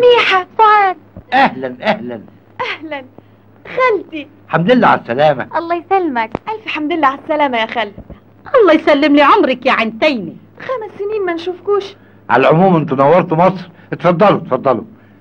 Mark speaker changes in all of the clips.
Speaker 1: سميحة
Speaker 2: سعاد
Speaker 3: اهلا اهلا
Speaker 1: أهلا خالتي
Speaker 3: الحمد لله على السلامة
Speaker 2: الله يسلمك
Speaker 1: ألف حمد لله على السلامة يا خالتي
Speaker 2: الله يسلم لي عمرك يا عينتيني
Speaker 1: خمس سنين ما نشوفكوش
Speaker 3: على العموم انتوا نورتوا مصر اتفضلوا اتفضلوا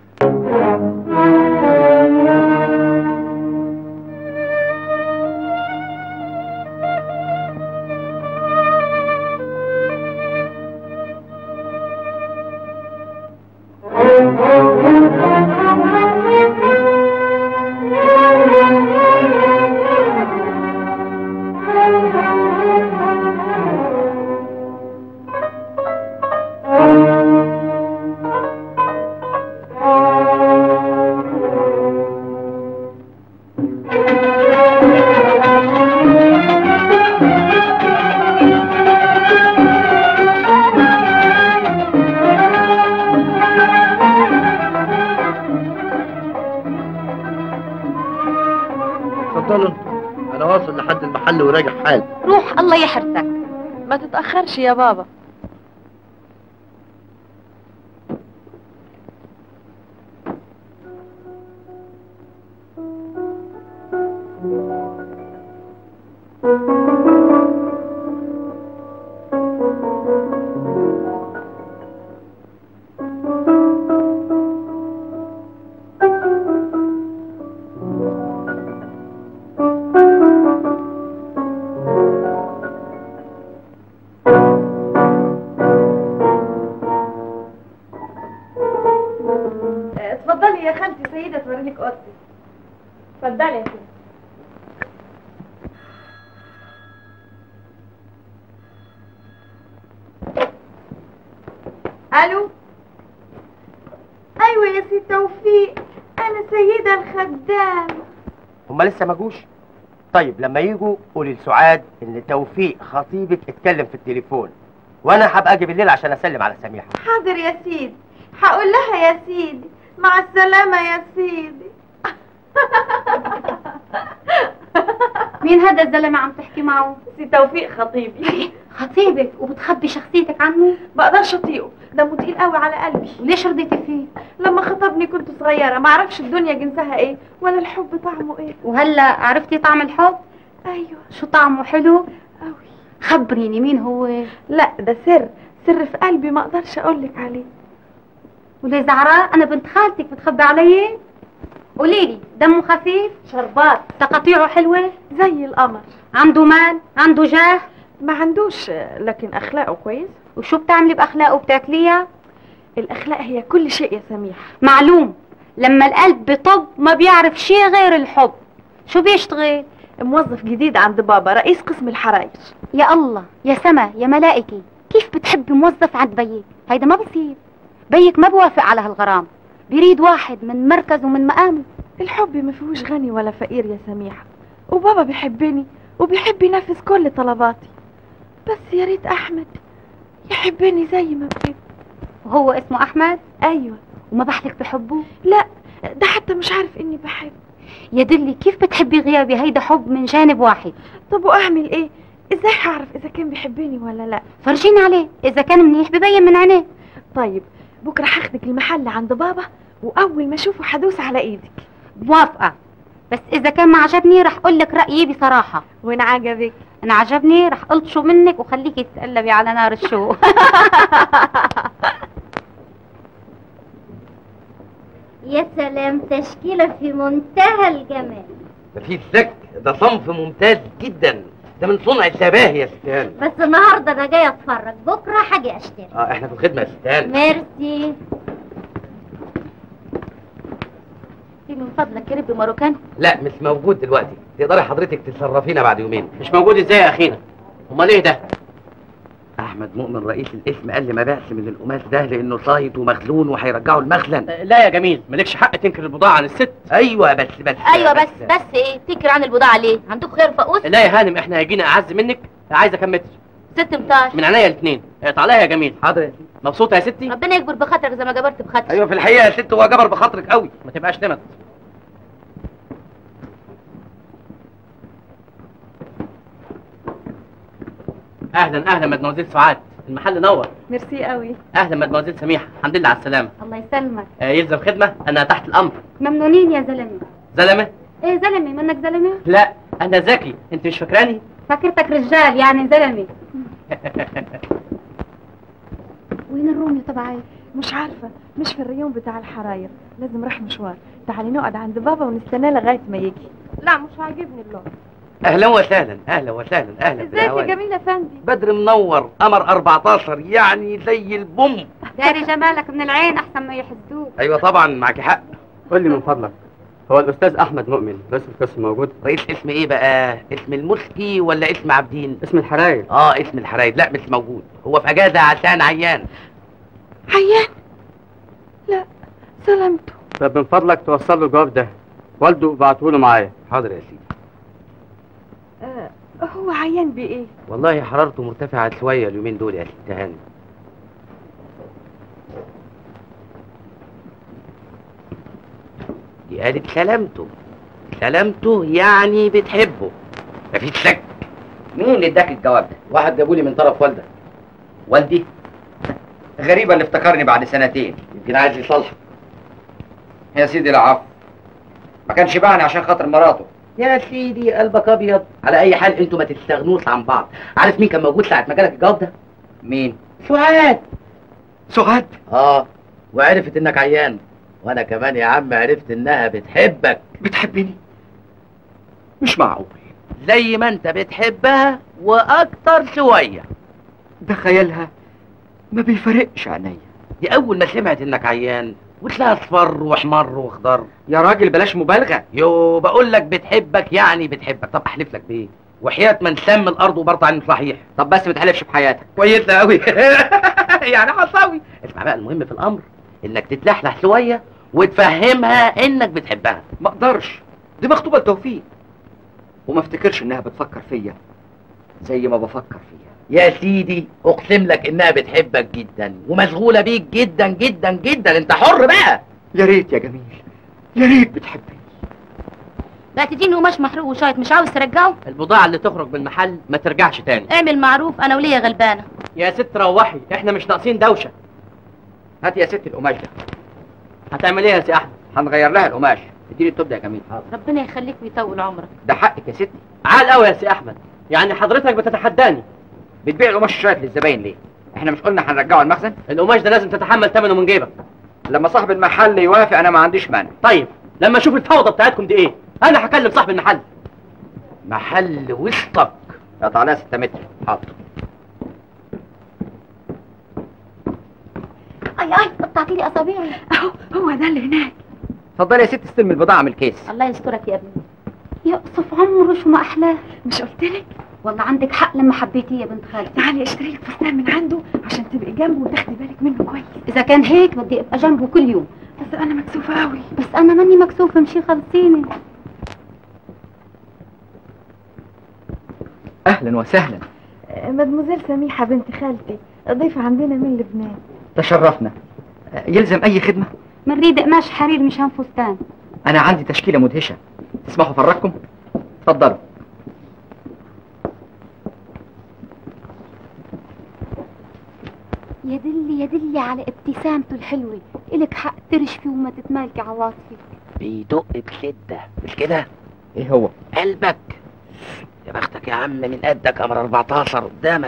Speaker 3: اتفضلوا انتوا انا واصل لحد المحل وراجع حال
Speaker 2: روح الله يحرسك
Speaker 1: ما تتأخرش يا بابا اتفضلي يا خالتي سيدة توريلك اوضتي اتفضلي يا سيدة الو ايوه يا سي توفيق انا سيدة الخدام
Speaker 4: هما لسه ما جوش طيب لما يجوا قولي لسعاد ان توفيق خطيبك اتكلم في التليفون وانا هبقى اجي بالليل عشان اسلم على سميحه
Speaker 1: حاضر يا سيدي هقول لها يا سيدي مع السلامة يا سيدي
Speaker 2: مين هذا الزلمه عم تحكي معه
Speaker 1: سي توفيق خطيبي
Speaker 2: خطيبك وبتخبي شخصيتك عنه
Speaker 1: بقدرش اطيقه دمه تقيل قوي على قلبي
Speaker 2: وليش رضيتي فيه
Speaker 1: لما خطبني كنت صغيرة ما اعرفش الدنيا جنسها ايه ولا الحب طعمه ايه
Speaker 2: وهلا عرفتي طعم الحب
Speaker 1: ايوه
Speaker 2: شو طعمه حلو
Speaker 1: قوي
Speaker 2: خبريني مين هو
Speaker 1: لا ده سر سر في قلبي ما اقدرش اقولك عليه
Speaker 2: وليه زعراء انا بنت خالتك بتخبي علي قولي لي دمه خفيف
Speaker 1: شربات
Speaker 2: تقاطيعه حلوه
Speaker 1: زي القمر
Speaker 2: عنده مال عنده جاه
Speaker 1: ما عندوش لكن اخلاقه كويس
Speaker 2: وشو بتعملي باخلاقه بتاكليها
Speaker 1: الاخلاق هي كل شيء يا سميح
Speaker 2: معلوم لما القلب بطب ما بيعرف شيء غير الحب شو بيشتغل
Speaker 1: موظف جديد عند بابا رئيس قسم الحرايج
Speaker 2: يا الله يا سما يا ملائكي كيف بتحبي موظف عند بيك هيدا ما بصير بيك ما بوافق على هالغرام بيريد واحد من مركزه ومن مقامه
Speaker 1: الحب ما فيهوش غني ولا فقير يا سميحة وبابا بيحبني وبيحب ينفذ كل طلباتي بس يا ريت احمد يحبني زي ما بحب
Speaker 2: وهو اسمه احمد
Speaker 1: ايوه
Speaker 2: وما بحلك بحبه
Speaker 1: لا ده حتى مش عارف اني بحب
Speaker 2: يا دلي كيف بتحبي غيابي هيدا حب من جانب واحد
Speaker 1: طب واعمل ايه ازاي هعرف اذا كان بيحبني ولا لا
Speaker 2: فرجيني عليه اذا كان منيح ببين من عينيه
Speaker 1: طيب بكره هاخدك المحل عند بابا واول ما اشوفه هدوس على ايدك
Speaker 2: موافقه بس اذا كان ما عجبني رح اقول لك رايي بصراحه
Speaker 1: وان عجبك
Speaker 2: ان عجبني رح الطشه منك وخليكي تتقلبي على نار الشوق
Speaker 5: يا سلام تشكيلة في منتهى الجمال
Speaker 4: مفيش شك ده صنف ممتاز جدا ده من صنع الزباهي يا ستان
Speaker 5: بس النهارده انا جايه اتفرج بكره هاجي اشتري
Speaker 4: اه احنا في الخدمه يا ستان
Speaker 5: ميرسي
Speaker 2: في من فضلك كريب ماروكان
Speaker 4: لا مش موجود دلوقتي تقدري حضرتك تتصرفينا بعد يومين
Speaker 6: مش موجود ازاي يا اخينا امال ايه ده
Speaker 4: احمد مؤمن رئيس القسم قال لي ما بيعش من القماش ده لانه صايد ومخلون وهيرجعه المخزن
Speaker 6: لا يا جميل مالكش حق تنكر البضاعه عن الست
Speaker 4: ايوه بس بس
Speaker 2: ايوه بس بس ايه تكر عن البضاعه ليه عندك خير فقوس
Speaker 6: لا يا هانم احنا هيجينا اعز منك عايزه كم متر
Speaker 2: ست متاش
Speaker 6: من عينيا الاثنين اقطع يا جميل
Speaker 4: حاضر يا ستي.
Speaker 6: مبسوطه يا ستي
Speaker 2: ربنا يكبر بخاطرك زي ما جبرت بخاطري
Speaker 4: ايوه في الحقيقه يا ست هو جبر بخاطرك قوي
Speaker 6: ما تبقاش نمت اهلا اهلا مدموزيل سعاد المحل نور
Speaker 1: ميرسي قوي
Speaker 6: اهلا مدموزيل سميحه الحمد لله على السلامه
Speaker 2: الله يسلمك
Speaker 6: آه يلزم خدمه انا تحت الامر
Speaker 2: ممنونين يا زلمه
Speaker 6: زلمه
Speaker 2: ايه زلمه منك زلمه
Speaker 6: لا انا ذكي انت مش فاكراني
Speaker 2: فكرتك رجال يعني زلمه وين الرومي تبعي
Speaker 1: مش عارفة مش في الريون بتاع الحراير لازم راح مشوار تعالي نقعد عند بابا ونستناه لغاية ما يجي لا مش عاجبني اللون
Speaker 3: اهلا وسهلا اهلا وسهلا اهلا
Speaker 1: ازيك يا
Speaker 3: بالهواني.
Speaker 1: جميل افندي
Speaker 3: بدر منور قمر 14 يعني زي البوم
Speaker 2: داري جمالك من العين احسن ما يحسدوك
Speaker 3: ايوه طبعا معك حق
Speaker 6: قول لي من فضلك هو الاستاذ احمد مؤمن رئيس القسم موجود
Speaker 3: رئيس اسم ايه بقى اسم المسكي ولا اسم عابدين
Speaker 6: اسم الحراير
Speaker 3: اه اسم الحرايد لا مش موجود هو في اجازه عشان عيان
Speaker 1: عيان لا سلامته
Speaker 6: طب من فضلك توصل له الجواب ده والده بعته له معايا
Speaker 3: حاضر يا سيدي
Speaker 1: آه هو عيان بايه
Speaker 3: والله حرارته مرتفعه شويه اليومين دول يا ست هاني دي قالت سلامته سلامته يعني بتحبه مفيش شك
Speaker 7: مين اللي اداك الجواب ده؟
Speaker 3: واحد جابولي من طرف والدك
Speaker 7: والدي غريبة اللي افتكرني بعد سنتين
Speaker 3: يمكن عايز يصالحك
Speaker 7: يا سيدي العفو ما كانش باعني عشان خاطر مراته
Speaker 3: يا سيدي قلبك ابيض على اي حال انتوا ما تستغنوش عن بعض عارف مين كان موجود ساعه ما جالك الجواب ده
Speaker 7: مين؟
Speaker 3: سعاد
Speaker 7: سعاد
Speaker 3: اه وعرفت انك عيان وانا كمان يا عم عرفت انها بتحبك
Speaker 7: بتحبني مش معقول
Speaker 3: زي ما انت بتحبها واكتر شويه
Speaker 7: ده خيالها ما بيفرقش عينيا
Speaker 3: دي اول ما سمعت انك عيان وتلاقي اصفر واحمر واخضر
Speaker 7: يا راجل بلاش مبالغة
Speaker 3: يو بقول لك بتحبك يعني بتحبك طب احلف لك بايه وحياة من سم الارض وبرط عن صحيح
Speaker 7: طب بس ما تحلفش بحياتك
Speaker 3: كويسه قوي يعني حصاوي اسمع بقى المهم في الامر انك تتلحلح شويه وتفهمها انك بتحبها
Speaker 7: ما اقدرش دي مخطوبة لتوفيق وما افتكرش انها بتفكر فيا زي ما بفكر فيها
Speaker 3: يا سيدي اقسم لك انها بتحبك جدا ومشغوله بيك جدا جدا جدا انت حر بقى
Speaker 7: يا ريت يا جميل يا ريت بتحبني
Speaker 2: لا تديني قماش محروق وشايط مش عاوز ترجعه
Speaker 6: البضاعه اللي تخرج من المحل ما ترجعش تاني
Speaker 2: اعمل معروف انا وليا غلبانه
Speaker 6: يا ست روحي احنا مش ناقصين دوشه
Speaker 7: هات يا ست القماش ده
Speaker 6: هتعمل ايه يا سي احمد
Speaker 7: هنغير لها القماش اديني التوب ده يا جميل
Speaker 2: ربنا يخليك ويطول عمرك
Speaker 7: ده حقك يا ستي
Speaker 6: عال قوي يا سي احمد يعني حضرتك بتتحداني
Speaker 7: بتبيع القماش الشايط للزباين ليه احنا مش قلنا هنرجعه المخزن
Speaker 6: القماش ده لازم تتحمل ثمنه من جيبك
Speaker 7: لما صاحب المحل يوافق انا ما عنديش مانع
Speaker 6: طيب لما اشوف الفوضى بتاعتكم دي ايه انا هكلم صاحب المحل
Speaker 3: محل وسطك
Speaker 7: قطع لها 6 متر حاضر
Speaker 2: اي اي قطعت لي اصابعي
Speaker 1: اهو هو ده اللي هناك
Speaker 7: اتفضلي يا ست استلم البضاعه من الكيس
Speaker 2: الله يسترك يا ابني يقصف عمره شو ما احلاه
Speaker 1: مش قلت لك
Speaker 2: والله عندك حق لما حبيتيه يا بنت خالتي
Speaker 1: تعالي اشتري لك فستان من عنده عشان تبقي جنبه وتاخدي بالك منه كويس
Speaker 2: اذا كان هيك بدي ابقى جنبه كل يوم
Speaker 1: بس انا مكسوفه قوي
Speaker 2: بس انا ماني مكسوفه مشي خلصيني
Speaker 7: اهلا وسهلا
Speaker 1: آه، مدموزيل سميحه بنت خالتي ضيفه عندنا من لبنان
Speaker 7: تشرفنا يلزم اي خدمه
Speaker 2: بنريد قماش حرير مشان فستان
Speaker 7: انا عندي تشكيله مدهشه تسمحوا افرجكم اتفضلوا
Speaker 2: يا دلي يا دلي على ابتسامته الحلوة إلك حق ترشفي وما تتمالكي عواطفك
Speaker 3: بيدق بشده مش كده
Speaker 7: ايه هو
Speaker 3: قلبك يا بختك يا عم من قدك قمر 14 قدامك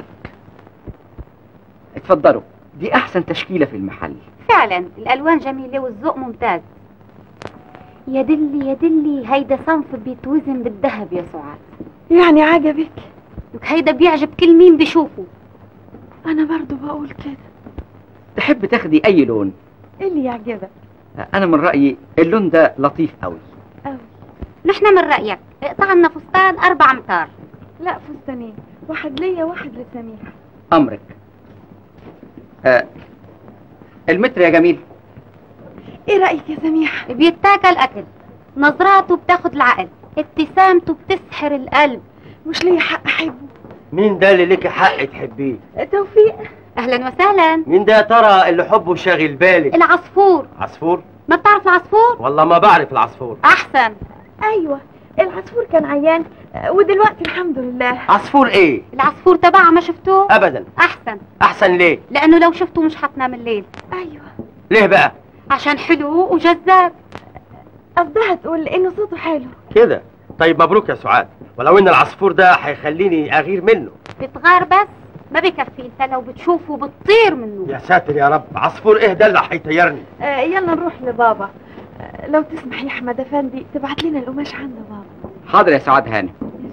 Speaker 7: اتفضلوا دي احسن تشكيله في المحل
Speaker 2: فعلا الألوان جميلة والذوق ممتاز يا دلي يا دلي هيدا صنف بيتوزن بالذهب يا سعاد
Speaker 1: يعني عجبك
Speaker 2: لك هيدا بيعجب كل مين بيشوفه
Speaker 1: انا برضو بقول كده
Speaker 7: تحب تاخدي اي لون
Speaker 1: ايه اللي يعجبك
Speaker 7: انا من رايي اللون ده لطيف قوي
Speaker 1: قوي
Speaker 2: نحن من رأيك اقطع لنا فستان أربع أمتار
Speaker 1: لا فستانين واحد ليا واحد لسميحه
Speaker 7: امرك آه المتر يا جميل
Speaker 1: ايه رايك يا سميحه
Speaker 2: بيتاكل أكل نظراته بتاخد العقل ابتسامته بتسحر القلب
Speaker 1: مش ليا حق احبه
Speaker 4: مين ده اللي لك حق تحبيه
Speaker 1: توفيق
Speaker 2: أهلا وسهلا
Speaker 4: مين ده يا ترى اللي حبه شاغل بالك
Speaker 2: العصفور
Speaker 4: عصفور
Speaker 2: ما بتعرف العصفور
Speaker 4: والله ما بعرف العصفور
Speaker 2: أحسن
Speaker 1: ايوه العصفور كان عيان آه، ودلوقتي الحمد لله
Speaker 4: عصفور ايه
Speaker 2: العصفور تبعها ما شفتوه
Speaker 4: ابدا
Speaker 2: احسن
Speaker 4: احسن ليه
Speaker 2: لانه لو شفته مش هتنام الليل
Speaker 1: ايوه
Speaker 4: ليه بقى
Speaker 2: عشان حلو وجذاب
Speaker 1: قصدها تقول انه صوته حلو
Speaker 4: كده طيب مبروك يا سعاد ولو ان العصفور ده هيخليني اغير منه
Speaker 2: بتغار بس ما بكفي انت لو بتشوفه بتطير منه
Speaker 4: يا ساتر يا رب عصفور ايه ده اللي هيطيرني
Speaker 1: آه، يلا نروح لبابا آه، لو تسمح يا احمد افندي تبعت لنا القماش عند بابا
Speaker 7: حاضر يا سعاد هانم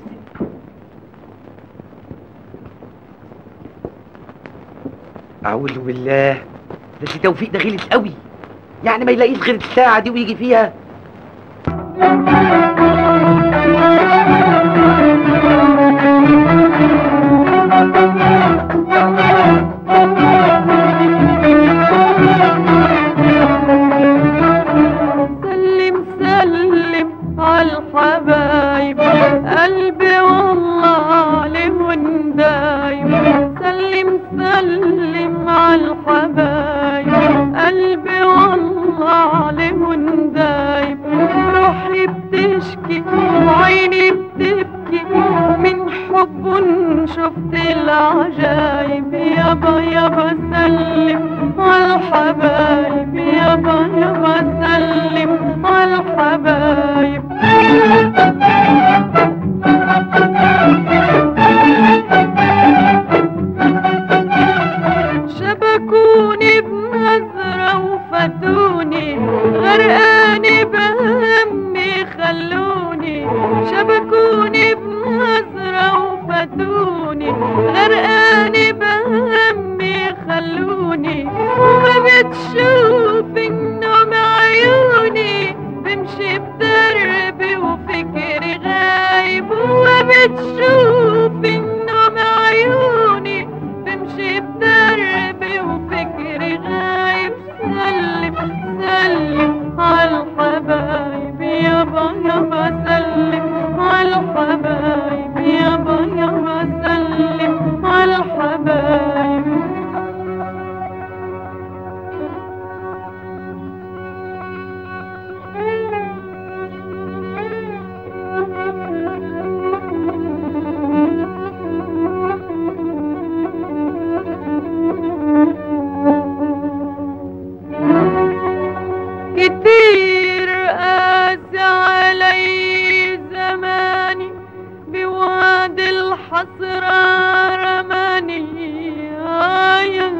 Speaker 3: اعوذ بالله ده سي توفيق ده غلس قوي يعني ما يلاقيش غير الساعه دي ويجي فيها
Speaker 1: سلم سلم عالحبايب قلبي والله عليهم دايم سلم سلم عالحبايب قلبي والله عليهم دايم روحي بتشكي وعيني بتبكي من حب شفت العجايب يابا يابا سلم عالحبايب يابا يابا سلم عالحبايب شبكوني بنظرة وفاتوني غرقاني بهمي خلوني شبكوني بنظرة وفاتوني غرقاني بهمي خلوني وما بتشوف النوم عيوني بمشي بدربي وفكري غايب وما بتشوف النوم عيوني بمشي بدربي وفكري غايب سلم سلم عالحبايب يابا يابا سلم عالحبايب يابا يابا سلم عالحبايب كتير قاسى علي زماني بواد الحسرة رماني آه يا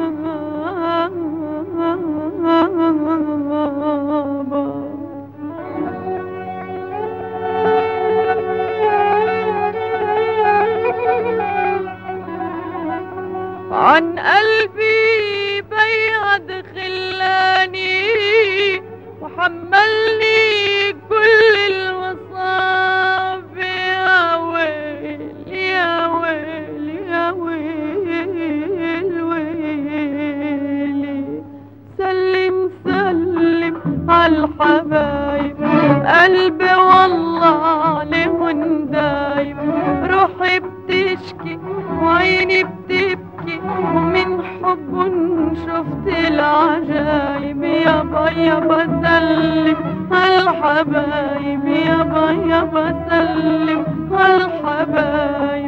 Speaker 1: عن قلبي بيض خلاني وحملني كل المصاب يا ويل يا ويل يا ويل ويلي سلم سلم عالحبايب قلبي والله عليهم دايم روحي بتشكي وعيني بتبكي ومن حب شفت العجايب يابا يابا سلم عالحبايب يابا يابا سلم عالحبايب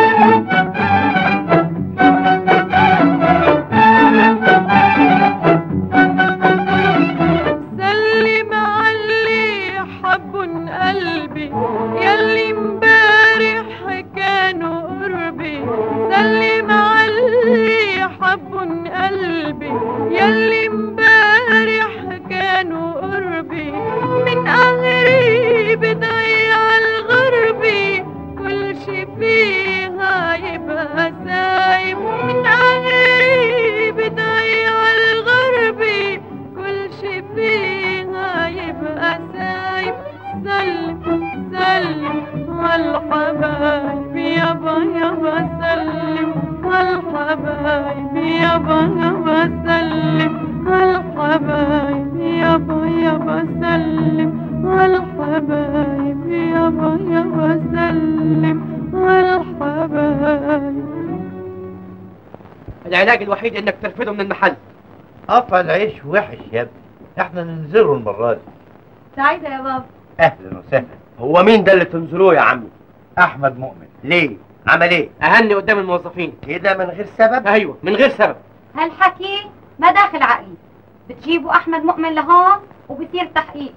Speaker 1: سلم علي حب قلبي يلي امبارح كانوا قربي سلم علي حب قلبي يلي امبارح كانوا قربي من قهري بضيع الغربي كل شي فيها يبقى سايب من قهري بضيع الغربي كل شي فيها يبقى سايب سلم سلم عالحبايب يابا يابا سلم عالحبايب يابا يابا سلم عالحبايب يابا يابا سلم عالحبايب يابا يابا سلم عالحبايب
Speaker 3: العلاج الوحيد انك ترفده من المحل
Speaker 8: قطع العيش وحش يا ابني احنا ننزله المرة دي
Speaker 1: سعيدة يا بابا
Speaker 8: اهلا وسهلا
Speaker 4: هو مين ده اللي تنظروه يا عمي
Speaker 8: احمد مؤمن
Speaker 4: ليه عمل ايه
Speaker 3: اهني قدام الموظفين
Speaker 4: كده من غير سبب
Speaker 3: ايوه من غير سبب
Speaker 2: هالحكي ما داخل عقلي بتجيبوا احمد مؤمن لهون وبصير تحقيق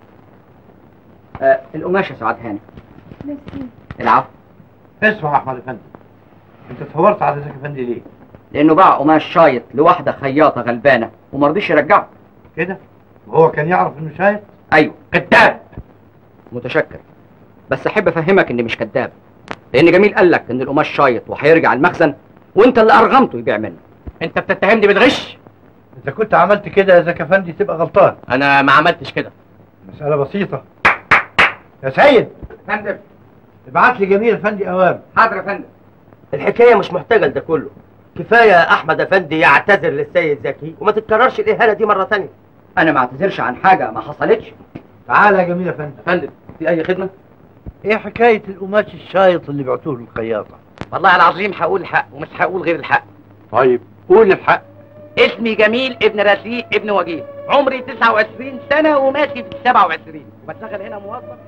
Speaker 7: آه القماش يا سعاد هاني
Speaker 1: ميرسي
Speaker 7: العفو
Speaker 8: اسمع يا احمد افندي انت اتهورت على زكي افندي ليه
Speaker 7: لانه باع قماش شايط لواحده خياطه غلبانه وما رضيش يرجعه
Speaker 8: كده وهو كان يعرف انه شايف
Speaker 7: ايوه
Speaker 3: كذاب
Speaker 7: متشكر بس احب افهمك اني مش كذاب لان جميل قال لك ان القماش شايط وهيرجع المخزن وانت اللي ارغمته يبيع منه
Speaker 3: انت بتتهمني بالغش
Speaker 8: اذا كنت عملت كده يا زكي افندي تبقى غلطان
Speaker 3: انا ما عملتش كده
Speaker 8: مسألة بسيطة يا سيد
Speaker 7: فندم
Speaker 8: ابعت لي جميل افندي اوامر
Speaker 7: حاضر يا فندم
Speaker 4: الحكايه مش محتاجه لده كله كفايه احمد افندي يعتذر للسيد زكي وما تتكررش الاهانه دي مره تانية
Speaker 7: انا ما اعتذرش عن حاجه ما حصلتش
Speaker 8: تعال يا جميل افندي
Speaker 3: فندم في اي خدمه
Speaker 8: ايه حكاية القماش الشايط اللي بعتوه للخياطة
Speaker 3: والله العظيم هقول الحق ومش هقول غير الحق
Speaker 8: طيب قول الحق
Speaker 3: اسمي جميل ابن رشيد ابن وجيه عمري 29 سنه وماشي في 27 وبشتغل هنا موظف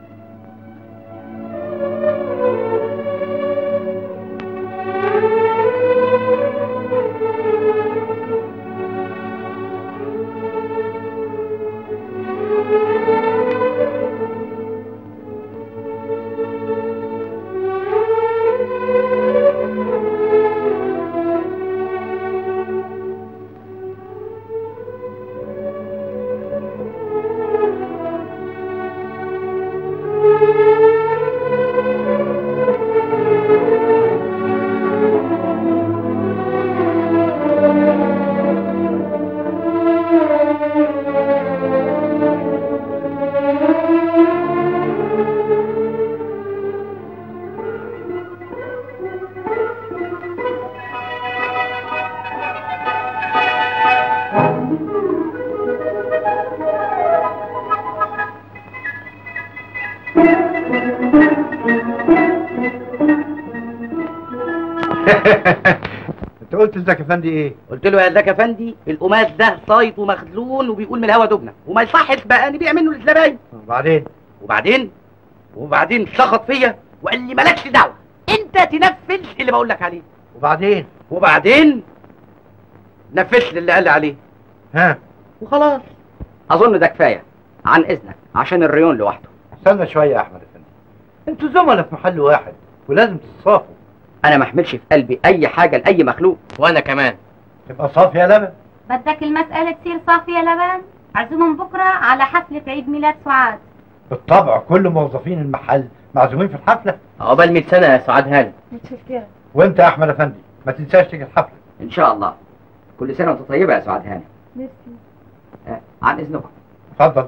Speaker 8: انت قلت لزكي افندي ايه
Speaker 3: قلت له يا زكي افندي القماش ده صايط ومخزون وبيقول من الهوا دبنه وما يصحش بقى نبيع منه للزباين
Speaker 8: وبعدين
Speaker 3: وبعدين وبعدين شخط فيا وقال لي مالكش دعوه انت تنفذ اللي بقول لك عليه
Speaker 8: وبعدين
Speaker 3: وبعدين نفذت اللي قال لي عليه
Speaker 8: ها
Speaker 3: وخلاص
Speaker 7: اظن ده كفايه عن اذنك عشان الريون لوحده
Speaker 8: استنى شوية يا احمد افندي انتوا زملاء في محل واحد ولازم تتصافوا
Speaker 7: انا ما احملش في قلبي اي حاجه لاي مخلوق
Speaker 3: وانا كمان
Speaker 8: تبقى صافي يا لبن
Speaker 2: بدك المسألة تصير صافية لبن عزومهم بكرة على حفلة عيد ميلاد سعاد
Speaker 8: بالطبع كل موظفين المحل معزومين في الحفلة
Speaker 3: عقبال 100 سنه يا سعاد هاني
Speaker 1: متشكرة
Speaker 8: وانت يا احمد افندي ما تنساش تيجي الحفلة
Speaker 7: ان شاء الله كل سنه وانت طيبه يا سعاد هاني
Speaker 1: ميرسي
Speaker 7: آه، عن اذنكم
Speaker 8: اتفضل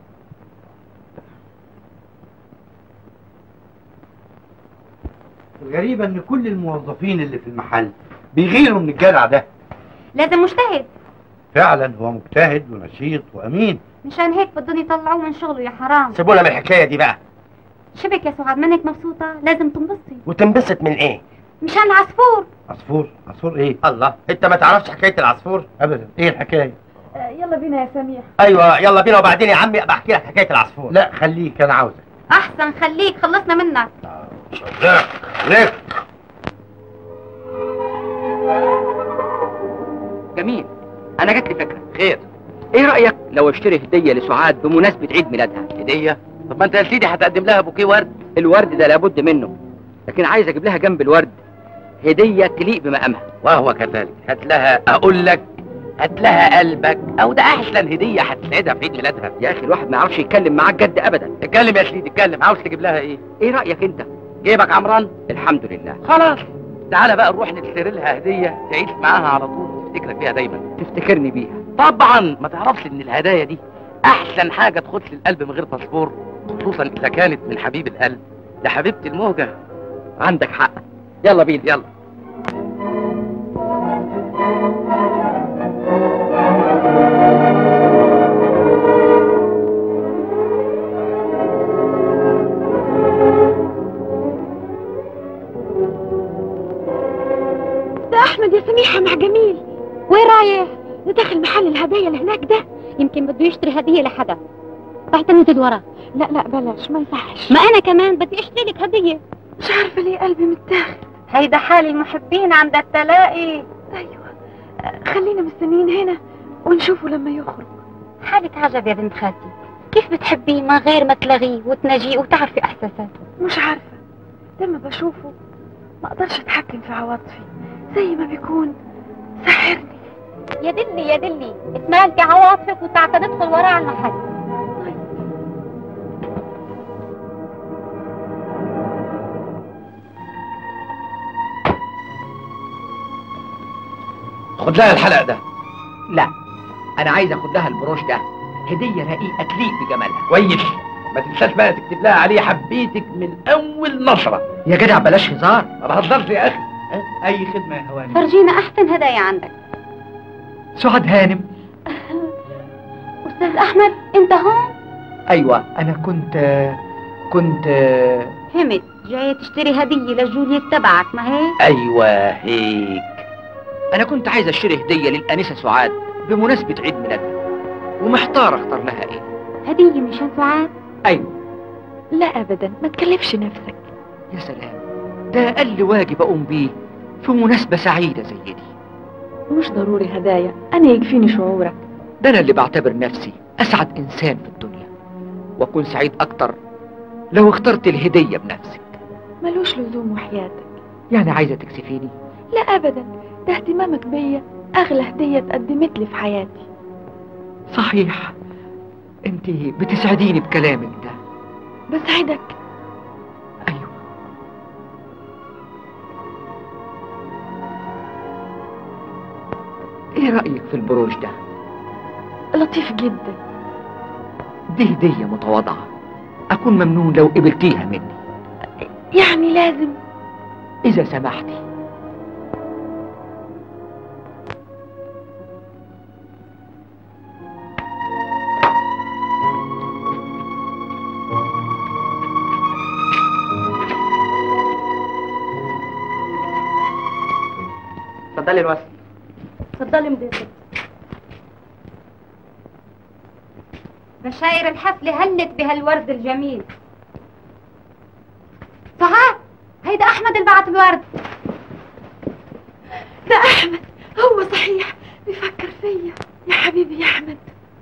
Speaker 8: الغريبة ان كل الموظفين اللي في المحل بيغيروا من الجدع ده
Speaker 2: لازم مجتهد
Speaker 8: فعلا هو مجتهد ونشيط وامين
Speaker 2: مشان هيك بدهم يطلعوه من شغله يا حرام
Speaker 4: سيبونا من الحكايه دي بقى
Speaker 2: شبك يا سعاد منك مبسوطة لازم تنبسطي
Speaker 4: وتنبسط من ايه
Speaker 2: مشان العصفور
Speaker 8: عصفور عصفور ايه
Speaker 4: الله انت ما تعرفش حكايه العصفور
Speaker 8: ابدا ايه الحكايه
Speaker 1: آه، يلا بينا يا سميح
Speaker 4: ايوه يلا بينا وبعدين يا عمي ابقى احكي لك حكايه العصفور
Speaker 8: لا خليك انا عاوزك
Speaker 2: أحسن خليك خلصنا منك
Speaker 8: ليك ليك
Speaker 7: جميل انا جات لي فكره خير ايه رايك لو اشتري هديه لسعاد بمناسبه عيد ميلادها
Speaker 3: هديه طب ما انت يا سيدي هتقدم لها بوكيه ورد
Speaker 7: الورد ده لابد منه لكن عايز اجيب لها جنب الورد هديه تليق بمقامها
Speaker 3: وهو كذلك هات لها اقول لك هات لها قلبك او ده احسن هديه هتسعدها في عيد ميلادها
Speaker 7: يا اخي الواحد ما يعرفش يتكلم معاك جد ابدا
Speaker 3: اتكلم يا سيدي اتكلم عاوز تجيب لها ايه
Speaker 7: ايه رايك انت
Speaker 3: جيبك عمران
Speaker 7: الحمد لله
Speaker 3: خلاص تعالى بقى نروح نشتري لها هديه تعيش معاها على طول تفتكرك بيها دايما
Speaker 7: تفتكرني بيها
Speaker 3: طبعا ما تعرفش ان الهدايا دي احسن حاجه تخش القلب من غير باسبور خصوصا اذا كانت من حبيب القلب ده حبيبتي الموجه
Speaker 7: عندك حق يلا بينا
Speaker 3: يلا
Speaker 1: ده احمد يا سميحة مع جميل
Speaker 2: وين رايح؟
Speaker 1: ده داخل محل الهدايا اللي هناك ده
Speaker 2: يمكن بده يشتري هدية لحدا تحت نزل ورا
Speaker 1: لا لا بلاش ما يصحش
Speaker 2: ما أنا كمان بدي أشتري لك هدية
Speaker 1: مش عارفة ليه قلبي متاخد
Speaker 2: هيدا حال المحبين عند التلاقي
Speaker 1: ايوه آه، خلينا مستنيين هنا ونشوفه لما يخرج
Speaker 2: حالك عجب يا بنت خالتي كيف بتحبيه من غير ما تلغيه وتناجيه وتعرفي احساساته
Speaker 1: مش عارفة لما بشوفه ما اقدرش اتحكم في عواطفي زي ما بيكون سحرني
Speaker 2: يا دلي يا دلي اتمالكي عواطفك وتعال ندخل وراه على المحل
Speaker 3: خد لها الحلق ده
Speaker 7: لا انا عايز اخد لها البروش ده هديه رقيقه تليق بجمالها
Speaker 3: كويس ما تنساش بقى تكتب لها عليه حبيتك من اول نشره
Speaker 7: يا جدع بلاش هزار
Speaker 3: ما بهزرش يا اخي
Speaker 8: اي خدمه يا هواني
Speaker 2: فرجينا احسن هدايا عندك
Speaker 7: سعاد هانم
Speaker 2: استاذ احمد انت هون
Speaker 7: ايوه انا كنت كنت
Speaker 2: فهمت جاي تشتري هديه لجوليت تبعك ما هيك
Speaker 3: ايوه هيك
Speaker 7: انا كنت عايز اشتري هديه للانسه سعاد بمناسبه عيد ميلادها ومحتار اختار لها ايه
Speaker 2: هديه مشان سعاد
Speaker 7: ايوه
Speaker 1: لا ابدا ما تكلفش نفسك
Speaker 7: يا سلام ده اقل واجب اقوم بيه في مناسبه سعيده زي دي
Speaker 1: مش ضروري هدايا انا يكفيني شعورك
Speaker 7: ده انا اللي بعتبر نفسي اسعد انسان في الدنيا واكون سعيد اكتر لو اخترت الهديه بنفسك
Speaker 1: ملوش لزوم وحياتك
Speaker 7: يعني عايزه تكسفيني
Speaker 1: لا ابدا ده اهتمامك بيا اغلى هديه اتقدمت لي في حياتي
Speaker 7: صحيح انت بتسعديني بكلامك ده
Speaker 1: بسعدك
Speaker 7: ايوه ايه رايك في البروش ده
Speaker 1: لطيف جدا
Speaker 7: دي هديه متواضعه اكون ممنون لو قبلتيها مني
Speaker 1: يعني لازم
Speaker 7: اذا سمحتي اتفضلي الوصل
Speaker 2: اتفضلي مضيفتي بشاير الحفل هلت بهالورد الجميل سعاد هيدا احمد اللي بعت الورد
Speaker 1: ده احمد هو صحيح بيفكر فيا يا حبيبي يا احمد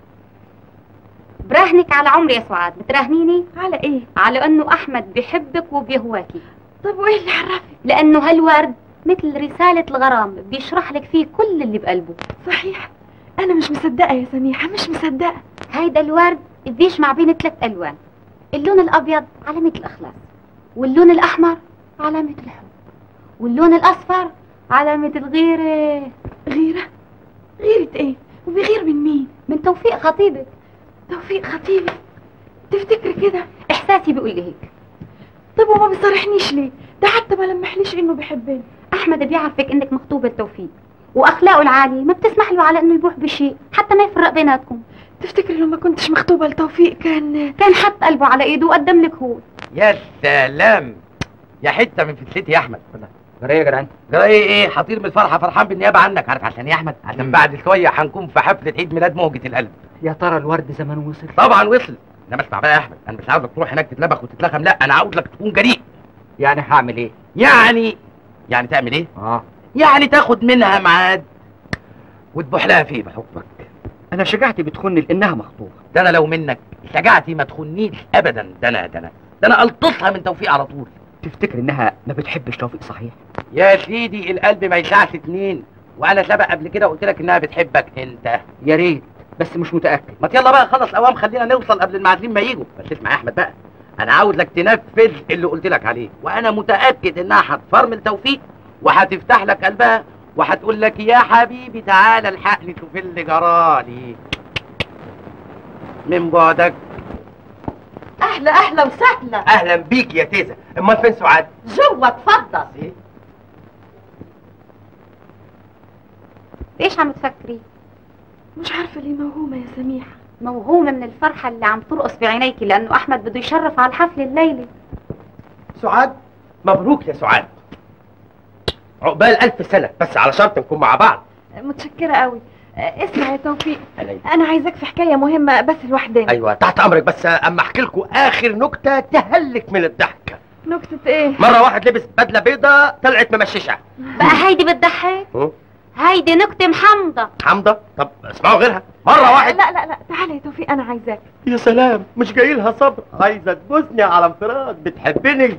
Speaker 2: براهنك على عمري يا سعاد بتراهنيني
Speaker 1: على ايه
Speaker 2: على انه احمد بيحبك وبيهواكي
Speaker 1: طب وايه اللي عرفك
Speaker 2: لانه هالورد مثل رسالة الغرام بيشرح لك فيه كل اللي بقلبه
Speaker 1: صحيح انا مش مصدقه يا سميحه مش مصدقه
Speaker 2: هيدا الورد بيجمع بين ثلاث الوان اللون الابيض علامة الاخلاص واللون الاحمر علامة الحب واللون الاصفر علامة الغيرة
Speaker 1: غيره غيره ايه وبيغير من مين
Speaker 2: من توفيق خطيبك
Speaker 1: توفيق خطيبي تفتكري كده
Speaker 2: احساسي بيقول لي هيك
Speaker 1: طب وما بيصارحنيش ليه ده حتى ما لمحليش انه بيحبني
Speaker 2: احمد بيعرفك انك مخطوبة توفيق واخلاقه العالية ما بتسمح له على انه يبوح بشيء حتى ما يفرق بيناتكم
Speaker 1: تفتكري لو ما كنتش مخطوبه لتوفيق كان
Speaker 2: كان حط قلبه على ايده وقدم لك هو
Speaker 3: يا سلام يا حته من فتلتي يا احمد
Speaker 7: جرى يا جدعان
Speaker 3: ده ايه ايه حطير من الفرحه فرحان بالنيابه عنك عارف عشان يا احمد عشان بعد شويه هنكون في حفله عيد ميلاد موجة القلب
Speaker 7: يا ترى الورد زمان وصل
Speaker 3: طبعا وصل انما اسمع بقى يا احمد انا مش عاوزك تروح هناك تتلبخ وتتلخم لا انا عاوزك تكون جريء
Speaker 7: يعني هعمل ايه
Speaker 3: يعني يعني تعمل ايه
Speaker 7: اه
Speaker 3: يعني تاخد منها ميعاد وتبوح لها فيه بحبك
Speaker 7: انا شجاعتي بتخني لانها مخطوبه
Speaker 3: ده انا لو منك شجاعتي ما تخنيش ابدا ده انا ده انا ده انا الطصها من توفيق على طول
Speaker 7: تفتكر انها ما بتحبش توفيق صحيح
Speaker 3: يا سيدي القلب ما يسعش اتنين وانا سبق قبل كده قلت لك انها بتحبك انت
Speaker 7: يا ريت بس مش متاكد
Speaker 3: ما يلا بقى خلص اوام خلينا نوصل قبل المعازيم ما يجوا بس اسمع يا احمد بقى انا عاوزك تنفذ اللي قلت لك عليه وانا متاكد انها هتفرمل توفيق وهتفتح لك قلبها وهتقول لك يا حبيبي تعالى الحقني شوف اللي جرالي من بعدك
Speaker 9: اهلا اهلا وسهلا
Speaker 4: اهلا بيك يا تيزا امال فين سعاد
Speaker 9: جوا اتفضل
Speaker 2: ايش عم تفكري
Speaker 1: مش عارفه ليه موهومه يا سميحه
Speaker 2: موهومة من الفرحة اللي عم ترقص في عينيكي لأنه أحمد بده يشرف على الحفل الليلة
Speaker 4: سعاد مبروك يا سعاد عقبال ألف سنة بس على شرط نكون مع بعض
Speaker 1: متشكره قوي آه، اسمع يا توفيق
Speaker 4: علي.
Speaker 1: انا عايزاك في حكايه مهمه بس لوحدنا
Speaker 4: أيوة تحت أمرك بس أما أحكي لكم آخر نكتة تهلك من الضحك
Speaker 1: نكتة ايه
Speaker 4: مره واحد لبس بدله بيضة طلعت ممششه
Speaker 2: بقى هيدي بتضحك
Speaker 4: ها؟
Speaker 2: هيدي نكتة محمضة
Speaker 4: حمضه طب اسمعوا غيرها مره واحد
Speaker 1: لا لا لا تعالى يا توفيق انا عايزاك
Speaker 4: يا سلام مش جاي لها صبر عايزه تبوسني على انفراد بتحبني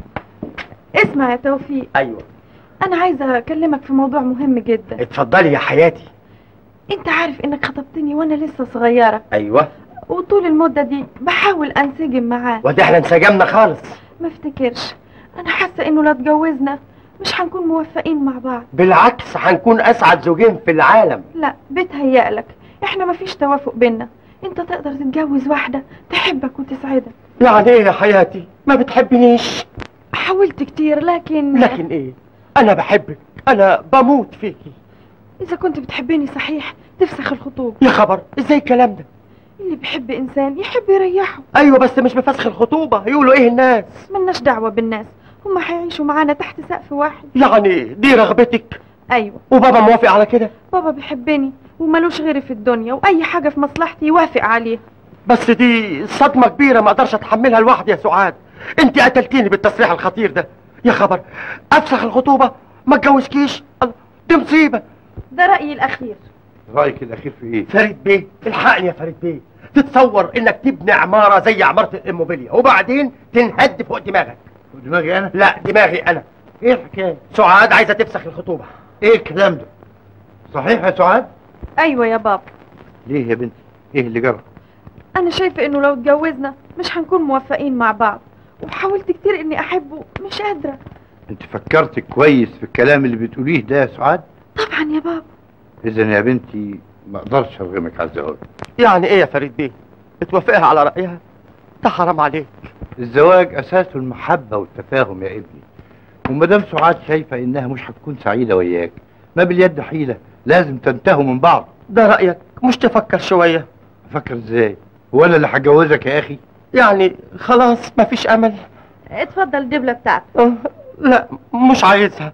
Speaker 1: اسمع يا توفيق
Speaker 4: ايوه
Speaker 1: انا عايزه اكلمك في موضوع مهم جدا
Speaker 4: اتفضلي يا حياتي
Speaker 1: انت عارف انك خطبتني وانا لسه صغيره
Speaker 4: ايوه
Speaker 1: وطول المده دي بحاول انسجم معاه
Speaker 4: ودي احنا انسجمنا خالص
Speaker 1: ما افتكرش انا حاسه انه لو اتجوزنا مش هنكون موفقين مع بعض
Speaker 4: بالعكس هنكون اسعد زوجين في العالم
Speaker 1: لا بيتهيألك احنا مفيش توافق بينا انت تقدر تتجوز واحده تحبك وتسعدك
Speaker 4: يعني ايه يا حياتي ما بتحبنيش
Speaker 1: حاولت كتير لكن
Speaker 4: لكن ايه انا بحبك انا بموت فيكي
Speaker 1: اذا كنت بتحبني صحيح تفسخ الخطوبه
Speaker 4: يا خبر ازاي الكلام ده
Speaker 1: اللي بيحب انسان يحب يريحه
Speaker 4: ايوه بس مش بفسخ الخطوبه يقولوا ايه الناس
Speaker 1: ملناش دعوه بالناس هما هيعيشوا معانا تحت سقف واحد
Speaker 4: يعني دي رغبتك
Speaker 1: ايوه
Speaker 4: وبابا موافق على كده
Speaker 1: بابا بيحبني وملوش غيري في الدنيا واي حاجه في مصلحتي يوافق عليها
Speaker 4: بس دي صدمه كبيره ما اقدرش اتحملها لوحدي يا سعاد انت قتلتيني بالتصريح الخطير ده يا خبر افسخ الخطوبه ما اتجوزكيش الله، دي مصيبه
Speaker 1: ده رايي الاخير
Speaker 8: رايك الاخير في ايه
Speaker 4: فريد بيه الحقني يا فريد بيه تتصور انك تبني عماره زي عماره الاموبيليا وبعدين تنهد فوق دماغك
Speaker 8: دماغي انا
Speaker 4: لا دماغي انا
Speaker 8: ايه الحكايه
Speaker 4: سعاد عايزه تفسخ الخطوبه
Speaker 8: ايه الكلام ده صحيح يا سعاد
Speaker 1: ايوه يا بابا
Speaker 8: ليه يا بنتي ايه اللي جرى
Speaker 1: انا شايفه انه لو اتجوزنا مش هنكون موفقين مع بعض وحاولت كتير اني احبه مش قادره
Speaker 8: انت فكرت كويس في الكلام اللي بتقوليه ده يا سعاد
Speaker 1: طبعا يا بابا
Speaker 8: اذا يا بنتي ما اقدرش ارغمك على الزواج
Speaker 4: يعني ايه يا فريد بيه بتوافقها على رايها ده حرام عليك
Speaker 8: الزواج اساسه المحبه والتفاهم يا ابني وما دام سعاد شايفه انها مش هتكون سعيده وياك ما باليد حيله لازم تنتهوا من بعض
Speaker 4: ده رايك مش تفكر شويه
Speaker 8: فكر ازاي هو انا اللي هتجوزك يا اخي
Speaker 4: يعني خلاص مفيش امل
Speaker 1: اتفضل الدبله بتاعتك
Speaker 4: أه، لا مش عايزها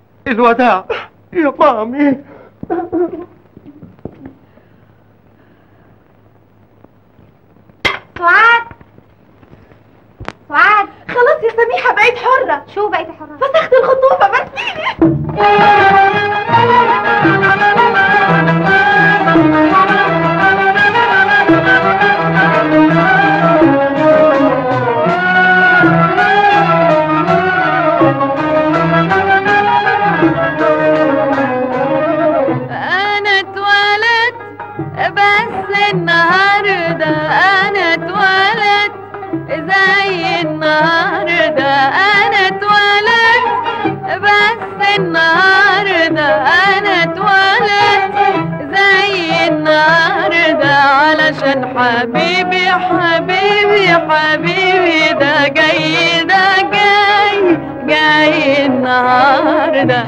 Speaker 4: الوداع يا مامي
Speaker 2: سعاد سعاد
Speaker 1: خلاص يا سميحه بقيت حره
Speaker 2: شو بقيت حرة
Speaker 1: فسخت الخطوبه بس
Speaker 10: انا اتولدت بس النهارده انا اتولدت زي النهارده انا اتولدت بس النهارده انا اتولدت زي النهارده علشان حبيبي حبيبي حبيبي ده جاي ده جاي جاي النهارده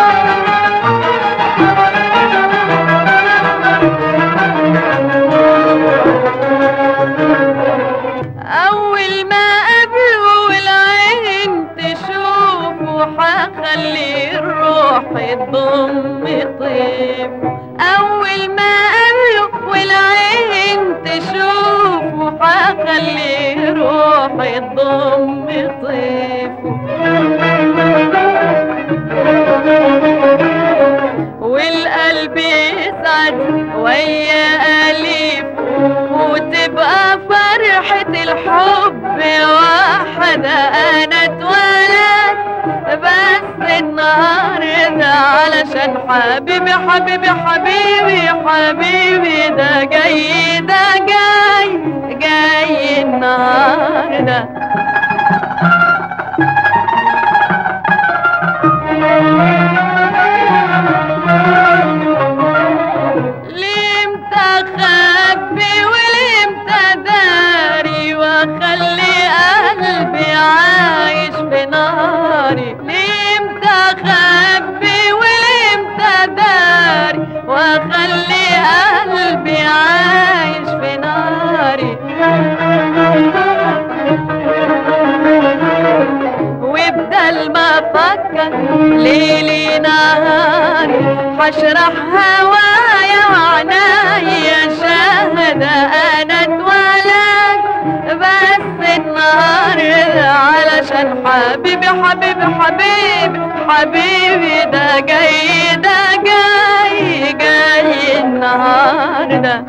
Speaker 10: أول ما قابله والعين تشوفه حخلي الروح تضم طيف أول ما قابله والعين تشوفه حخلي الروح تضم طيفه والقلب يسعد ويا أليف وتبقى فرحة الحب واحدة أنا اتولدت بس النهاردة علشان حبيبي حبيبي حبيبي حبيبي ده جاي ده جاي جاي النهارده ليه امتى اخبي وليه امتى داري واخلي قلبي عايش في ناري ليه امتى اخبي وليه امتى داري واخلي قلبي عايش في ناري وبدل ما افكر ليلي نهاري هشرح هوايا وعنايا شاهدة انا اتولدت بس النهار النهاردة علشان حبيبي حبيبي حبيبي حبيبي ده جاي ده جاي جاي النهارده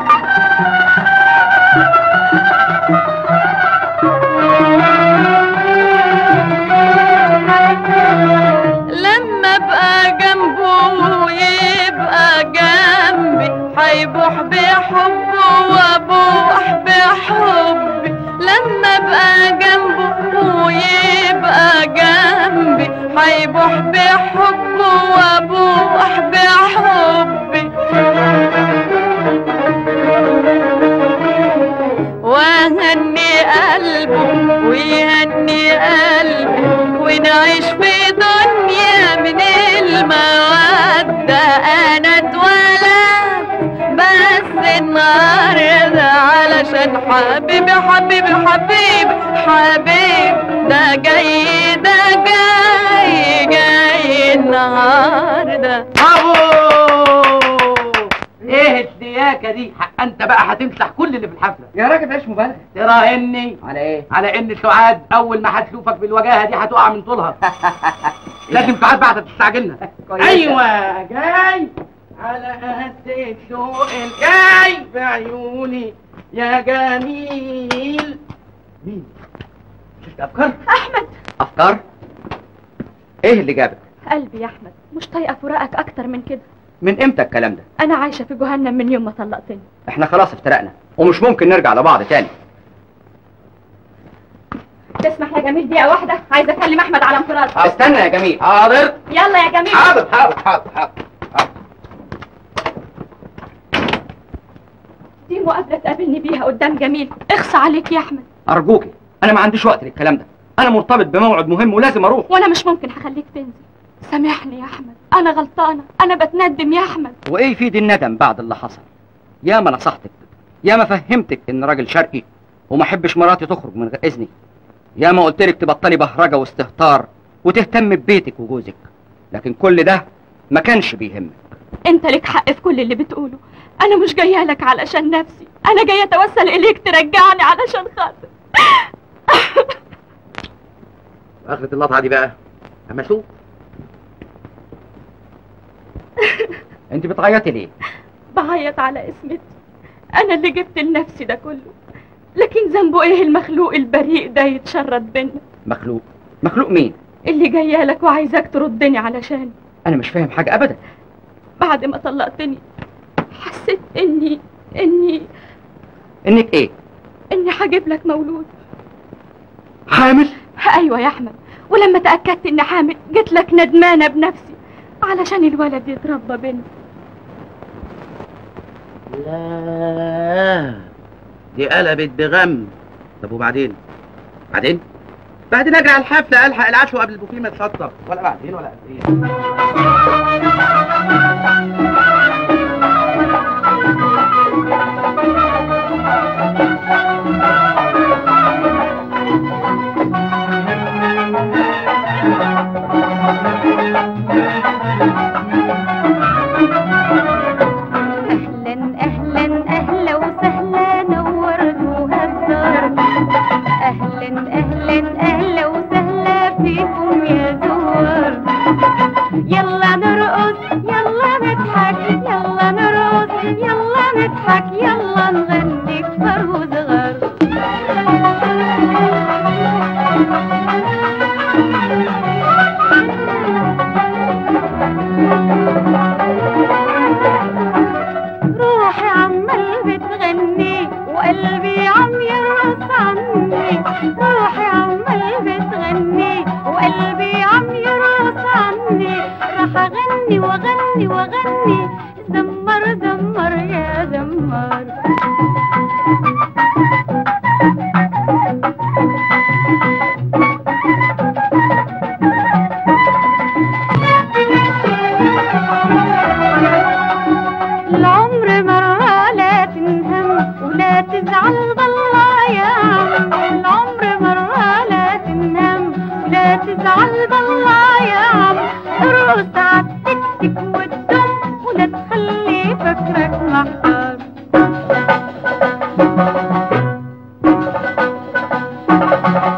Speaker 10: لما ابقى جنبه ويبقى جنبي هيبوح بحبه وابوح بحبي لما ابقى جنبه ويبقى جنبي هيبوح بحبه وابوح بحبي وهني قلبه ويهني قلبي ونعيش في دنيا من المودة أنا اتولد بس النهاردة علشان حبيبي حبيبي حبيبي حبيبي ده جاي ده جاي جاي النهارده
Speaker 3: ايه الدياكه دي حق انت بقى هتمسح كل اللي في الحفله
Speaker 7: يا راجل ايش مبالغه
Speaker 3: تراهني
Speaker 7: على ايه
Speaker 3: على ان سعاد اول ما هتشوفك بالوجاهه دي هتقع من طولها لازم سعاد بقى تستعجلنا
Speaker 7: كويسة.
Speaker 3: ايوه جاي على قد الشوق الجاي بعيوني يا جميل مين شفت افكار
Speaker 1: احمد
Speaker 7: افكار ايه اللي جابك
Speaker 1: قلبي يا احمد مش طايقه فراقك اكتر من كده
Speaker 7: من امتى الكلام ده
Speaker 1: انا عايشه في جهنم من يوم ما طلقتني
Speaker 7: احنا خلاص افترقنا ومش ممكن نرجع لبعض تاني
Speaker 1: تسمح يا جميل دقيقه واحده عايزه اكلم احمد على انفراد
Speaker 7: استنى يا جميل
Speaker 3: حاضر
Speaker 1: يلا يا جميل
Speaker 3: حاضر حاضر حاضر حاضر
Speaker 1: دي مقابله تقابلني بيها قدام جميل اخصى عليك يا احمد
Speaker 7: ارجوكي انا ما عنديش وقت للكلام ده انا مرتبط بموعد مهم ولازم اروح
Speaker 1: وانا مش ممكن هخليك تنزل سامحني يا احمد انا غلطانه انا بتندم يا احمد
Speaker 7: وايه يفيد الندم بعد اللي حصل يا ما نصحتك يا ما فهمتك ان راجل شرقي وما احبش مراتي تخرج من غير اذني يا ما قلت لك تبطلي بهرجه واستهتار وتهتم ببيتك وجوزك لكن كل ده ما كانش بيهمك
Speaker 1: انت لك حق في كل اللي بتقوله انا مش جايه لك علشان نفسي انا جايه اتوسل اليك ترجعني علشان خاطر
Speaker 3: اخرة اللطعه دي بقى اما شوف
Speaker 7: انت بتعيطي ليه
Speaker 1: بعيط على اسمتي انا اللي جبت لنفسي ده كله لكن ذنبه ايه المخلوق البريء ده يتشرد بينا
Speaker 7: مخلوق مخلوق مين
Speaker 1: اللي جايه لك وعايزاك تردني علشان
Speaker 7: انا مش فاهم حاجه ابدا
Speaker 1: بعد ما طلقتني حسيت اني اني
Speaker 7: انك ايه
Speaker 1: اني هجيب لك مولود
Speaker 7: حامل
Speaker 1: ايوه يا احمد ولما تاكدت اني حامل جيت لك ندمانه بنفسي علشان الولد يتربى بينا
Speaker 3: لا دي قلبت بغم طب وبعدين بعدين بعدين اجري على الحفله الحق العشو قبل البوفيه ما يتشطب ولا بعدين ولا قبلين
Speaker 5: اهلا اهلا اهلا وسهلا نورتوها الدار اهلا اهلا اهلا وسهلا فيكم يا زوار يلا نرقص يلا نضحك يلا نرقص يلا نضحك يلا نغني كفر وصغار روحي عمال بتغني وقلبي عم يرقص عني روحي عمال بتغني وقلبي عم يرقص عني راح اغني واغني واغني زمر زمر يا زمر العمر مرة لا تنهم ولا تزعل ضل يا عم العمر مرة لا تنهم ولا تزعل ضل يا عم ارقص عالتكتك والدم ولا تخلي فكرك محتار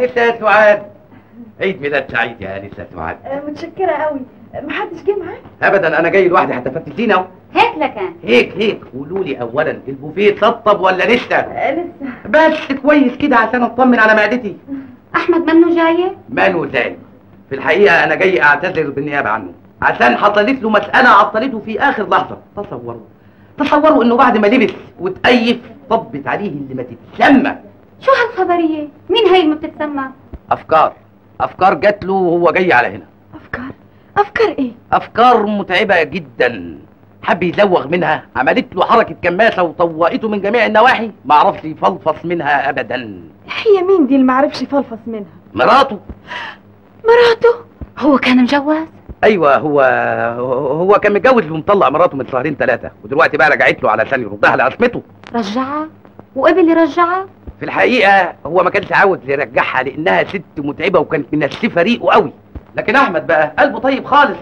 Speaker 3: انسه يا سعاد عيد ميلاد سعيد يا انسه سعاد
Speaker 1: متشكرة قوي محدش جه معاك
Speaker 3: ابدا انا جاي لوحدي حتى فتشتيني اهو
Speaker 2: هيك لكان
Speaker 3: هيك هيك قولوا لي اولا البوفيه اتسطب ولا لسه
Speaker 1: لسه
Speaker 3: بس كويس كده عشان اطمن على معدتي
Speaker 2: احمد منه جاي
Speaker 3: مانو تاني في الحقيقه انا جاي اعتذر بالنيابه عنه عشان حصلت له مساله عطلته في اخر لحظه تصوروا تصوروا انه بعد ما لبس وتأيف طبت عليه اللي ما تتسمى
Speaker 2: شو هالخبريه مين هي اللي ما بتتسمى
Speaker 3: افكار افكار جات له وهو جاي على هنا
Speaker 1: افكار افكار ايه
Speaker 3: افكار متعبه جدا حب يزوغ منها عملت له حركه كماسه وطوقته من جميع النواحي ما عرفش يفلفص منها ابدا
Speaker 1: هي مين دي اللي معرفش يفلفص منها
Speaker 3: مراته
Speaker 1: مراته
Speaker 2: هو كان مجوز
Speaker 3: ايوه هو هو كان متجوز ومطلق مراته من شهرين ثلاثه ودلوقتي بقى رجعت له علشان يردها لعصمته
Speaker 2: رجعها وقبل يرجعها
Speaker 3: في الحقيقه هو ما كانش عاوز يرجعها لانها ست متعبه وكانت منسفه ريقه قوي لكن احمد بقى قلبه طيب خالص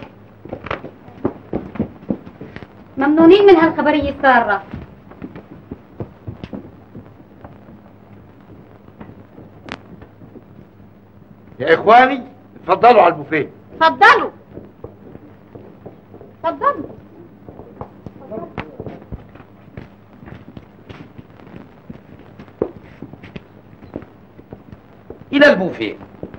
Speaker 2: ممنونين من هالخبريه الساره
Speaker 8: يا اخواني اتفضلوا على البوفيه
Speaker 2: تفضلوا تفضلوا
Speaker 3: الى البوفيه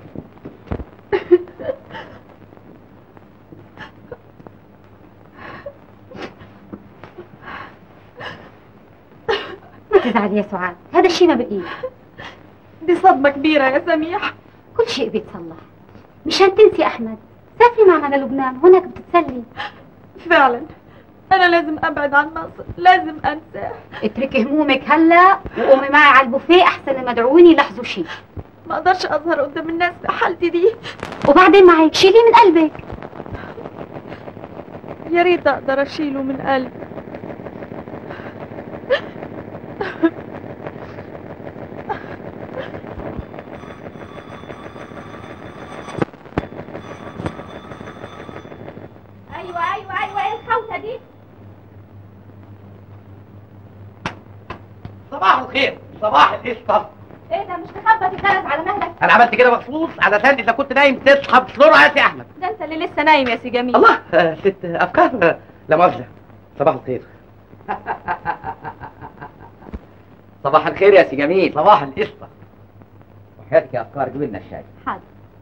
Speaker 2: ما تزعل يا سعاد هذا الشيء ما بقيه
Speaker 1: دي صدمة كبيرة يا سميح
Speaker 2: كل شيء بيتصلح مشان تنسي احمد سافري معنا للبنان هناك بتتسلي
Speaker 1: فعلا انا لازم ابعد عن مصر لازم انساه
Speaker 2: اتركي همومك هلا وقومي معي على البوفيه احسن ما دعوني يلاحظوا شيء
Speaker 1: ما اقدرش اظهر قدام الناس بحالتي دي
Speaker 2: وبعدين معك شيليه من قلبك
Speaker 1: يا ريت اقدر اشيله من قلبي
Speaker 5: ايوه ايوه ايوه ايه الخوته دي
Speaker 3: صباح الخير صباح القشطه
Speaker 5: ايه ده مش تخبط الجرس على مهلك
Speaker 3: انا عملت كده مخصوص علشان اذا كنت نايم تصحى بسرعه يا سي احمد
Speaker 1: ده انت اللي لسه نايم يا سي جميل
Speaker 3: الله آه، ست افكار آه، لا مؤاخذه صباح الخير
Speaker 7: صباح الخير يا سي جميل
Speaker 3: صباح القشطه
Speaker 7: وحياتك يا افكار جيب لنا الشاي
Speaker 2: حاضر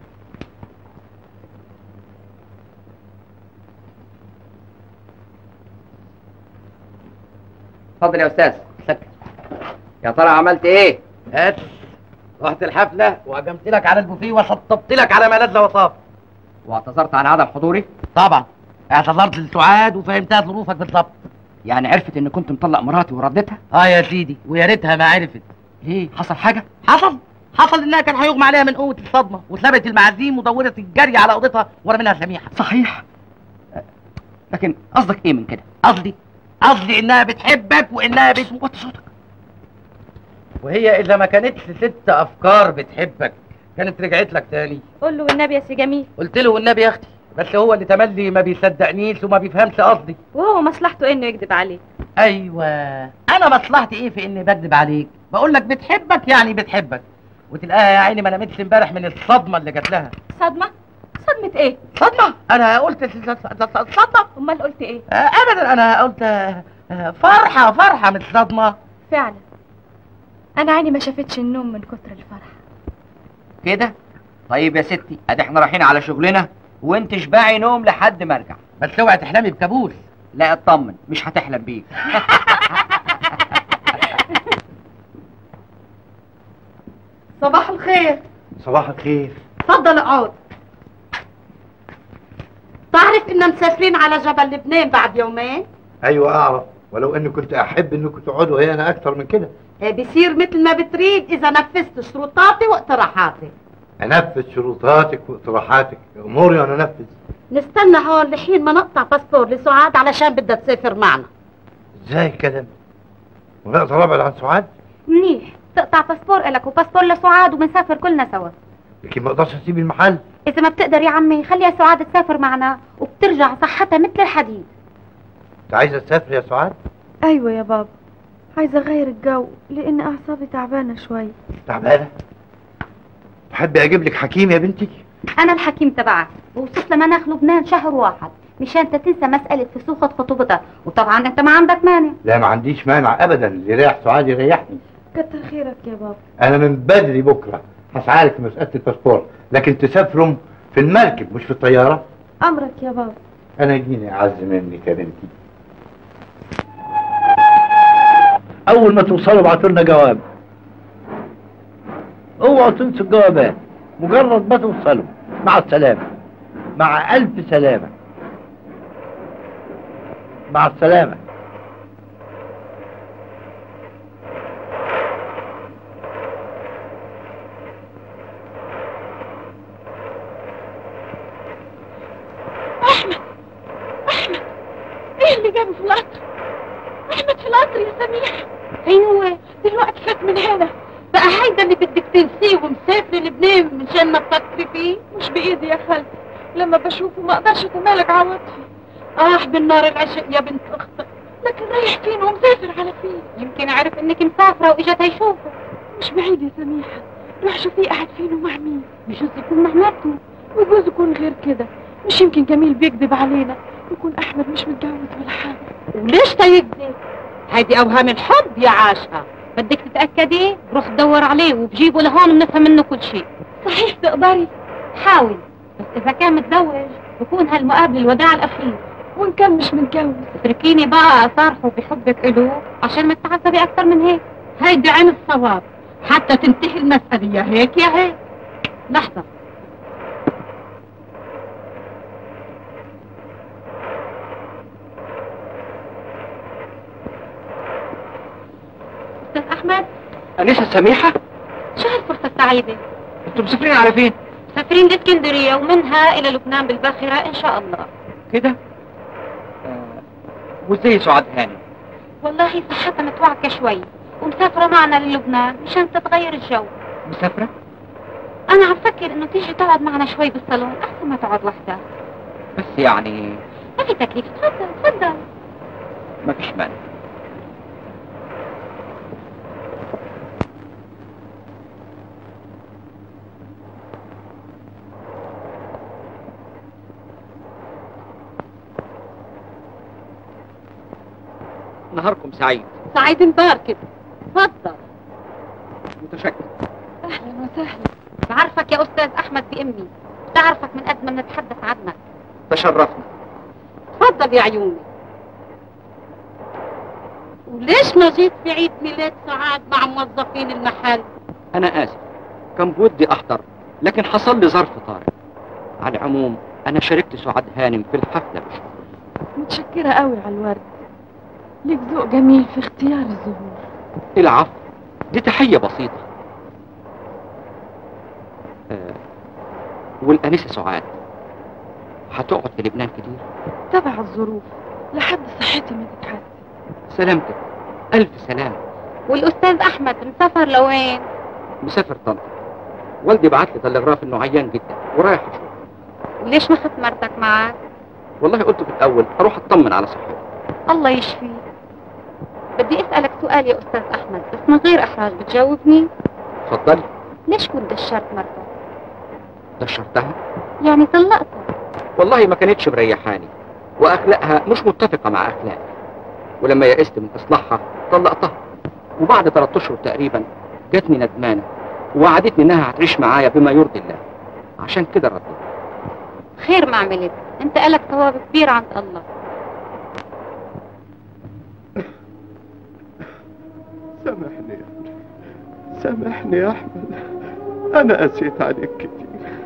Speaker 7: اتفضل يا استاذ سكت يا ترى عملت ايه
Speaker 3: هات رحت الحفله وهجمت لك على البوفيه وسطبت لك على ما لذ وطاب
Speaker 7: واعتذرت عن عدم حضوري
Speaker 3: طبعا اعتذرت لسعاد وفهمتها ظروفك بالظبط
Speaker 7: يعني عرفت ان كنت مطلق مراتي وردتها
Speaker 3: اه يا سيدي ويا ريتها ما عرفت
Speaker 7: ليه حصل حاجه
Speaker 3: حصل حصل انها كان هيغمى عليها من قوه الصدمه وسابت المعازيم ودورت الجري على اوضتها ورا منها سميحه
Speaker 7: صحيح أه، لكن قصدك ايه من كده
Speaker 3: قصدي قصدي انها بتحبك وانها بت...
Speaker 7: وطي صوتك
Speaker 3: وهي اذا ما كانتش ست افكار بتحبك كانت رجعت لك تاني
Speaker 1: قول له والنبي يا سي جميل
Speaker 3: قلت له والنبي يا اختي بس هو اللي تملي ما بيصدقنيش وما بيفهمش قصدي
Speaker 1: وهو مصلحته انه يكذب عليه
Speaker 3: ايوه انا مصلحتي ايه في اني بكذب عليك بقول لك بتحبك يعني بتحبك وتلاقيها يا عيني ما نامتش امبارح من الصدمه اللي جات لها
Speaker 1: صدمة صدمة ايه
Speaker 3: صدمه انا قلت س- س- س- صدمه
Speaker 1: امال قلت ايه
Speaker 3: آه، ابدا انا قلت آه، آه، فرحه فرحه مش صدمه
Speaker 1: فعلا انا عيني ما شافتش النوم من كتر الفرح
Speaker 7: كده طيب يا ستي ادي احنا رايحين على شغلنا وانت شبعي نوم لحد ما ارجع
Speaker 3: بس اوعي تحلمي بكابوس
Speaker 7: لا اطمن مش هتحلم بيك
Speaker 9: صباح الخير
Speaker 8: صباح الخير
Speaker 9: اتفضل اقعد تعرف اننا مسافرين على جبل لبنان بعد يومين
Speaker 8: ايوه اعرف ولو اني كنت احب انكم تقعدوا هنا اكتر من كده
Speaker 9: إيه بيصير مثل ما بتريد اذا نفذت شروطاتي واقتراحاتي
Speaker 8: انفذ شروطاتك واقتراحاتك اموري وانا انفذ
Speaker 9: نستنى هون لحين ما نقطع باسبور لسعاد علشان بدها تسافر معنا
Speaker 8: ازاي الكلام ونقدر ابعد عن سعاد
Speaker 2: منيح تقطع باسبور الك وباسبور لسعاد وبنسافر كلنا سوا
Speaker 8: لكن ما اقدرش اسيب المحل
Speaker 2: اذا ما بتقدر يا عمي خليها سعاد تسافر معنا وبترجع صحتها مثل الحديد
Speaker 8: انت عايزه تسافر يا سعاد
Speaker 1: ايوه يا بابا عايزه اغير الجو لان اعصابي تعبانه شويه
Speaker 8: تعبانه تحبي اجيب لك حكيم يا بنتي
Speaker 2: انا الحكيم تبعك ووصلت لمناخ لبنان شهر واحد مشان انت تنسى مسألة فسوخة خطوبتها وطبعا انت ما عندك مانع
Speaker 8: لا ما عنديش مانع ابدا اللي رايح سعاد يريحني
Speaker 1: كتر خيرك يا بابا
Speaker 8: انا من بدري بكره هسعالك في مساله الباسبور لكن تسافروا في المركب مش في الطياره
Speaker 1: امرك يا بابا
Speaker 8: انا جيني اعز منك يا بنتي اول ما توصلوا ابعتوا لنا جواب اوعوا تنسوا الجوابات مجرد ما توصلوا مع السلامه مع الف سلامه مع السلامه
Speaker 1: احمد احمد ايه اللي جابه في القطر احمد في القطر يا سميح ايوه دلوقتي فات من هنا بقى هيدا اللي بدك تنسيه ومسافر لبنان مشان ما تفكري فيه مش بايدي يا خالتي لما بشوفه ما اقدرش اتمالك عواطفي اه بالنار العشق يا بنت اختك لكن رايح فين ومسافر على فين
Speaker 2: يمكن عرف انك مسافرة واجت هيشوفك
Speaker 1: مش بعيد يا سميحة روح شوفيه قاعد فين ومع مين
Speaker 2: بجوز يكون مع مرته
Speaker 1: وجوز يكون غير كده مش يمكن جميل بيكذب علينا يكون احمد مش متجوز ولا حاجه
Speaker 9: وليش تيكذب هيدي اوهام الحب يا عاشقة
Speaker 2: بدك تتأكدي روح دور عليه وبجيبه لهون ونفهم منه كل شيء
Speaker 1: صحيح تقدري
Speaker 2: حاول بس اذا كان متزوج بكون هالمقابلة الوداع الاخير
Speaker 1: وان كان مش متجوز
Speaker 2: اتركيني بقى اصارحه بحبك له عشان ما تتعذبي اكثر من هيك
Speaker 9: هيدي عين الصواب حتى تنتهي المسألة يا هيك يا هيك لحظة
Speaker 2: استاذ احمد
Speaker 7: أنسة سميحة
Speaker 2: شو هالفرصة السعيدة
Speaker 7: انتوا مسافرين على فين؟
Speaker 2: مسافرين لاسكندرية ومنها الى لبنان بالباخرة ان شاء الله
Speaker 7: كده؟ آه. وازاي سعاد هاني؟
Speaker 2: والله صحتها متوعكة شوي ومسافرة معنا للبنان مشان تتغير الجو
Speaker 7: مسافرة؟
Speaker 2: انا عم فكر انه تيجي تقعد معنا شوي بالصالون احسن ما تقعد وحدها
Speaker 7: بس يعني
Speaker 2: ما في تكليف تفضل تفضل
Speaker 7: ما فيش مانع نهاركم سعيد
Speaker 9: سعيد مبارك تفضل
Speaker 7: متشكر
Speaker 1: اهلا وسهلا
Speaker 2: بعرفك يا استاذ احمد بامي بعرفك من قد ما بنتحدث عنك
Speaker 7: تشرفنا
Speaker 9: تفضل يا عيوني وليش ما جيت في عيد ميلاد سعاد مع موظفين المحل
Speaker 7: أنا آسف كان بودي أحضر لكن حصل لي ظرف طارئ على العموم أنا شاركت سعاد هانم في الحفلة بشهر
Speaker 1: متشكره قوي على الورد ليك ذوق جميل في اختيار الزهور
Speaker 7: العفو دي تحية بسيطة آه. والأنسة سعاد هتقعد في لبنان كتير
Speaker 1: تبع الظروف لحد صحتي ما تتحسن
Speaker 7: سلامتك ألف سلامة
Speaker 2: والاستاذ احمد مسافر لوين
Speaker 7: مسافر طنطا والدي بعت لي تلغراف انه عيان جدا ورايح اشوفه
Speaker 2: وليش ما خدت مرتك معك
Speaker 7: والله قلت في الاول اروح اطمن على صحته
Speaker 2: الله يشفيك بدي اسالك سؤال يا استاذ احمد بس من غير احراج بتجاوبني
Speaker 7: اتفضلي
Speaker 2: ليش كنت دشرت مرتك
Speaker 7: دشرتها
Speaker 2: يعني طلقتها
Speaker 7: والله ما كانتش مريحاني واخلاقها مش متفقه مع اخلاقي ولما يئست من اصلاحها طلقتها وبعد ثلاث اشهر تقريبا جاتني ندمانه ووعدتني انها هتعيش معايا بما يرضي الله عشان كده رديت
Speaker 2: خير ما عملت انت لك ثواب كبير عند الله
Speaker 4: سامحني يا ابني سامحني يا احمد انا قسيت عليك كتير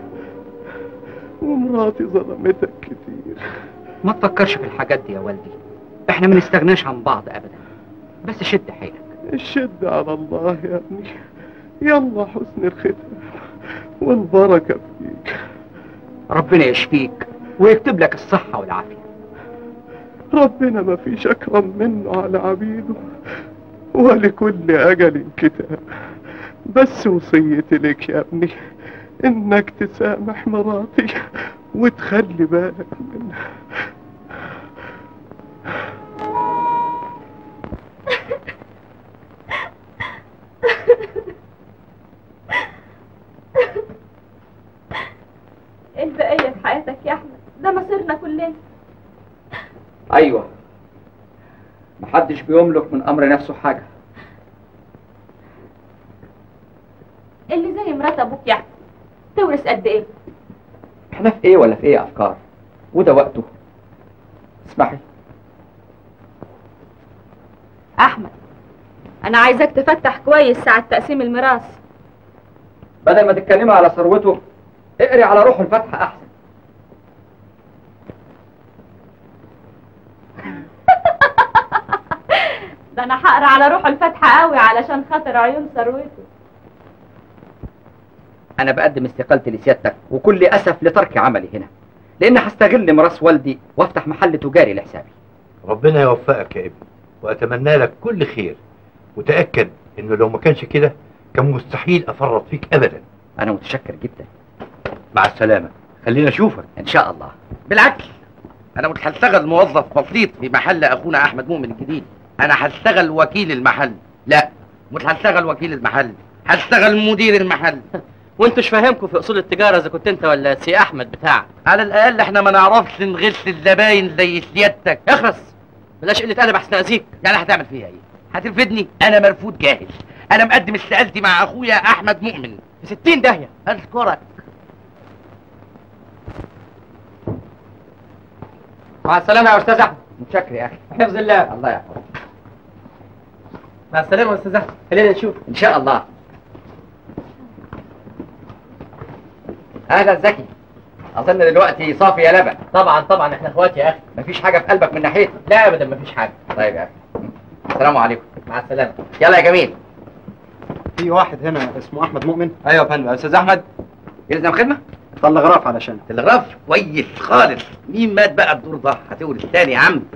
Speaker 4: ومراتي ظلمتك كتير
Speaker 7: ما تفكرش في الحاجات دي يا والدي احنا ما نستغناش عن بعض ابدا بس شد حيلك
Speaker 4: الشد على الله يا ابني يلا حسن الختام والبركة فيك
Speaker 7: ربنا يشفيك ويكتب لك الصحة والعافية
Speaker 4: ربنا ما فيش أكرم منه على عبيده ولكل أجل كتاب بس وصيتي لك يا ابني إنك تسامح مراتي وتخلي بالك منها
Speaker 7: ايوه محدش بيملك من امر نفسه حاجه
Speaker 2: اللي زي مرات ابوك يعني تورث قد ايه
Speaker 7: احنا في ايه ولا في ايه افكار وده وقته اسمحي
Speaker 2: احمد انا عايزاك تفتح كويس ساعة تقسيم الميراث
Speaker 7: بدل ما تتكلمي على ثروته اقري على روح الفتح احسن
Speaker 2: ده انا هقرا على روح الفتحة قوي علشان خاطر عيون ثروته
Speaker 7: انا بقدم استقالتي لسيادتك وكل اسف لترك عملي هنا لان هستغل ميراث والدي وافتح محل تجاري لحسابي
Speaker 8: ربنا يوفقك يا ابني واتمنى لك كل خير وتاكد انه لو ما كانش كده كان مستحيل افرط فيك ابدا
Speaker 7: انا متشكر جدا
Speaker 8: مع السلامه خلينا اشوفك
Speaker 7: ان شاء الله
Speaker 3: بالعكس انا مش هشتغل موظف بسيط في محل اخونا احمد مؤمن الجديد انا هشتغل وكيل المحل لا مش هشتغل وكيل المحل هشتغل مدير المحل
Speaker 6: وانتوا فاهمكم في اصول التجاره اذا كنت انت ولا سي احمد بتاعك
Speaker 3: على الاقل احنا ما نعرفش نغش الزباين زي سيادتك
Speaker 6: اخرس بلاش قله ادب احسن اذيك
Speaker 3: يعني هتعمل فيها ايه هترفدني انا مرفوض جاهز انا مقدم استقالتي مع اخويا احمد مؤمن
Speaker 6: في 60 داهيه
Speaker 3: اشكرك
Speaker 7: مع السلامه يا استاذ احمد متشكر يا اخي
Speaker 6: حفظ الله
Speaker 7: الله يحفظك
Speaker 6: مع السلامه يا استاذ احمد خلينا نشوف
Speaker 7: ان شاء الله اهلا زكي اظن دلوقتي صافي يا لبن
Speaker 6: طبعا طبعا احنا اخوات يا اخي
Speaker 7: مفيش حاجه في قلبك من ناحيتي
Speaker 6: لا ابدا مفيش حاجه
Speaker 7: طيب يا اخي السلام عليكم
Speaker 6: مع السلامه
Speaker 7: يلا يا جميل
Speaker 11: في واحد هنا اسمه احمد مؤمن
Speaker 6: ايوه يا فندم استاذ احمد
Speaker 7: يلزم خدمه
Speaker 11: تلغراف علشان
Speaker 3: تلغراف كويس خالص مين مات بقى الدور ده هتورث تاني يا عم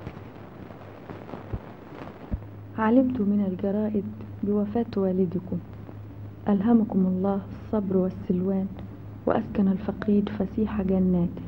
Speaker 12: علمت من الجرائد بوفاة والدكم ألهمكم الله الصبر والسلوان وأسكن الفقيد فسيح جناته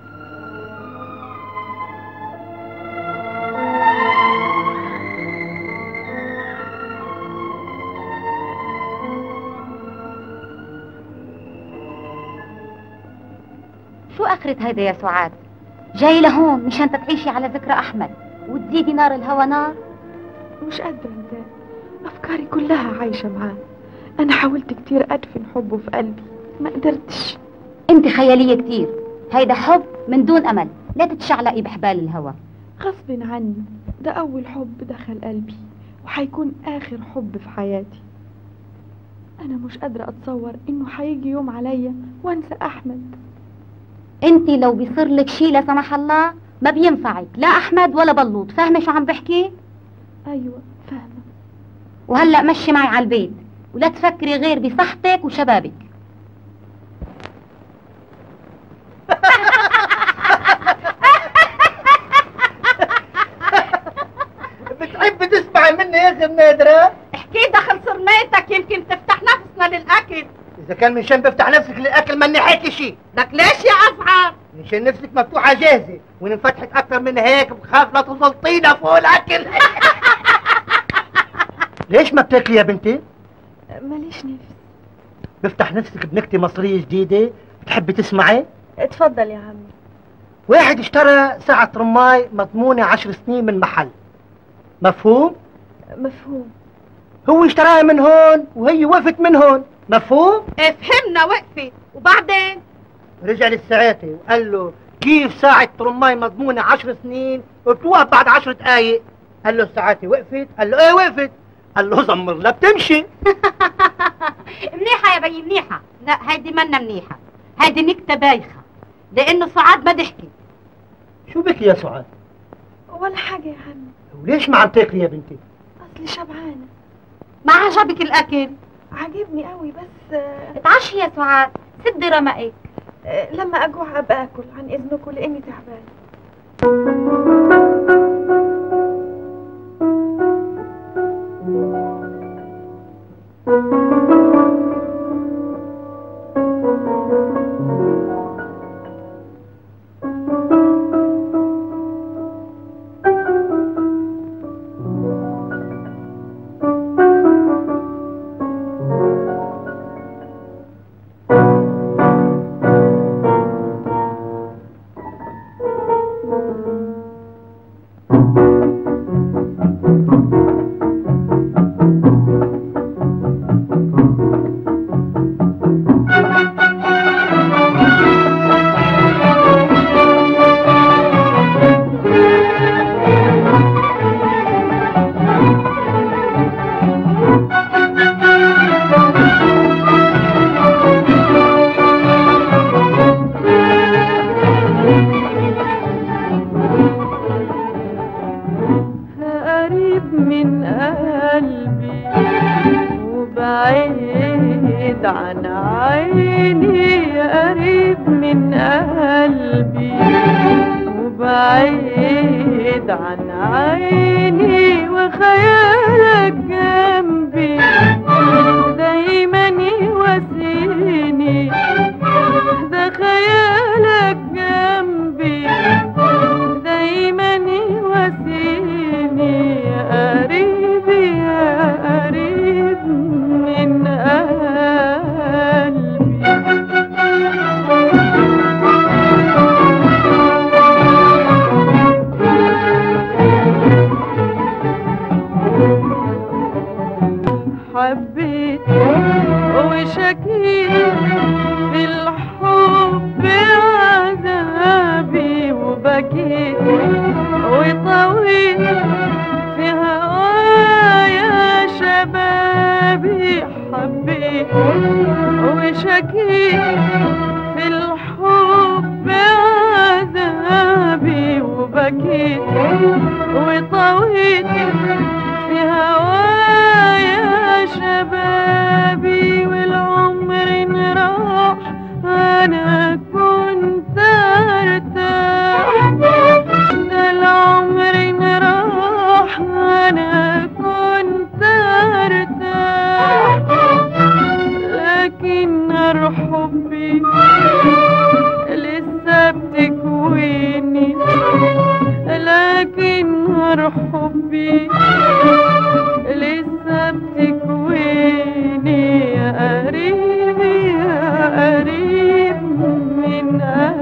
Speaker 2: شو اخرة هيدا يا سعاد جاي لهون مشان تعيشي على ذكرى احمد وتزيدي نار الهوى نار
Speaker 12: مش قادرة انساه أفكاري كلها عايشة معاه أنا حاولت كتير أدفن حبه في قلبي ما قدرتش
Speaker 2: انت خيالية كتير هيدا حب من دون امل لا تتشعلقي بحبال الهوى
Speaker 12: غصب عني ده أول حب دخل قلبي وحيكون آخر حب في حياتي أنا مش قادرة أتصور إنه حيجي يوم عليا وأنسى أحمد
Speaker 2: انت لو بيصير لك شي لا سمح الله ما بينفعك لا احمد ولا بلوط فاهمه شو عم بحكي
Speaker 12: أيوة فاهمة
Speaker 2: وهلا مشي معي على البيت ولا تفكري غير بصحتك وشبابك
Speaker 13: بتحب تسمع مني يا اخي نادرة
Speaker 9: احكي دخل صرميتك يمكن تفتح نفسنا للاكل
Speaker 13: اذا كان من شان بفتح نفسك للاكل ماني حكي شيء
Speaker 9: لك ليش يا افعى
Speaker 13: مشان نفسك مفتوحة جاهزة وان انفتحت اكتر من هيك بخاف لا تزلطينا فوق الاكل ليش ما بتاكلي يا بنتي؟
Speaker 12: ماليش نفس
Speaker 13: بفتح نفسك بنكتة مصرية جديدة بتحبي تسمعي؟
Speaker 12: اتفضل يا عمي
Speaker 13: واحد اشترى ساعة رماي مضمونة عشر سنين من محل مفهوم؟
Speaker 12: مفهوم
Speaker 13: هو اشتراها من هون وهي وقفت من هون مفهوم؟
Speaker 9: فهمنا وقفت وبعدين
Speaker 13: رجع للساعاتي وقال له كيف ساعة رماي مضمونة عشر سنين وبتوقف بعد عشر دقايق قال له الساعاتي وقفت قال له ايه وقفت قال له زمر لا بتمشي
Speaker 9: منيحة يا بي منيحة لا هيدي منا منيحة هيدي نكتة بايخة لأنه سعاد ما ضحكت
Speaker 13: شو بك يا سعاد
Speaker 12: ولا حاجة يا عمي
Speaker 13: وليش ما عم تاكلي يا بنتي
Speaker 12: أصلي شبعانة
Speaker 9: ما عجبك الأكل
Speaker 12: عاجبني قوي بس آه،
Speaker 2: اتعشي يا سعاد سدي رمقك
Speaker 12: آه، لما أجوع أبقى أكل عن إذنكم لأني تعبانة
Speaker 10: عن عيني قريب من قلبي وبعيد عن عيني وخيالك جنبي دايما يواسيني ده خيالك جنبي دايما يواسيني يا قريبي يا قريب من حبيت وشكيت في الحب عذابي وبكيت وطويت في هوايا شبابي حبيت وشكيت في الحب عذابي وبكيت وطويت في هوايا شبابي والعمر راح انا كنت ارتاح ده العمر راح انا كنت ارتاح لكن نار حبي لسه بتكويني لكن نار حبي لسه بتكويني يا قريبي يا قريب من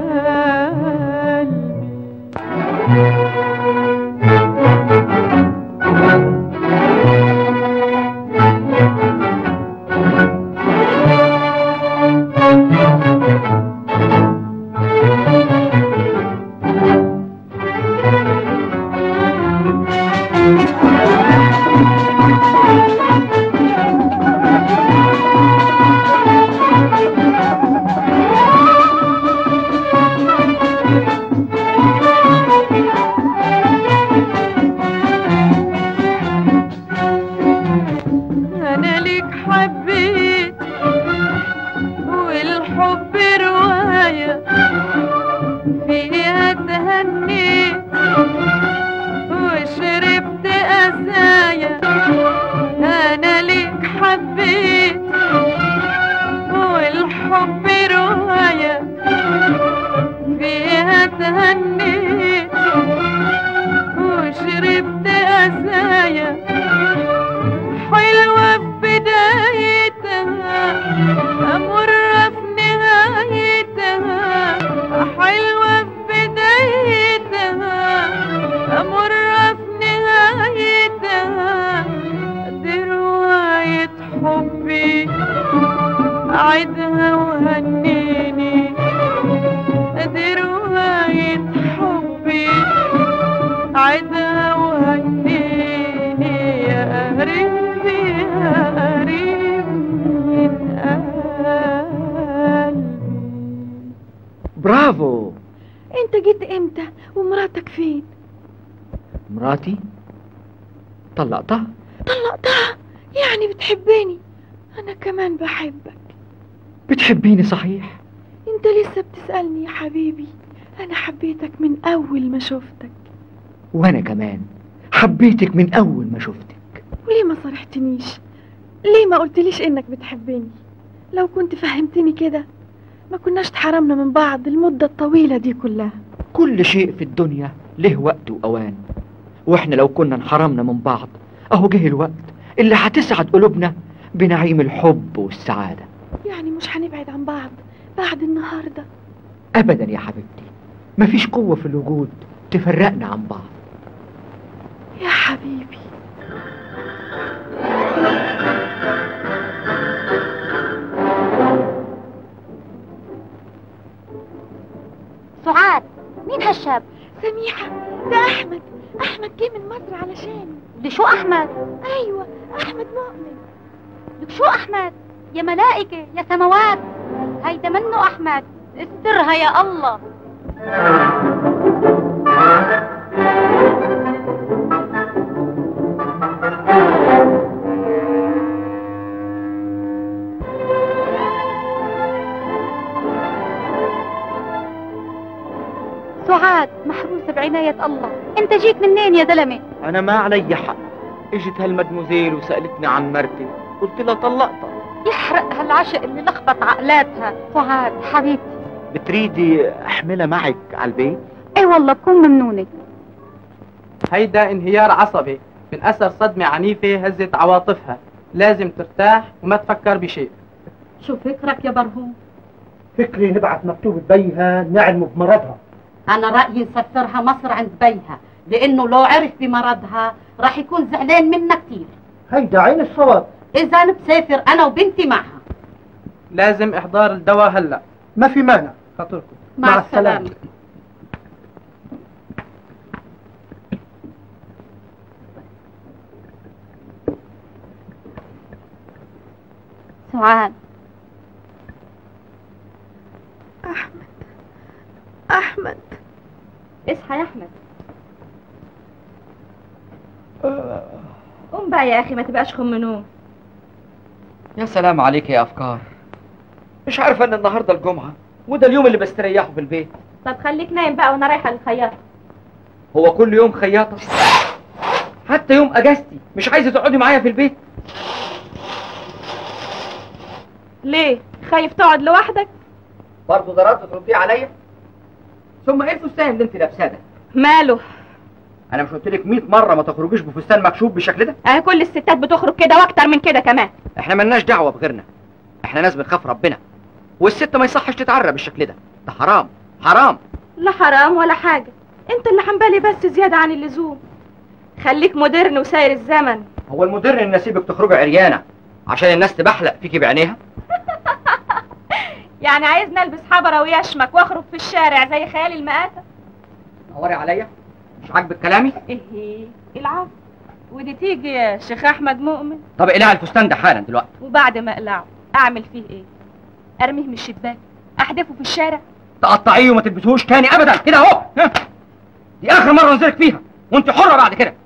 Speaker 10: انا ليك حبيت والحب رواية فيها تهنيت وشربت قسايا انا ليك حبيت والحب رواية فيها تهنيت وشربت قسايا حلوة في بدايتها مرة في نهايتها حلوة في بدايتها مرة في نهايتها دي رواية حبي عيدها وهنيني دي رواية حبي عيدها وهنيني يا قريبي يا قريب من قلبي
Speaker 14: برافو
Speaker 12: انت جيت امتى ومراتك فين
Speaker 14: مراتي طلقتها
Speaker 12: طلقتها يعني بتحبني انا كمان بحبك
Speaker 14: بتحبيني صحيح
Speaker 12: انت لسه بتسألني يا حبيبي انا حبيتك من اول ما شفتك
Speaker 14: وانا كمان حبيتك من اول ما شفتك
Speaker 12: وليه ما صرحتنيش ليه ما قلتليش انك بتحبني لو كنت فهمتني كده ما كناش اتحرمنا من بعض المدة الطويلة دي كلها
Speaker 14: كل شيء في الدنيا له وقت واوان واحنا لو كنا انحرمنا من بعض اهو جه الوقت اللي هتسعد قلوبنا بنعيم الحب والسعادة
Speaker 12: يعني مش هنبعد عن بعض بعد النهاردة
Speaker 14: ابدا يا حبيبتي مفيش قوة في الوجود تفرقنا عن بعض
Speaker 12: يا حبيبي
Speaker 2: سعاد مين هالشاب
Speaker 12: سميحة ده أحمد أحمد جه من مصر علشاني
Speaker 2: لشو أحمد
Speaker 12: أيوة أحمد مؤمن
Speaker 2: لك شو أحمد يا ملائكة يا سماوات هيدا منه أحمد استرها يا الله بعناية الله انت جيت منين يا زلمة
Speaker 14: انا ما علي حق اجت هالمدموزيل وسالتني عن مرتي قلت لها طلقتها
Speaker 2: يحرق هالعشق اللي لخبط عقلاتها سعاد حبيبتي
Speaker 14: بتريدي احملها معك على البيت
Speaker 2: اي والله بكون ممنونة
Speaker 15: هيدا انهيار عصبي من اثر صدمة عنيفة هزت عواطفها لازم ترتاح وما تفكر بشيء
Speaker 9: شو فكرك يا برهوم
Speaker 13: فكري نبعت مكتوب بيها نعلمه بمرضها
Speaker 9: انا رايي نسفرها مصر عند بيها لانه لو عرف بمرضها راح يكون زعلان منا كتير
Speaker 13: هيدا عين الصواب
Speaker 9: اذا بسافر انا وبنتي معها
Speaker 15: لازم احضار الدواء هلا
Speaker 13: ما في مانع
Speaker 15: خاطركم
Speaker 9: مع,
Speaker 13: مع
Speaker 9: السلامة.
Speaker 13: السلامة.
Speaker 2: سعاد
Speaker 12: أحمد أحمد
Speaker 16: اصحى يا احمد قوم بقى يا اخي ما تبقاش خم نوم
Speaker 7: يا سلام عليك يا افكار مش عارفه ان النهارده الجمعه وده اليوم اللي بستريحه في البيت
Speaker 16: طب خليك نايم بقى وانا رايحه للخياطه
Speaker 7: هو كل يوم خياطه حتى يوم اجازتي مش عايزه تقعدي معايا في البيت
Speaker 16: ليه خايف تقعد لوحدك
Speaker 7: برضه ضربت ترديه عليا ثم ايه الفستان اللي انت لابساه ده
Speaker 16: ماله
Speaker 7: انا مش قلت لك 100 مره ما تخرجيش بفستان مكشوف بالشكل ده
Speaker 16: اه كل الستات بتخرج كده واكتر من كده كمان
Speaker 7: احنا ملناش دعوه بغيرنا احنا ناس بنخاف ربنا والست ما يصحش تتعرى بالشكل ده ده حرام حرام
Speaker 16: لا حرام ولا حاجه انت اللي حنبالي بس زياده عن اللزوم خليك مودرن وساير الزمن
Speaker 7: هو المدر ان اسيبك تخرجي عريانه عشان الناس تبحلق فيكي بعينيها
Speaker 16: يعني عايزني البس حبره ويشمك واخرج في الشارع زي خيال المآتة
Speaker 7: نوري عليا مش عاجبك كلامي
Speaker 16: ايه العب ودي تيجي يا شيخ احمد مؤمن
Speaker 7: طب اقلعي الفستان ده حالا دلوقتي
Speaker 16: وبعد ما اقلعه اعمل فيه ايه ارميه من الشباك احدفه في الشارع
Speaker 7: تقطعيه وما تلبسوش تاني ابدا كده اهو ها. دي اخر مره انزلك فيها وانت حره بعد كده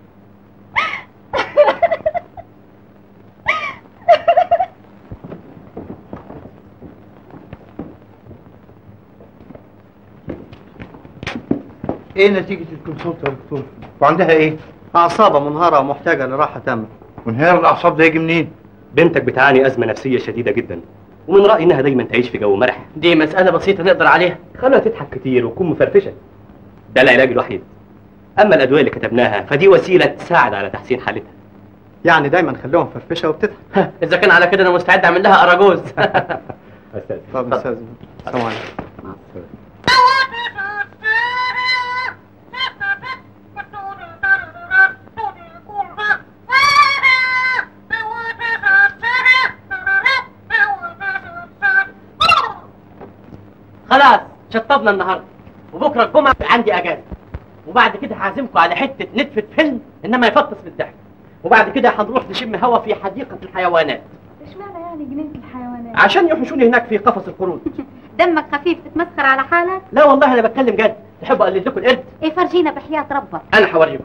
Speaker 8: ايه نتيجة الكونسولت يا دكتور؟ وعندها ايه؟
Speaker 11: أعصابها منهارة ومحتاجة لراحة تامة
Speaker 8: وانهيار الأعصاب ده يجي منين؟
Speaker 17: بنتك بتعاني أزمة نفسية شديدة جدا ومن رأيي إنها دايما تعيش في جو مرح
Speaker 3: دي مسألة بسيطة نقدر عليها
Speaker 17: خلها تضحك كتير وتكون مفرفشة ده العلاج الوحيد أما الأدوية اللي كتبناها فدي وسيلة تساعد على تحسين حالتها
Speaker 11: يعني دايما خليهم فرفشة وبتضحك
Speaker 3: إذا كان على كده أنا مستعد أعمل لها أراجوز
Speaker 17: أستاذ
Speaker 11: طب أستاذ السلام عليكم
Speaker 3: خلاص شطبنا النهارده وبكره الجمعه عندي اجازه وبعد كده هعزمكم على حته نتفه فيلم انما يفطس بالضحك وبعد كده هنروح نشم هوا في حديقه الحيوانات
Speaker 2: اشمعنى يعني جنينة الحيوانات
Speaker 3: عشان يوحشوني هناك في قفص القرود
Speaker 2: دمك خفيف تتمسخر على حالك
Speaker 3: لا والله انا بتكلم جد تحبوا اقلد لكم القرد
Speaker 2: ايه فرجينا بحياة ربك
Speaker 3: انا هوريكم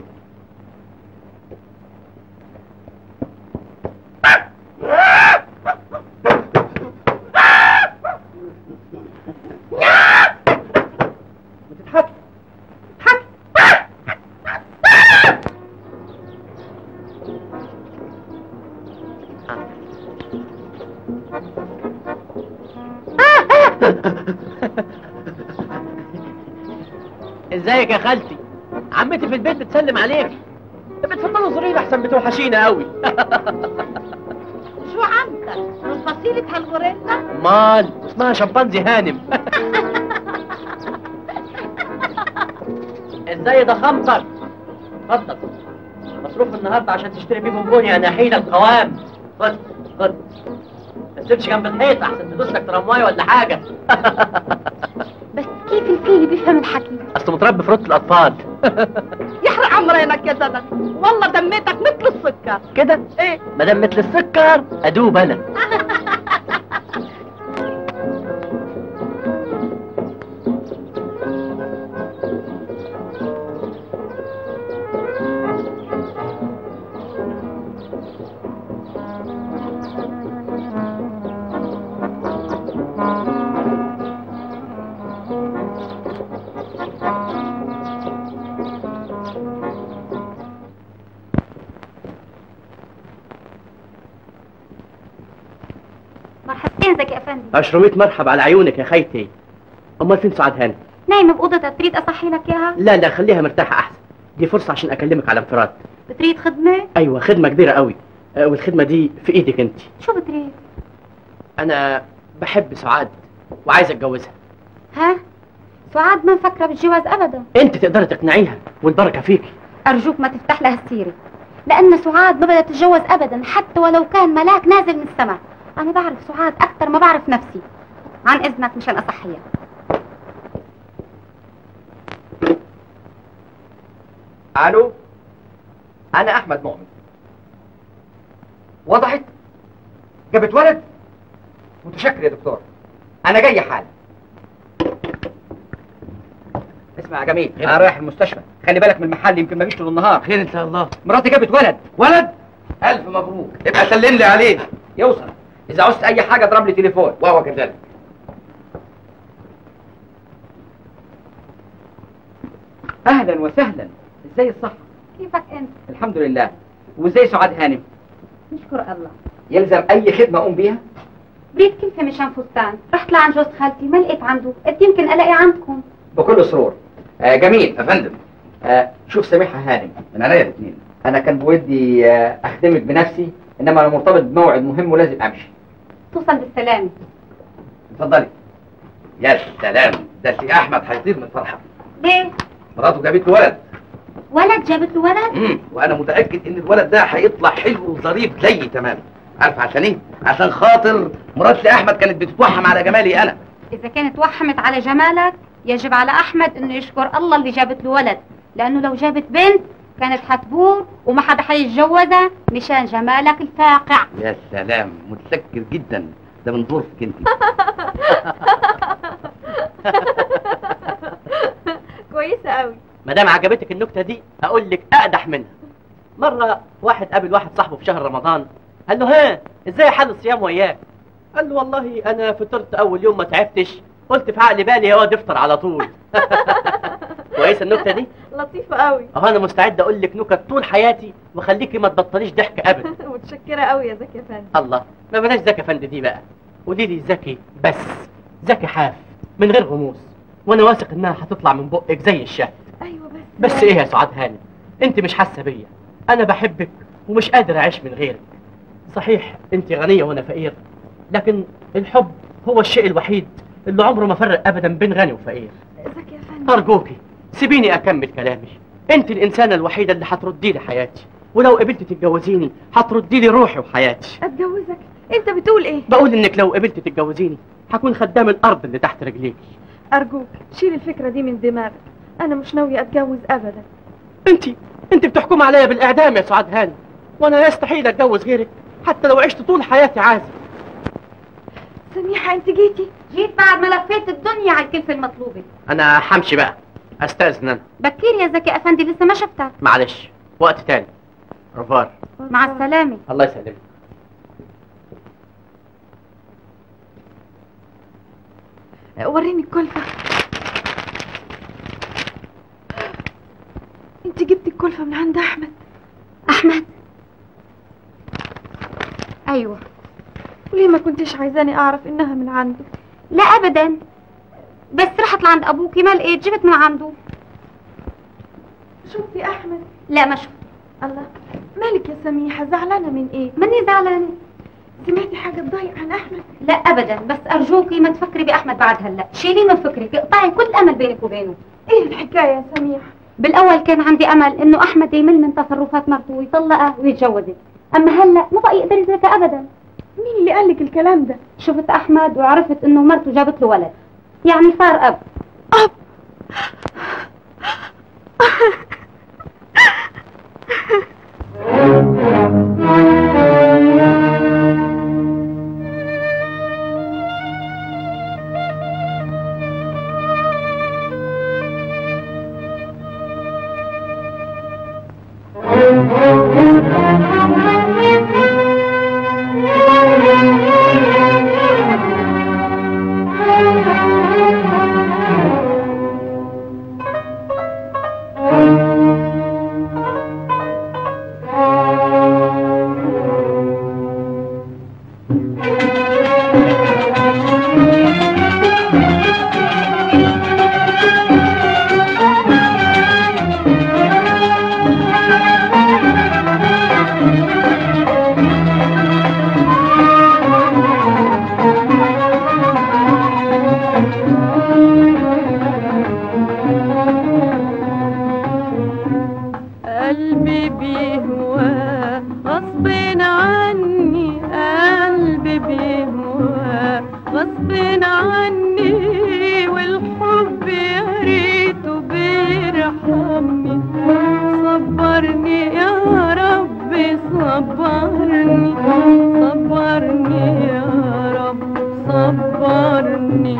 Speaker 3: بتضحكي ازيك يا خالتي عمتي في البيت بتسلم عليك بتفضلوا زرير احسن بتوحشينا قوي
Speaker 1: شو عمتك؟ من فصيلة هالغوريلا؟
Speaker 3: مال اسمها شمبانزي هانم ازاي ضخامتك اتفضل مصروف النهارده عشان تشتري بيه بونبوني انا حيل القوام خد خد ما تسيبش جنب الحيط احسن تدوس لك ترامواي ولا حاجه
Speaker 2: بس كيف الفيل بيفهم الحكي
Speaker 3: اصل متربي في رد الاطفال
Speaker 1: يحرق عمرينك يا زلمة والله دميتك مثل السكر
Speaker 3: كده
Speaker 1: ايه
Speaker 3: ما دام مثل السكر ادوب انا
Speaker 2: يا زكي افندي
Speaker 17: عشرمية مرحب على عيونك يا خيتي امال فين سعاد هاني
Speaker 2: نايمه باوضتها تريد اصحي لك اياها
Speaker 17: لا لا خليها مرتاحه احسن دي فرصه عشان اكلمك على انفراد
Speaker 2: بتريد خدمه
Speaker 17: ايوه خدمه كبيره قوي آه، والخدمه دي في ايدك انت
Speaker 2: شو بتريد
Speaker 17: انا بحب سعاد وعايز اتجوزها
Speaker 2: ها سعاد ما مفكره بالجواز ابدا
Speaker 17: انت تقدري تقنعيها والبركه فيكي
Speaker 2: ارجوك ما تفتح لها السيره لان سعاد ما بدها تتجوز ابدا حتى ولو كان ملاك نازل من السماء انا بعرف سعاد اكثر ما بعرف نفسي عن اذنك مشان اصحيها
Speaker 7: الو انا احمد مؤمن وضحت جابت ولد متشكر يا دكتور انا جاي حالا اسمع يا جميل انا رايح المستشفى خلي بالك من المحل يمكن ما جيش طول النهار
Speaker 3: خير ان شاء الله
Speaker 7: مراتي جابت ولد
Speaker 3: ولد الف مبروك ابقى سلم لي عليه
Speaker 7: يوصل اذا عوزت اي حاجه اضرب لي تليفون
Speaker 3: وهو كذلك
Speaker 7: اهلا وسهلا ازاي الصحه
Speaker 2: كيفك انت
Speaker 7: الحمد لله وازاي سعاد هانم
Speaker 2: نشكر الله
Speaker 7: يلزم اي خدمه اقوم بيها
Speaker 2: بريد كلفه مشان فستان رحت لعند جوز خالتي ما لقيت عنده قلت يمكن الاقي عندكم
Speaker 7: بكل سرور آه جميل
Speaker 3: يا فندم
Speaker 7: آه شوف سامحها هانم
Speaker 3: من عليا الاثنين
Speaker 7: انا كان بودي آه اخدمك بنفسي انما انا مرتبط بموعد مهم ولازم امشي
Speaker 2: توصل بالسلامه
Speaker 3: اتفضلي يا سلام ده سي احمد هيطير من الفرحه
Speaker 2: ليه
Speaker 3: مراته جابت له ولد
Speaker 2: ولد جابت له ولد
Speaker 3: امم وانا متاكد ان الولد ده هيطلع حلو وظريف زيي تمام عارف عشان ايه عشان خاطر مرات سي احمد كانت بتتوحم على جمالي انا
Speaker 2: اذا كانت وحمت على جمالك يجب على احمد انه يشكر الله اللي جابت له ولد لانه لو جابت بنت كانت حتبور وما حدا حيتجوزها مشان جمالك الفاقع
Speaker 3: يا سلام متشكر جدا ده من ظروفك انت
Speaker 16: كويسه قوي
Speaker 17: ما دام عجبتك النكته دي اقول لك اقدح منها مره واحد قابل واحد صاحبه في شهر رمضان قال له ها ازاي حال الصيام وياك قال له والله انا فطرت اول يوم ما تعبتش قلت في عقل بالي يا واد افطر على طول كويسه النكته دي
Speaker 16: لطيفه قوي
Speaker 17: اهو انا مستعد اقول لك نكت طول حياتي وخليكي ما تبطليش ضحك ابدا
Speaker 16: متشكره قوي يا زكي افندي
Speaker 17: الله ما بلاش زكي فند دي بقى قولي لي زكي بس زكي حاف من غير غموس وانا واثق انها هتطلع من بقك زي الشهد
Speaker 16: ايوه بس
Speaker 17: بس ايه يا سعاد هانم انت مش حاسه بيا انا بحبك ومش قادر اعيش من غيرك صحيح انت غنيه وانا فقير لكن الحب هو الشيء الوحيد اللي عمره ما فرق ابدا بين غني وفقير
Speaker 16: زكي افندي
Speaker 17: ارجوكي سيبيني اكمل كلامي انت الانسانه الوحيده اللي هتردي لي حياتي ولو قبلت تتجوزيني هتردي لي روحي وحياتي
Speaker 16: اتجوزك انت بتقول ايه
Speaker 17: بقول انك لو قبلت تتجوزيني هكون خدام الارض اللي تحت رجليكي
Speaker 16: ارجوك شيل الفكره دي من دماغك انا مش ناويه اتجوز ابدا
Speaker 17: انت انت بتحكم عليا بالاعدام يا سعاد هاني وانا يستحيل اتجوز غيرك حتى لو عشت طول حياتي عازب
Speaker 16: سميحه انت جيتي
Speaker 2: جيت بعد ما لفيت الدنيا على الكلفه المطلوبه
Speaker 17: انا همشي بقى استاذن انا
Speaker 2: بكير يا زكي افندي لسه ما شفتك
Speaker 17: معلش وقت تاني رفار
Speaker 2: مع السلامه
Speaker 17: الله يسلمك
Speaker 16: وريني الكلفه انت جبتي الكلفه من عند احمد
Speaker 2: احمد ايوه
Speaker 16: وليه ما كنتش عايزاني اعرف انها من عنده
Speaker 2: لا ابدا بس رحت لعند ابوكي ما لقيت جبت من عنده
Speaker 16: شفتي احمد
Speaker 2: لا ما شفت
Speaker 16: الله مالك يا سميحه زعلانه من ايه
Speaker 2: ماني زعلانه
Speaker 16: سمعتي حاجه تضايق عن احمد
Speaker 2: لا ابدا بس ارجوكي ما تفكري باحمد بعد هلا شيليه من فكرك اقطعي كل امل بينك وبينه
Speaker 16: ايه الحكايه يا سميحه
Speaker 2: بالاول كان عندي امل انه احمد يمل من تصرفات مرته ويطلقها ويتجوزك اما هلا ما بقى يقدر يتركها ابدا
Speaker 16: مين اللي قال لك الكلام ده
Speaker 2: شفت احمد وعرفت انه مرته جابت له ولد يعني صار اب
Speaker 16: اب
Speaker 10: قلبي بيهوى غصب عني قلبي بيهوى غصب عني والحب يا ريته بيرحمني صبرني يا رب صبرني صبرني يا رب صبرني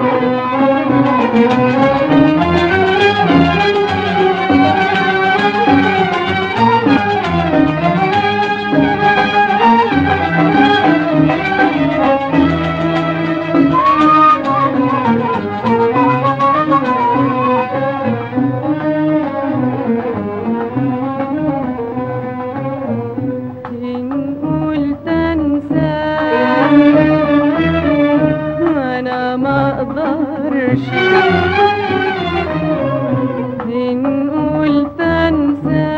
Speaker 10: إن قلت أنسى أنا ما أقدرش إن قلت أنسى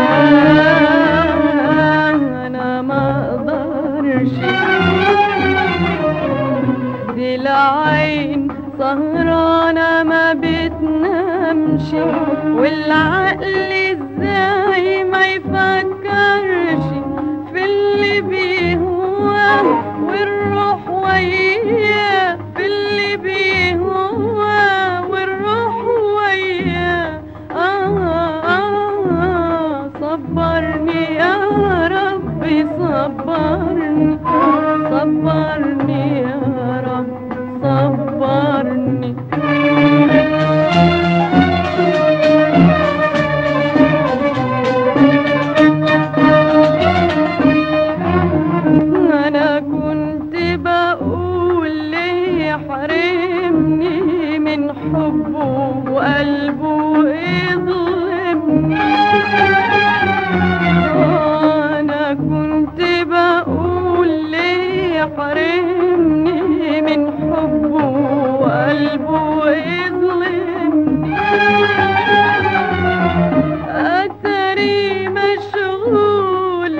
Speaker 10: أنا ما أقدرش دي العين سهرانة ما بتنامش والعقل ازاي ما يفكرش في اللي بيهوى والروح وياه في اللي بيهوى والروح وياه آه آه آه صبرني يا ربي صبرني صبرني يا رب صبرني أنا كنت بقول ليه يحرمني من حبه وقلبه يظلمني أنا كنت بقول ليه يحرمني من حبه وقلبه يظلمني أتري مشغول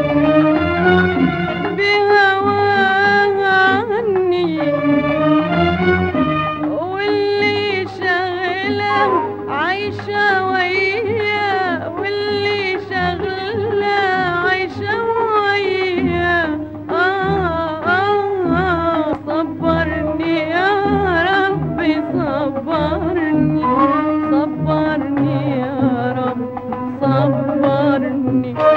Speaker 10: بهواه عني واللي شغله عايشة وياه واللي شغله عايشة وياه آه آه آه صبرني يا ربي صبرني صبرني يا رب صبرني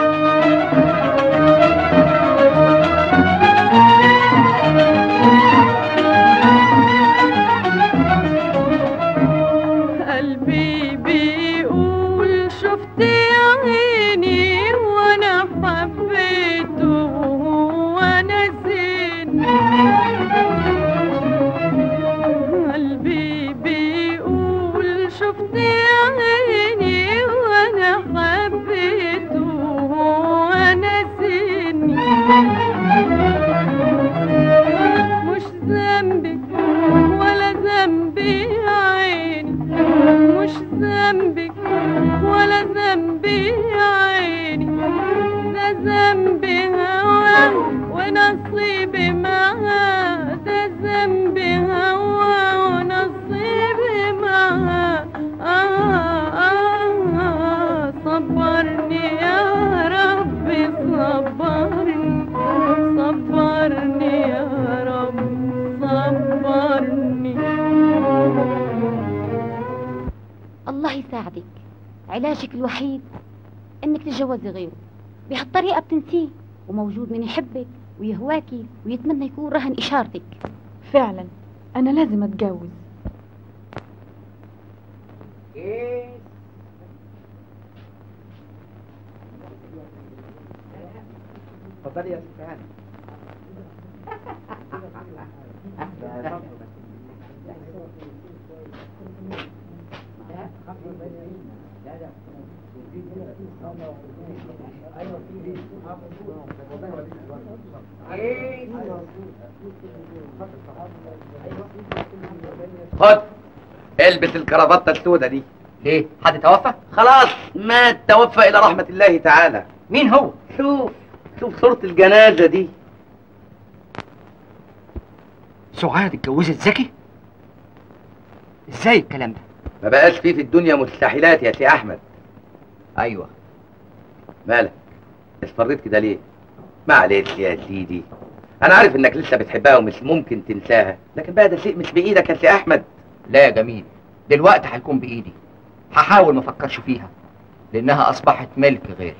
Speaker 10: قلبي بيقول شفت عيني وانا حبيته وانا زين قلبي بيقول شفت عيني وانا حبيته وانا زين مش ذنبي ولا ذنبي يا عيني مش ذنبك ولا ذنبي يا عيني ده ذنبي هواه ونصيبي معاه ده ذنبي هواه ونصيبي معاه آه آه آه صبرني يا ربي صبرني صبرني يا رب صبرني
Speaker 2: الله يساعدك علاجك الوحيد انك تتجوزي غيره بهالطريقة بتنسيه وموجود من يحبك ويهواكي ويتمنى يكون رهن اشارتك
Speaker 12: فعلا انا لازم اتجوز
Speaker 3: اتفضلي يا ست هاني خد البس الكرافته السوداء دي
Speaker 7: ليه حد توفى
Speaker 3: خلاص مات توفى الى رحمه الله تعالى
Speaker 7: مين هو
Speaker 3: شوف شوف صورة الجنازة دي
Speaker 7: سعاد اتجوزت زكي ازاي الكلام ده
Speaker 3: ما بقاش فيه في الدنيا مستحيلات يا سي احمد
Speaker 7: ايوه
Speaker 3: مالك اصفريت كده ليه معلش يا سيدي انا عارف انك لسه بتحبها ومش ممكن تنساها لكن بقى ده شيء مش بايدك يا سي احمد
Speaker 7: لا يا جميل دلوقتي هيكون بايدي هحاول ما افكرش فيها لانها اصبحت ملك غيري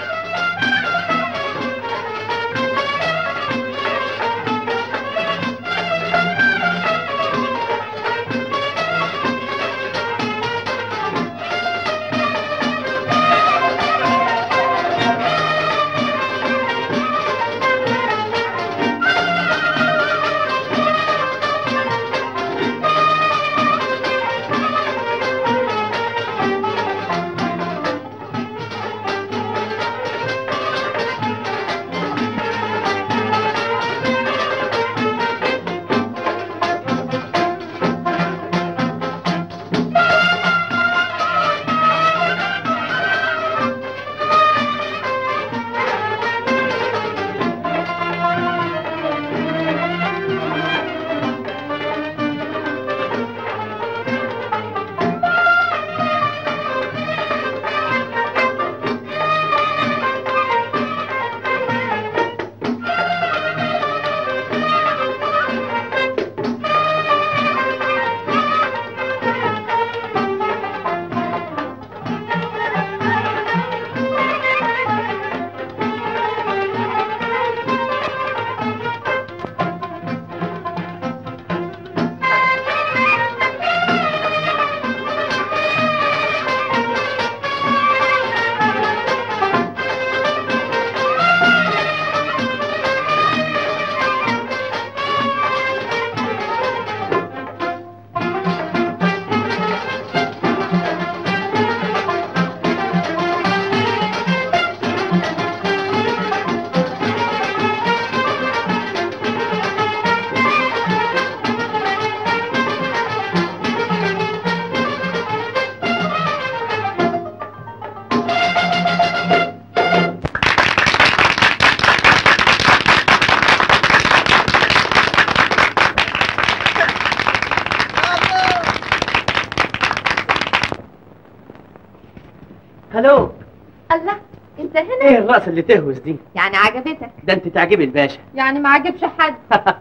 Speaker 17: هلو
Speaker 16: الله انت هنا
Speaker 17: ايه الرأس اللي تهوس دي
Speaker 16: يعني عجبتك
Speaker 17: ده انت تعجبي الباشا
Speaker 16: يعني ما عجبش حد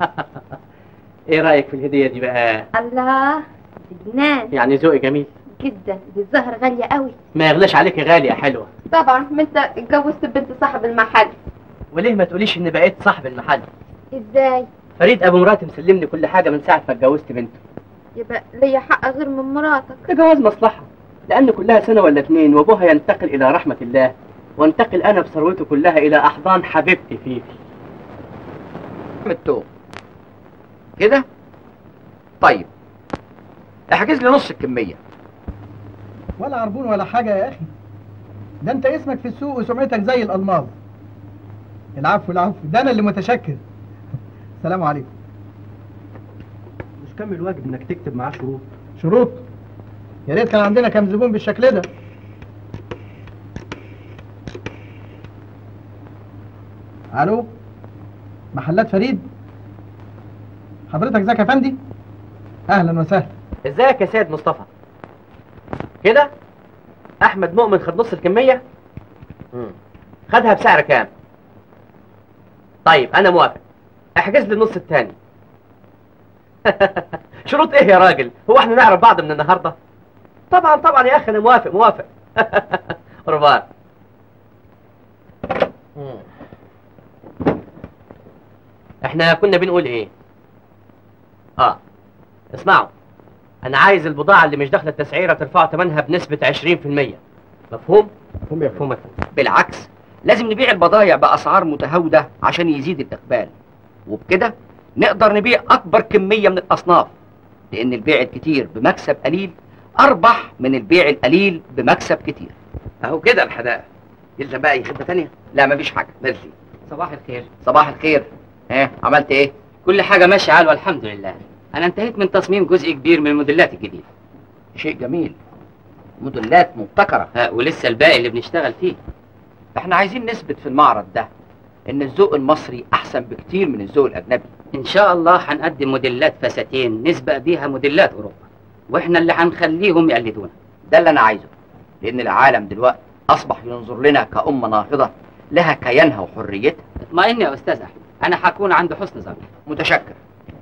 Speaker 17: ايه رأيك في الهدية دي بقى
Speaker 5: الله دي جنان
Speaker 17: يعني ذوقي جميل
Speaker 5: جدا دي الزهر غالية قوي
Speaker 17: ما يغلاش عليك يا غالي يا حلوة
Speaker 16: طبعا ما انت اتجوزت بنت صاحب المحل
Speaker 17: وليه ما تقوليش ان بقيت صاحب المحل
Speaker 5: ازاي
Speaker 17: فريد ابو مراتي مسلمني كل حاجة من ساعة ما اتجوزت بنته
Speaker 16: يبقى ليا حق غير من مراتك
Speaker 17: ده جواز مصلحة لأن كلها سنة ولا اتنين وأبوها ينتقل إلى رحمة الله وانتقل أنا بثروته كلها إلى أحضان حبيبتي فيفي
Speaker 7: التوم كده طيب احجز لي نص الكمية
Speaker 18: ولا عربون ولا حاجة يا أخي ده أنت اسمك في السوق وسمعتك زي الألماظ العفو العفو ده أنا اللي متشكر السلام عليكم
Speaker 11: مش كمل واجب انك تكتب معاه شروط
Speaker 18: شروط يا ريت كان عندنا كام زبون بالشكل ده الو محلات فريد حضرتك زكي افندي اهلا وسهلا
Speaker 17: ازيك يا سيد مصطفى كده أحمد مؤمن خد نص الكمية مم. خدها بسعر كام طيب أنا موافق احجز لي النص التاني شروط ايه يا راجل هو احنا نعرف بعض من النهارده طبعا طبعا يا اخي انا موافق موافق ربان احنا كنا بنقول ايه اه اسمعوا انا عايز البضاعه اللي مش داخله التسعيره ترفعوا ثمنها بنسبه 20% مفهوم مفهوم يا مفهوم
Speaker 7: بالعكس لازم نبيع البضايع بأسعار متهاودة عشان يزيد الإقبال وبكده نقدر نبيع أكبر كمية من الأصناف لأن البيع الكتير بمكسب قليل أربح من البيع القليل بمكسب كتير
Speaker 3: اهو كده الحدائق يلزم بقى اي خدمه ثانيه
Speaker 7: لا مفيش حاجة
Speaker 3: ميرسي
Speaker 7: صباح الخير صباح الخير ها عملت ايه
Speaker 19: كل حاجة ماشية عال والحمد لله أنا انتهيت من تصميم جزء كبير من الموديلات الجديدة
Speaker 7: شيء جميل موديلات مبتكرة
Speaker 19: ها ولسه الباقي اللي بنشتغل فيه
Speaker 7: احنا عايزين نثبت في المعرض ده ان الذوق المصري احسن بكتير من الذوق الاجنبي
Speaker 19: إن شاء الله هنقدم موديلات فساتين نسبق بيها موديلات أوروبا وإحنا اللي هنخليهم يقلدونا
Speaker 7: ده اللي انا عايزه لان العالم دلوقتي اصبح ينظر لنا كأمة ناهضة لها كيانها وحريتها
Speaker 19: اطمئن يا استاذ احمد انا هكون عند حسن ظن
Speaker 7: متشكر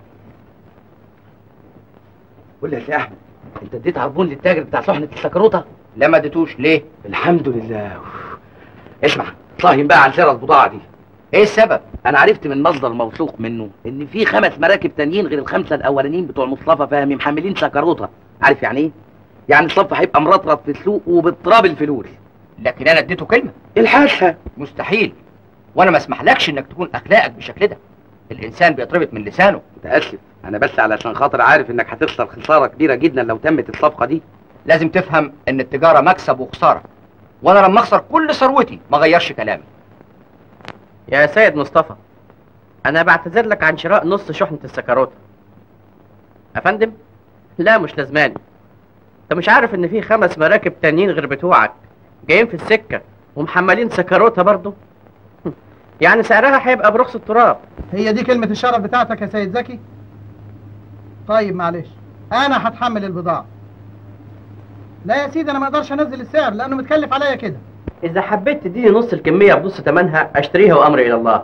Speaker 3: قول لي يا سي احمد انت اديت عربون للتاجر بتاع شحنه السكروته
Speaker 7: لا ما اديتوش ليه
Speaker 3: الحمد لله اسمع فاهم بقى عن سعر البضاعه دي
Speaker 7: ايه السبب
Speaker 3: انا عرفت من مصدر موثوق منه ان في خمس مراكب تانيين غير الخمسه الاولانيين بتوع مصطفى فهمي محملين سكروته عارف يعني ايه يعني الصف هيبقى مرطرط في السوق وباضطراب الفلوس
Speaker 7: لكن انا اديته كلمه
Speaker 3: الحاسه
Speaker 7: مستحيل وانا ما اسمحلكش انك تكون اخلاقك بالشكل ده الانسان بيتربط من لسانه
Speaker 3: متاسف انا بس علشان خاطر عارف انك هتخسر خساره كبيره جدا لو تمت الصفقه دي
Speaker 7: لازم تفهم ان التجاره مكسب وخساره وانا لما اخسر كل ثروتي ما غيرش كلامي
Speaker 17: يا سيد مصطفى انا بعتذر لك عن شراء نص شحنة السكروتة افندم لا مش لازماني انت مش عارف ان في خمس مراكب تانيين غير بتوعك جايين في السكة ومحملين سكروتة برضو يعني سعرها هيبقى برخص التراب
Speaker 18: هي دي كلمة الشرف بتاعتك يا سيد زكي طيب معلش انا هتحمل البضاعة لا يا سيدي انا ما اقدرش انزل السعر لانه متكلف عليا كده
Speaker 17: اذا حبيت تديني نص الكمية بنص تمنها اشتريها وامري الى الله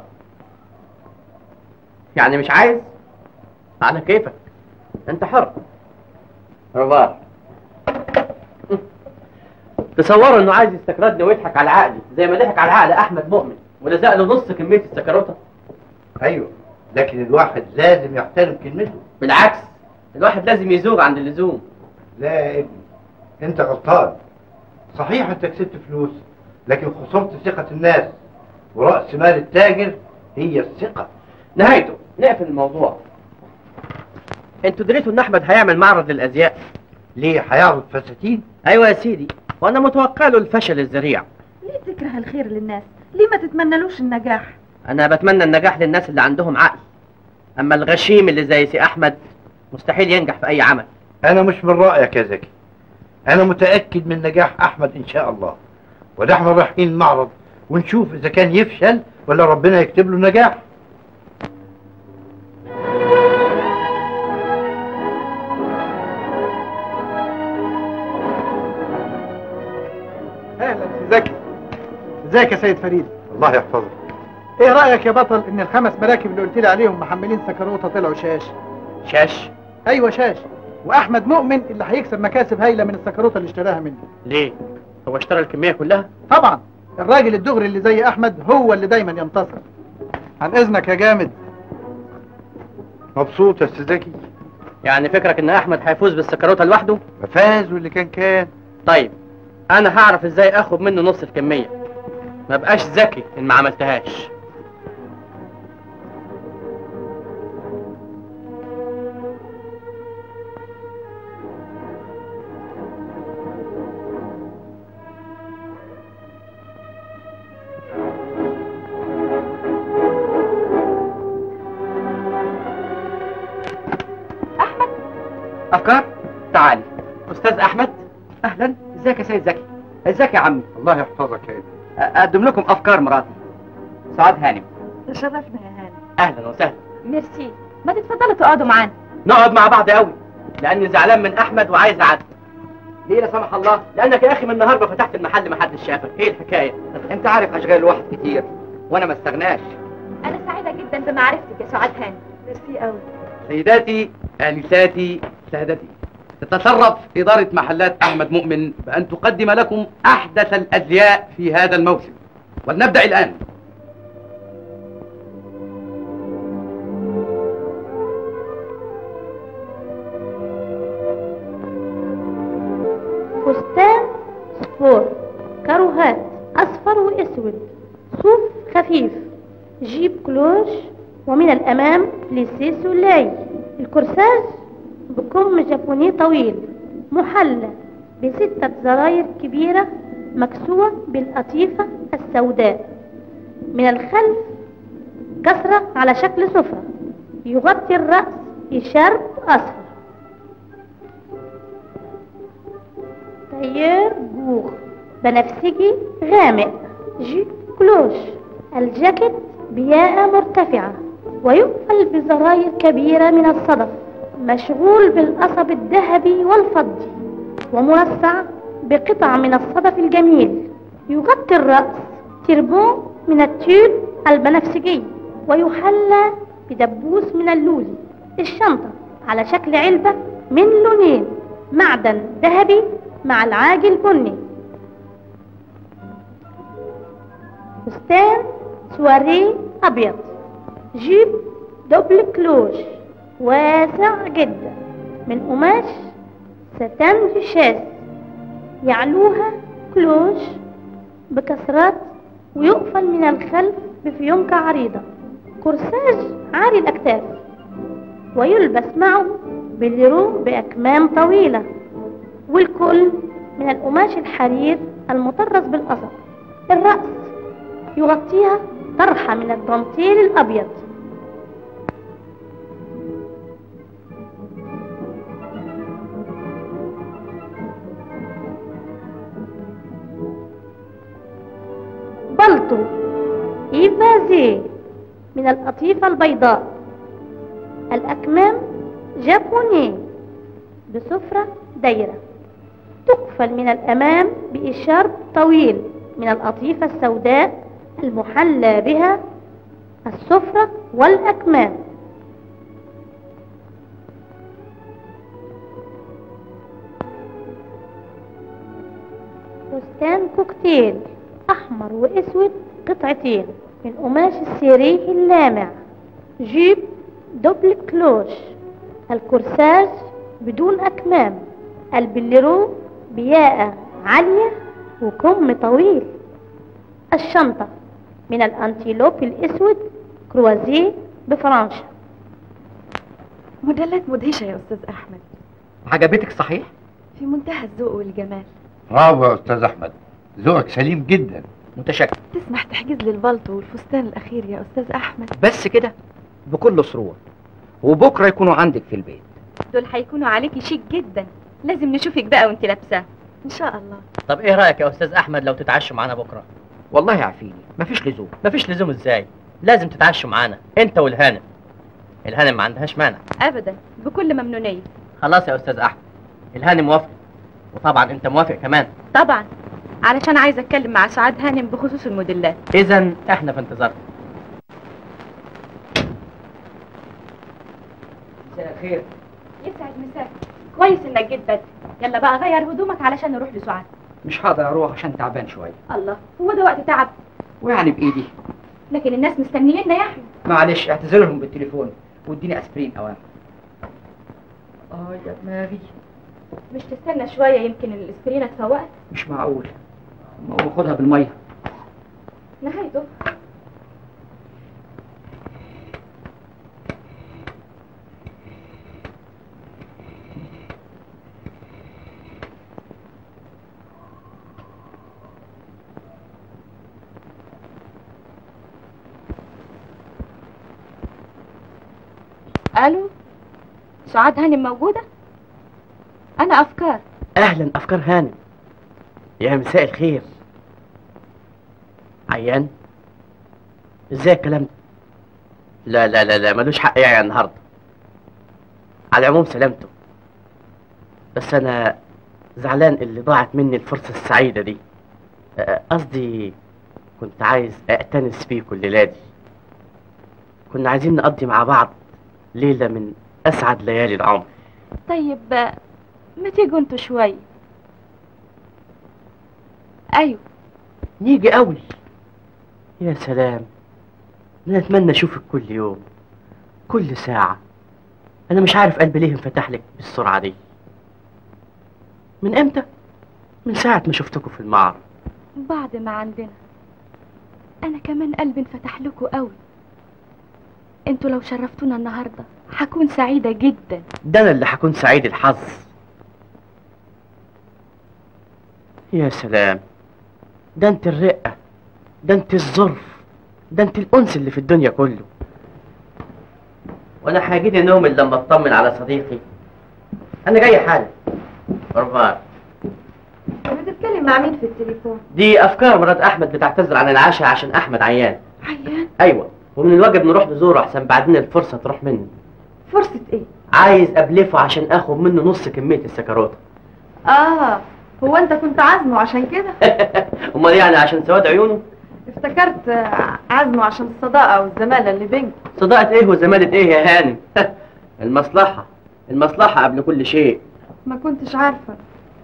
Speaker 17: يعني مش عايز على كيفك انت حر رفار تصوروا انه عايز يستكردني ويضحك على عقلي زي ما ضحك على عقل احمد مؤمن ولزق له نص كميه السكروته
Speaker 8: ايوه لكن الواحد لازم يحترم كلمته
Speaker 17: بالعكس الواحد لازم يزوغ عن اللزوم
Speaker 8: لا يا ابني انت غلطان صحيح انت كسبت فلوس لكن خسرت ثقة الناس ورأس مال التاجر هي الثقة
Speaker 17: نهايته نقفل الموضوع انتوا دريتوا ان احمد هيعمل معرض للازياء
Speaker 8: ليه هيعرض فساتين
Speaker 17: ايوه يا سيدي وانا متوقع له الفشل الذريع
Speaker 12: ليه تكره الخير للناس ليه ما تتمنلوش النجاح
Speaker 17: انا بتمنى النجاح للناس اللي عندهم عقل اما الغشيم اللي زي سي احمد مستحيل ينجح في اي عمل
Speaker 8: انا مش من رأيك يا زكي انا متأكد من نجاح احمد ان شاء الله وده احنا رايحين المعرض ونشوف اذا كان يفشل ولا ربنا يكتب له نجاح
Speaker 18: اهلا سي زكي ازيك يا سيد فريد
Speaker 8: الله يحفظك
Speaker 18: ايه رايك يا بطل ان الخمس مراكب اللي قلت لي عليهم محملين سكروته طلعوا شاش
Speaker 17: شاش
Speaker 18: ايوه شاش واحمد مؤمن اللي هيكسب مكاسب هايله من السكروته اللي اشتراها مني
Speaker 17: ليه هو اشترى الكميه كلها
Speaker 18: طبعا الراجل الدغري اللي زي احمد هو اللي دايما ينتصر عن اذنك يا جامد
Speaker 8: مبسوط يا استاذ زكي
Speaker 17: يعني فكرك ان احمد هيفوز بالسكروته لوحده
Speaker 8: فاز واللي كان كان
Speaker 17: طيب انا هعرف ازاي اخد منه نص الكميه ما بقاش ذكي ان ما عملتهاش
Speaker 7: افكار تعالي
Speaker 17: استاذ احمد
Speaker 7: اهلا ازيك يا سيد زكي ازيك يا عمي
Speaker 8: الله يحفظك يا ابني
Speaker 7: اقدم لكم افكار مراتي سعاد هانم
Speaker 12: تشرفنا يا هاني
Speaker 17: اهلا وسهلا
Speaker 16: ميرسي ما تتفضلوا تقعدوا معانا
Speaker 17: نقعد مع بعض قوي لاني زعلان من احمد وعايز اعدي ليه لا سمح الله لانك يا اخي من النهارده فتحت المحل ما حدش شافك ايه الحكايه
Speaker 7: انت عارف اشغال الواحد كتير وانا ما استغناش
Speaker 16: انا سعيده جدا بمعرفتك يا سعاد هاني
Speaker 12: ميرسي قوي
Speaker 3: سيداتي آنساتي سادتي تتصرف إدارة محلات أحمد مؤمن بأن تقدم لكم أحدث الأزياء في هذا الموسم ولنبدأ الآن
Speaker 1: فستان سبور كاروهات أصفر وأسود صوف خفيف جيب كلوش ومن الأمام ليسي سولاي الكورساج بكم جابوني طويل محلى بستة زراير كبيرة مكسوة بالقطيفة السوداء من الخلف كسرة على شكل سفرة يغطي الرأس بشرب أصفر تاير بوغ بنفسجي غامق جي كلوش الجاكيت بياقة مرتفعة ويقفل بزراير كبيرة من الصدف مشغول بالقصب الذهبي والفضي ومرصع بقطع من الصدف الجميل يغطي الرأس تربون من التول البنفسجي ويحلى بدبوس من اللوز الشنطة على شكل علبة من لونين معدن ذهبي مع العاج البني فستان سواري أبيض جيب دبل كلوش واسع جدا من قماش ستان جشاس يعلوها كلوش بكسرات ويقفل من الخلف بفيونكة عريضة كورساج عالي الأكتاف ويلبس معه بليرو بأكمام طويلة والكل من القماش الحرير المطرز بالقصب الرأس يغطيها طرحة من الدانتيل الأبيض بلطو إيفازي من القطيفة البيضاء الأكمام جابوني بسفرة دايرة تقفل من الأمام بإشارب طويل من القطيفة السوداء المحلى بها السفرة والأكمام فستان كوكتيل أحمر وأسود قطعتين من قماش السيريح اللامع جيب دبل كلوش الكورساج بدون أكمام البليرو بياقة عالية وكم طويل الشنطة من الأنتيلوب الأسود كروازيه بفرنسا
Speaker 12: موديلات مدهشة يا أستاذ أحمد
Speaker 7: عجبتك صحيح؟
Speaker 12: في منتهى الذوق والجمال
Speaker 8: برافو يا استاذ احمد ذوقك سليم جدا
Speaker 7: متشكر
Speaker 12: تسمح تحجز لي البلطو والفستان الأخير يا أستاذ أحمد
Speaker 7: بس كده بكل سرور وبكره يكونوا عندك في البيت
Speaker 16: دول هيكونوا عليكي شيك جدا لازم نشوفك بقى وانت لابساه
Speaker 12: إن شاء الله
Speaker 17: طب ايه رايك يا استاذ احمد لو تتعشوا معانا بكره
Speaker 7: والله عافيني مفيش لزوم
Speaker 17: مفيش لزوم ازاي لازم تتعشوا معانا انت والهانم الهانم ما عندهاش مانع
Speaker 16: ابدا بكل ممنونيه
Speaker 17: خلاص يا استاذ احمد الهانم موافق وطبعا انت موافق كمان
Speaker 16: طبعا علشان عايزه اتكلم مع سعاد هانم بخصوص الموديلات
Speaker 17: اذا احنا في انتظارك
Speaker 7: مساء الخير
Speaker 16: يسعد مساك كويس انك جيت بدري يلا بقى غير هدومك علشان نروح لسعاد
Speaker 7: مش هقدر اروح عشان تعبان شويه
Speaker 16: الله هو ده وقت تعب
Speaker 7: ويعني بايدي
Speaker 16: لكن الناس مستنييننا يا احمد
Speaker 7: معلش اعتذر لهم بالتليفون واديني اسبرين اوام اه يا دماغي
Speaker 16: مش تستنى شويه يمكن الاسبرينه تفوقك
Speaker 7: مش معقول ما هو خدها بالميه
Speaker 16: نهايته الو سعاد هانم موجوده انا افكار
Speaker 17: اهلا افكار هانم يا مساء الخير عيان ازاي الكلام ده لا لا لا لا ملوش حق يعيا النهارده على العموم سلامته بس انا زعلان اللي ضاعت مني الفرصه السعيده دي أه، قصدي كنت عايز اأتنس بيكم الليله دي كنا عايزين نقضي مع بعض ليله من اسعد ليالي العمر
Speaker 16: طيب ما تيجوا انتوا شويه ايوه
Speaker 17: نيجي قوي يا سلام انا اتمنى اشوفك كل يوم كل ساعة انا مش عارف قلبي ليه انفتح لك بالسرعة دي من امتى من ساعة ما شفتكم في المعرض
Speaker 16: بعد ما عندنا انا كمان قلبي انفتح لكم قوي انتوا لو شرفتونا النهارده هكون سعيده جدا
Speaker 17: ده انا اللي هكون سعيد الحظ يا سلام ده انت الرقة ده انت الظرف ده انت الانس اللي في الدنيا كله وانا هيجيلي نوم إلا لما اطمن على صديقي انا جاي حالا رفار
Speaker 12: بتتكلم مع مين في التليفون
Speaker 17: دي افكار مرات احمد بتعتذر عن العشاء عشان احمد عيان
Speaker 12: عيان
Speaker 17: ايوه ومن الواجب نروح نزوره احسن بعدين الفرصه تروح مني
Speaker 12: فرصة ايه
Speaker 17: عايز ابلفه عشان اخد منه نص كميه السكروته
Speaker 16: اه
Speaker 12: هو انت كنت عازمه عشان كده
Speaker 17: امال يعني عشان سواد عيونه
Speaker 12: افتكرت آه، عازمه عشان الصداقه والزماله اللي بينكم
Speaker 17: صداقة ايه وزمالة ايه يا هانم المصلحة المصلحة قبل كل شيء
Speaker 12: ما كنتش عارفه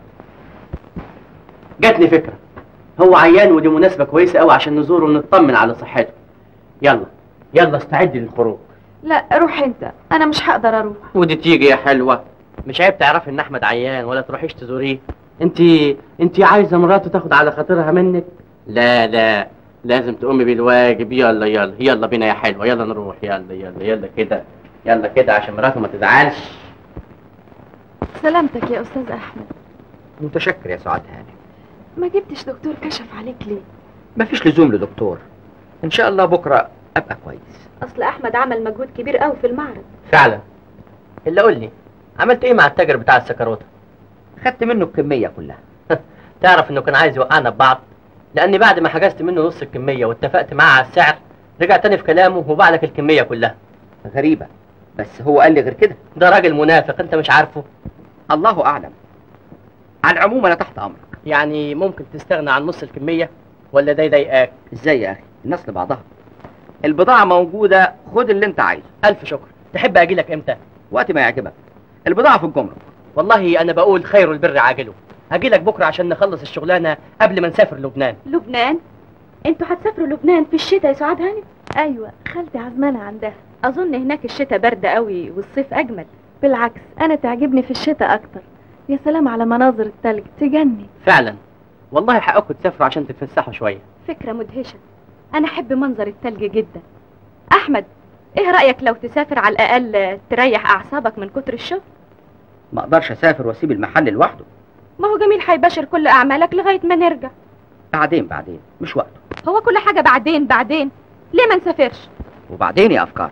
Speaker 17: جاتني فكرة هو عيان ودي مناسبة كويسة قوي عشان نزوره ونطمن على صحته يلا يلا استعدي للخروج
Speaker 12: لا روح انت انا مش هقدر اروح
Speaker 17: ودي تيجي يا حلوة مش عيب تعرفي ان احمد عيان ولا تروحيش تزوريه انت انت عايزة مراته تاخد على خاطرها منك لا لا لازم تقومي بالواجب يلا يلا يلا بينا يا حلوة يلا نروح يلا يلا يلا كده يلا كده عشان مراته ما تزعلش
Speaker 12: سلامتك يا استاذ احمد
Speaker 7: متشكر يا سعاد هانم
Speaker 12: ما جبتش دكتور كشف عليك ليه
Speaker 7: مفيش لزوم لدكتور ان شاء الله بكره ابقى كويس
Speaker 16: اصل احمد عمل مجهود كبير قوي في المعرض
Speaker 17: فعلا اللي قول لي عملت ايه مع التاجر بتاع السكروته
Speaker 7: خدت منه الكميه كلها
Speaker 17: تعرف انه كان عايز يوقعنا ببعض لاني بعد ما حجزت منه نص الكميه واتفقت معاه على السعر رجع تاني في كلامه وباع لك الكميه كلها
Speaker 7: غريبه بس هو قال لي غير كده
Speaker 17: ده راجل منافق انت مش عارفه
Speaker 7: الله اعلم على العموم انا تحت امرك
Speaker 17: يعني ممكن تستغنى عن نص الكميه ولا ده يضايقك
Speaker 7: ازاي يا اخي الناس لبعضها البضاعه موجوده خد اللي انت عايزه
Speaker 17: الف شكر تحب اجي لك امتى
Speaker 7: وقت ما يعجبك البضاعه في الجمرك
Speaker 17: والله انا بقول خير البر عاجله هاجي لك بكره عشان نخلص الشغلانه قبل ما نسافر لبنان
Speaker 16: لبنان انتوا هتسافروا لبنان في الشتاء يا سعاد هانم
Speaker 12: ايوه خالتي عزمانه عندها
Speaker 16: اظن هناك الشتاء برد قوي والصيف اجمل
Speaker 12: بالعكس انا تعجبني في الشتاء اكتر يا سلام على مناظر التلج تجني
Speaker 17: فعلا والله حقكم تسافروا عشان تتفسحوا شويه
Speaker 16: فكرة مدهشة انا احب منظر التلج جدا احمد ايه رأيك لو تسافر على الاقل تريح اعصابك من كتر الشغل
Speaker 7: ما اقدرش اسافر واسيب المحل لوحده
Speaker 16: ما هو جميل هيباشر كل اعمالك لغاية ما نرجع
Speaker 7: بعدين بعدين مش وقته
Speaker 16: هو كل حاجة بعدين بعدين ليه ما نسافرش
Speaker 7: وبعدين يا افكار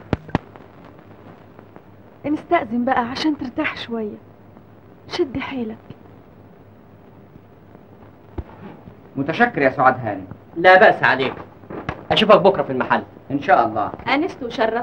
Speaker 12: نستأذن بقى عشان ترتاح شويه شد حيلك
Speaker 7: متشكر يا سعاد هانم
Speaker 17: لا باس عليك اشوفك بكره في المحل
Speaker 7: ان شاء الله
Speaker 16: انست وشرفت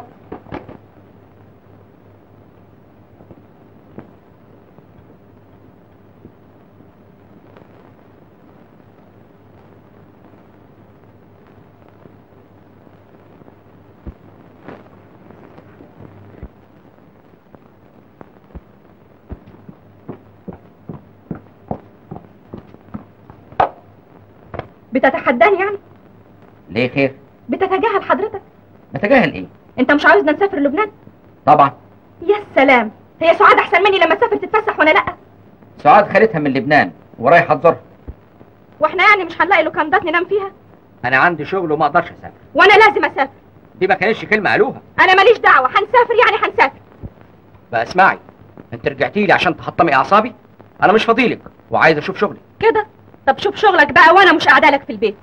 Speaker 16: بتتحداني يعني
Speaker 7: ليه خير
Speaker 16: بتتجاهل حضرتك
Speaker 7: بتجاهل ايه
Speaker 16: انت مش عاوزنا نسافر لبنان
Speaker 7: طبعا
Speaker 16: يا سلام هي سعاد احسن مني لما تسافر تتفسح وانا لا
Speaker 7: سعاد خالتها من لبنان ورايحه تزورها
Speaker 16: واحنا يعني مش هنلاقي لوكاندات ننام فيها
Speaker 7: انا عندي شغل وما اقدرش اسافر
Speaker 16: وانا لازم اسافر
Speaker 7: دي ما كانتش كلمه قالوها
Speaker 16: انا ماليش دعوه هنسافر يعني هنسافر
Speaker 7: بقى اسمعي انت رجعتي لي عشان تحطمي اعصابي انا مش فاضيلك وعايز اشوف شغلي
Speaker 16: كده طب شوف شغلك بقى وانا مش قاعده لك في البيت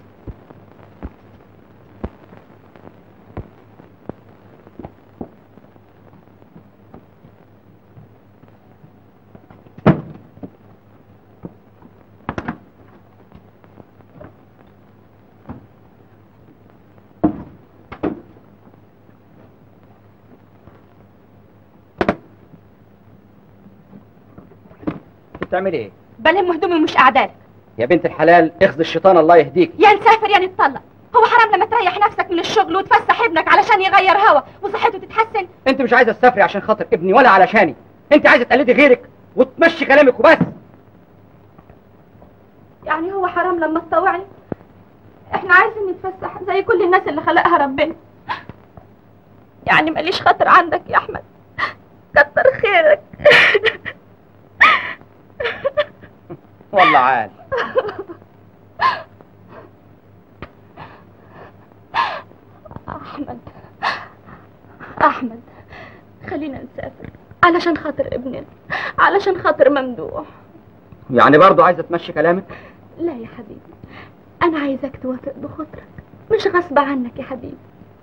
Speaker 7: بتعملي ايه
Speaker 16: بلم هدومي ومش قاعده لك
Speaker 7: يا بنت الحلال اخذ الشيطان الله يهديك
Speaker 16: يا نسافر يا نتطلق هو حرام لما تريح نفسك من الشغل وتفسح ابنك علشان يغير هوا وصحته تتحسن
Speaker 7: انت مش عايزه تسافري عشان خاطر ابني ولا علشاني انت عايزه تقلدي غيرك وتمشي كلامك وبس
Speaker 16: يعني هو حرام لما تطوعني احنا عايزين نتفسح زي كل الناس اللي خلقها ربنا يعني ماليش خاطر عندك يا احمد كتر خيرك
Speaker 7: والله عال
Speaker 16: احمد احمد خلينا نسافر علشان خاطر ابننا علشان خاطر ممدوح
Speaker 7: يعني برضو عايزه تمشي كلامك
Speaker 16: لا يا حبيبي انا عايزك توافق بخاطرك مش غصب عنك يا حبيبي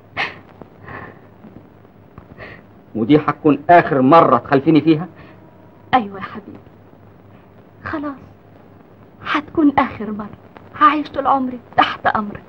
Speaker 7: ودي هتكون اخر مره تخلفيني فيها
Speaker 16: ايوه يا حبيبي خلاص هتكون اخر مره هعيش طول عمري تحت امرك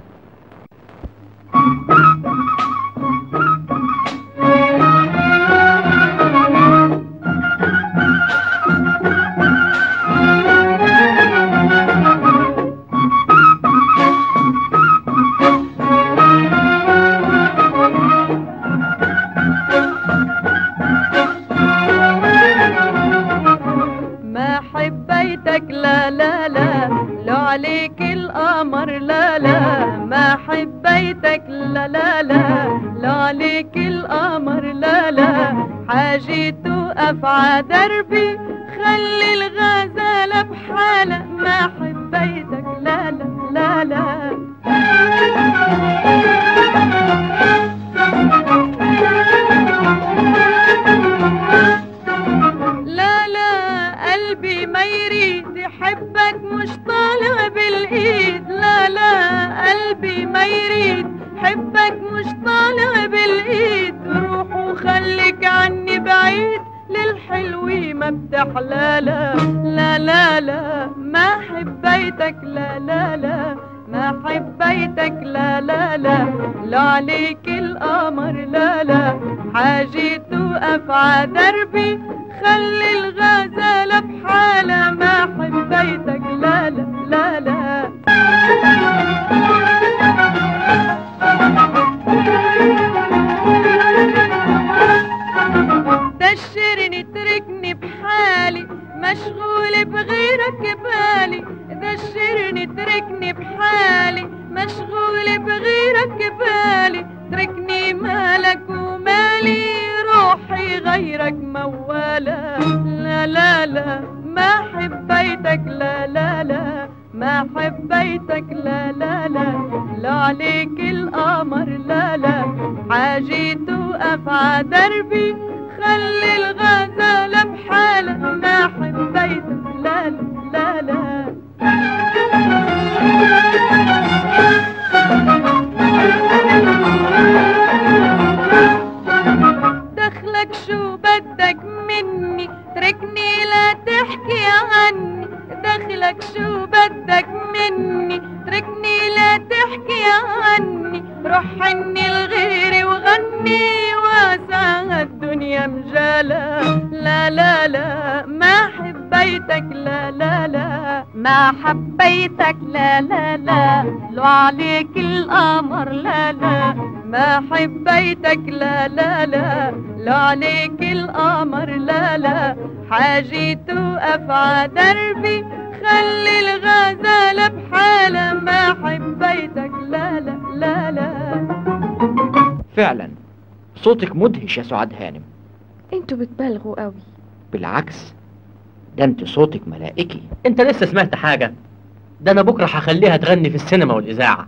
Speaker 10: ما حبيتك لا لا لا لا عليك القمر لا لا حاجي توقف ع دربي خلي الغزالة بحالة ما حبيتك لا لا لا لا لا لا قلبي ما يريد يحبك مش طالع بالايد لا لا قلبي ما يريد حبك مش طالع بالايد روح وخليك عني بعيد للحلوة ما بتحلى لا لا لا لا ما حبيتك لا لا لا ما حبيتك لا لا لا لا عليك القمر لا لا حاجي توقف ع دربي خلي الغزالة بحالة ما حبيتك لا لا لا لا دشرني اتركني بحالي مشغول بغيرك بالي دشرني اتركني بحالي مشغول بغيرك بالي اتركني مالك ومالي روحي غيرك موالة لا لا لا ما حبيتك لا لا لا ما حبيتك لا لا لا لا عليك القمر لا لا حاجي توقف ع دربي خلي الغزالة بحالة ما حبيتك لا لا لا دخلك شو بدك مني تركني لا تحكي عني دخلك شو بدك مني تركني لا تحكي عني روح عني الغيري وغني واسع الدنيا مجالة لا لا لا ما حبيتك لا لا لا ما حبيتك لا لا لا لو عليك القمر لا لا ما حبيتك لا لا لا لا عليك القمر لا لا حاجي توقف ع دربي خلي الغزالة بحالة ما حبيتك لا لا لا لا
Speaker 14: فعلا صوتك مدهش يا سعاد هانم
Speaker 12: انتوا بتبالغوا قوي
Speaker 14: بالعكس ده انت صوتك ملائكي
Speaker 17: انت لسه سمعت حاجة ده انا بكرة هخليها تغني في السينما والاذاعة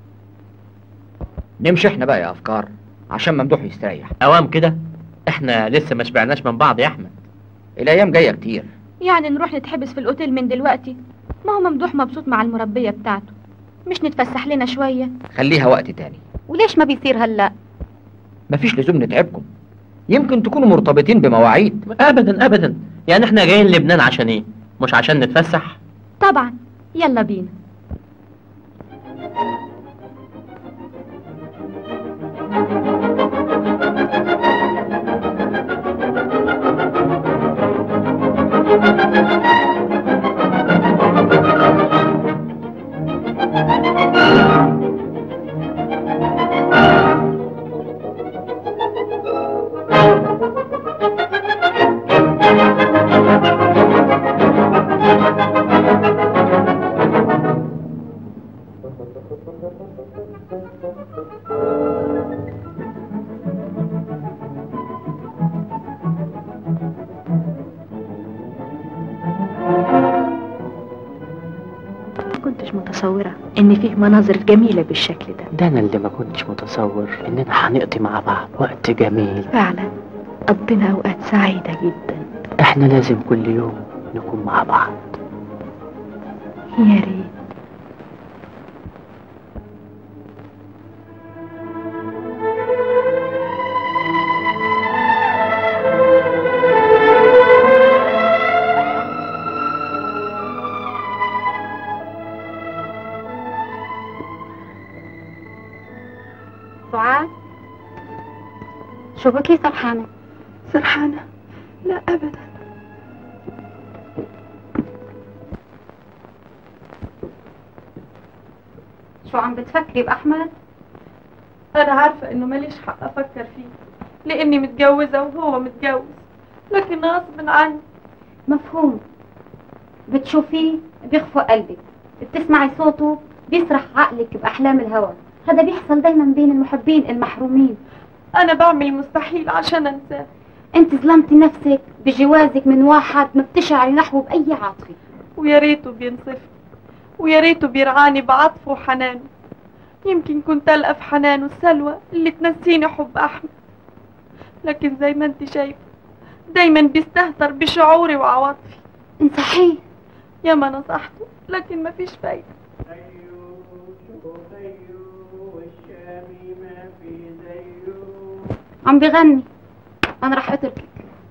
Speaker 14: نمشي احنا بقى يا افكار عشان ممدوح يستريح
Speaker 17: اوام كده احنا لسه ما شبعناش من بعض يا احمد
Speaker 14: الايام جايه كتير
Speaker 16: يعني نروح نتحبس في الأوتيل من دلوقتي ما هو ممدوح مبسوط مع المربية بتاعته مش نتفسح لنا شوية
Speaker 14: خليها وقت تاني
Speaker 2: وليش ما بيصير هلا
Speaker 14: مفيش لزوم نتعبكم يمكن تكونوا مرتبطين بمواعيد
Speaker 17: ابدا ابدا يعني احنا جايين لبنان عشان ايه مش عشان نتفسح
Speaker 16: طبعا يلا بينا
Speaker 20: ما كنتش متصورة إن فيه مناظر جميلة بالشكل ده
Speaker 17: ده انا اللي ما كنتش متصور اننا هنقضي مع بعض وقت جميل
Speaker 20: فعلا قضينا أوقات سعيدة جدا
Speaker 17: احنا لازم كل يوم نكون مع بعض
Speaker 20: يا ريت
Speaker 2: سعاد شو بكي سرحانة
Speaker 12: سرحانة لا أبدا
Speaker 2: شو عم بتفكري بأحمد
Speaker 16: أنا عارفة إنه ماليش حق أفكر فيه لأني متجوزة وهو متجوز لكن غصب عني
Speaker 2: مفهوم بتشوفيه بيخفق قلبك بتسمعي صوته بيسرح عقلك بأحلام الهوى هذا بيحصل دايما بين المحبين المحرومين
Speaker 16: انا بعمل المستحيل عشان انساه
Speaker 2: انت ظلمتي نفسك بجوازك من واحد ما بتشعري نحوه بأي عاطفة
Speaker 16: ويا ريته بينصفني ويا ريته بيرعاني بعطفه وحنانه يمكن كنت ألقى في حنانه السلوى اللي تنسيني حب أحمد لكن زي ما انت شايفة دايما بيستهتر بشعوري وعواطفي
Speaker 2: صحيح
Speaker 16: يا ما نصحته لكن مفيش فايدة
Speaker 2: عم بغني انا راح اتركك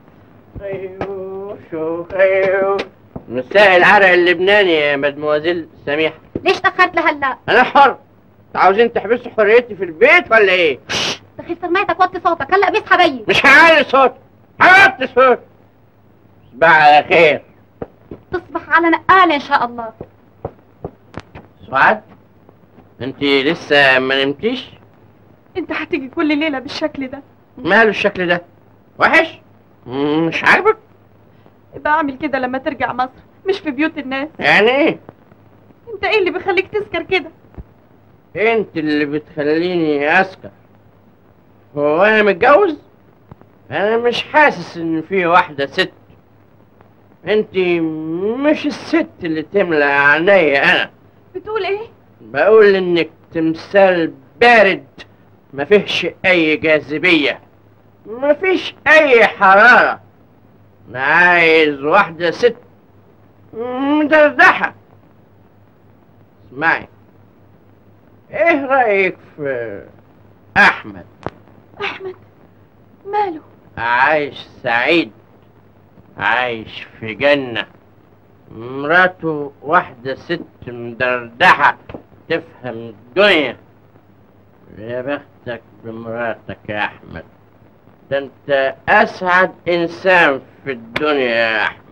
Speaker 17: شو خيو مساء العرق اللبناني يا مدموزيل سميحة
Speaker 2: ليش تأخرت لهلا
Speaker 17: أنا حر عاوزين تحبسوا حريتي في البيت ولا إيه؟
Speaker 2: دخيل سماعتك وطي صوتك هلا بيصحى بيي
Speaker 17: مش هعلي صوت هوطي صوت صباح على خير
Speaker 2: تصبح على نقالة ان شاء الله
Speaker 17: سعاد انت لسه ما نمتيش
Speaker 16: انت هتيجي كل ليلة بالشكل ده
Speaker 17: ماله الشكل ده وحش مم، مش عاجبك
Speaker 16: يبقى اعمل كده لما ترجع مصر مش في بيوت الناس
Speaker 17: يعني ايه
Speaker 16: انت ايه اللي بيخليك تسكر كده
Speaker 17: انت اللي بتخليني اسكر هو انا متجوز انا مش حاسس ان في واحدة ست انت مش الست اللي تملى عينيا انا
Speaker 16: بتقول ايه
Speaker 17: بقول انك تمثال بارد ما فيهش اي جاذبية ما فيش اي حرارة انا عايز واحدة ست مدردحة اسمعي ايه رأيك في احمد
Speaker 16: احمد ماله
Speaker 17: عايش سعيد عايش في جنة مراته واحدة ست مدردحة تفهم الدنيا يا بختك بمراتك يا أحمد ده أنت أسعد إنسان في الدنيا يا أحمد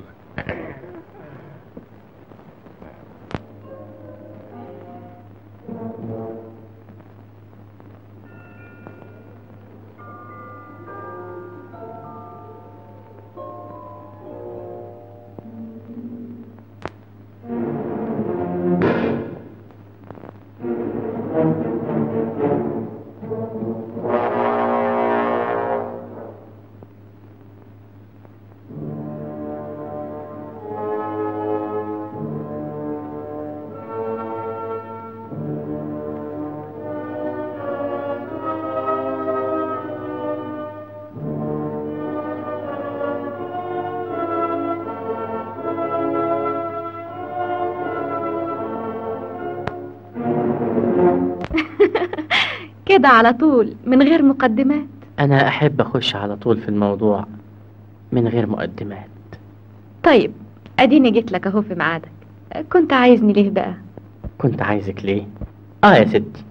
Speaker 20: كده على طول من غير مقدمات
Speaker 21: أنا أحب أخش على طول في الموضوع من غير مقدمات
Speaker 20: طيب اديني جيت لك اهو في ميعادك كنت عايزني ليه بقى
Speaker 21: كنت عايزك ليه؟ آه يا ستي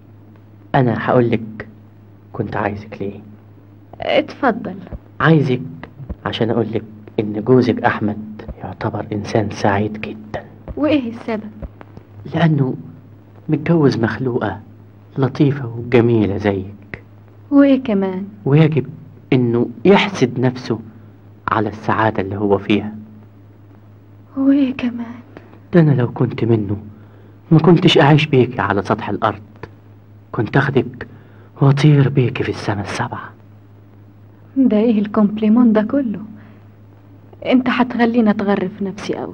Speaker 21: أنا هقولك كنت عايزك ليه؟
Speaker 20: اتفضل
Speaker 21: عايزك عشان أقولك إن جوزك أحمد يعتبر إنسان سعيد جدا
Speaker 20: وايه السبب
Speaker 21: لأنه متجوز مخلوقة لطيفة وجميلة زيك
Speaker 20: وايه كمان
Speaker 21: ويجب إنه يحسد نفسه على السعادة اللي هو فيها
Speaker 20: وايه كمان
Speaker 21: ده أنا لو كنت منه ما كنتش أعيش بيكي على سطح الأرض كنت أخدك وأطير بيكي في السماء السبعة
Speaker 20: ده ايه الكومبليمون ده كله انت هتخليني اتغر في نفسي قوي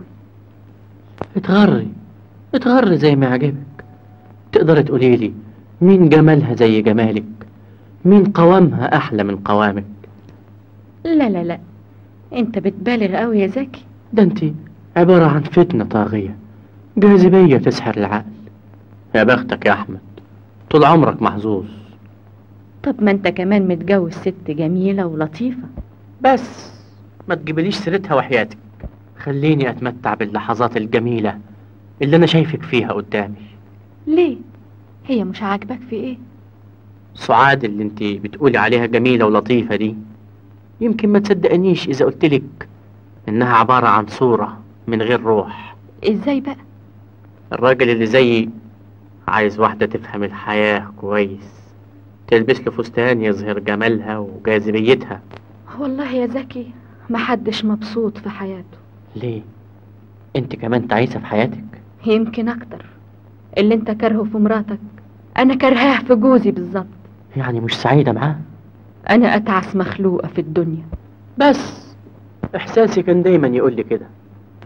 Speaker 21: اتغري اتغري زي ما يعجبك تقدري تقولي لي مين جمالها زي جمالك مين قوامها أحلى من قوامك
Speaker 20: لا لا لا انت بتبالغ قوي يا زكي
Speaker 21: ده انت عبارة عن فتنة طاغية جاذبية تسحر العقل يا بختك يا أحمد طول عمرك محظوظ
Speaker 20: طب ما انت كمان متجوز ست جميلة ولطيفة
Speaker 21: بس ما تجيبليش سيرتها وحياتك خليني أتمتع باللحظات الجميلة اللي أنا شايفك فيها قدامي
Speaker 20: ليه هي مش عاجبك في ايه
Speaker 21: سعاد اللي انت بتقولي عليها جميلة ولطيفة دي يمكن ما تصدقنيش إذا قلتلك إنها عبارة عن صورة من غير روح
Speaker 20: ازاي بقى
Speaker 21: الراجل اللي زيي عايز واحدة تفهم الحياة كويس تلبس له فستان يظهر جمالها وجاذبيتها
Speaker 20: والله يا زكي محدش مبسوط في حياته
Speaker 21: ليه؟ انت كمان تعيسة في حياتك
Speaker 20: يمكن اكتر اللي انت كارهه في مراتك انا كرهاه في جوزي بالظبط
Speaker 21: يعني مش سعيدة معاه
Speaker 20: انا اتعس مخلوقة في الدنيا
Speaker 21: بس إحساسي كان دايما يقول لي كده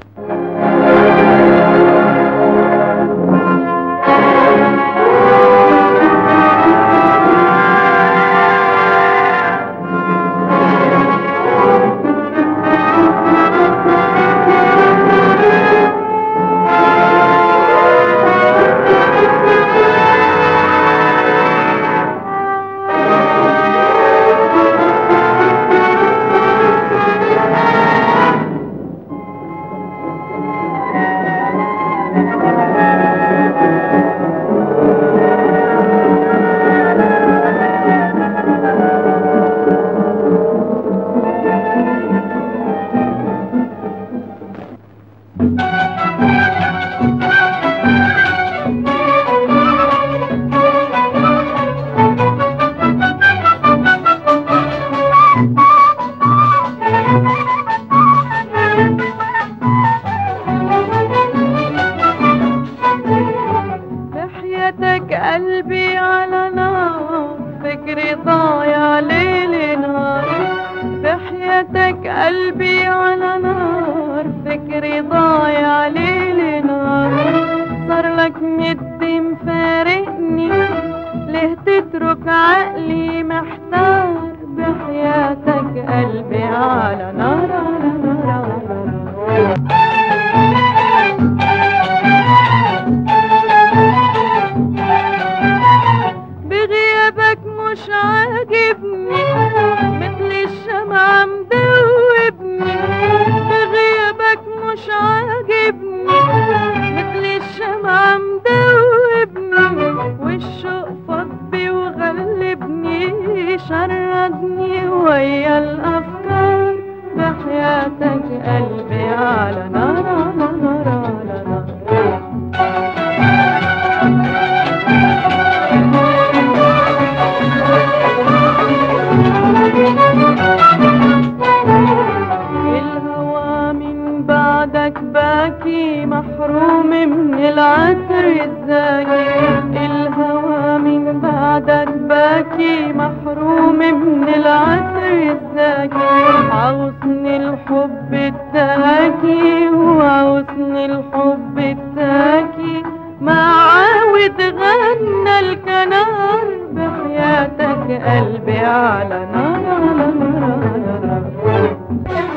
Speaker 10: بحياتك قلبي على نار فكري ضايع ليل نهار بحياتك قلبي على نار فكري ضايع ليل نهار صار لك مد مفارقني ليه تترك عقلي محتار بحياتك قلبي على نار على نار على نار بغيابك مش عاجبني مثل الشمعة مدوبني بغيابك مش عاجبني مثل الشمعة مدوبني والشوق فضي وغلبني شردني ويا الأفكار بحياتك قلبي على نار على نار على نار الهوى من بعدك باكي محروم من العطر الزاكي الهوى من بعدك باكي محروم من العطر الزاكي عاوزني الحب التاكي وعاوزني الحب التاكي ما عاود غنى الكنار بحياتك قلبي على نار على نار على نار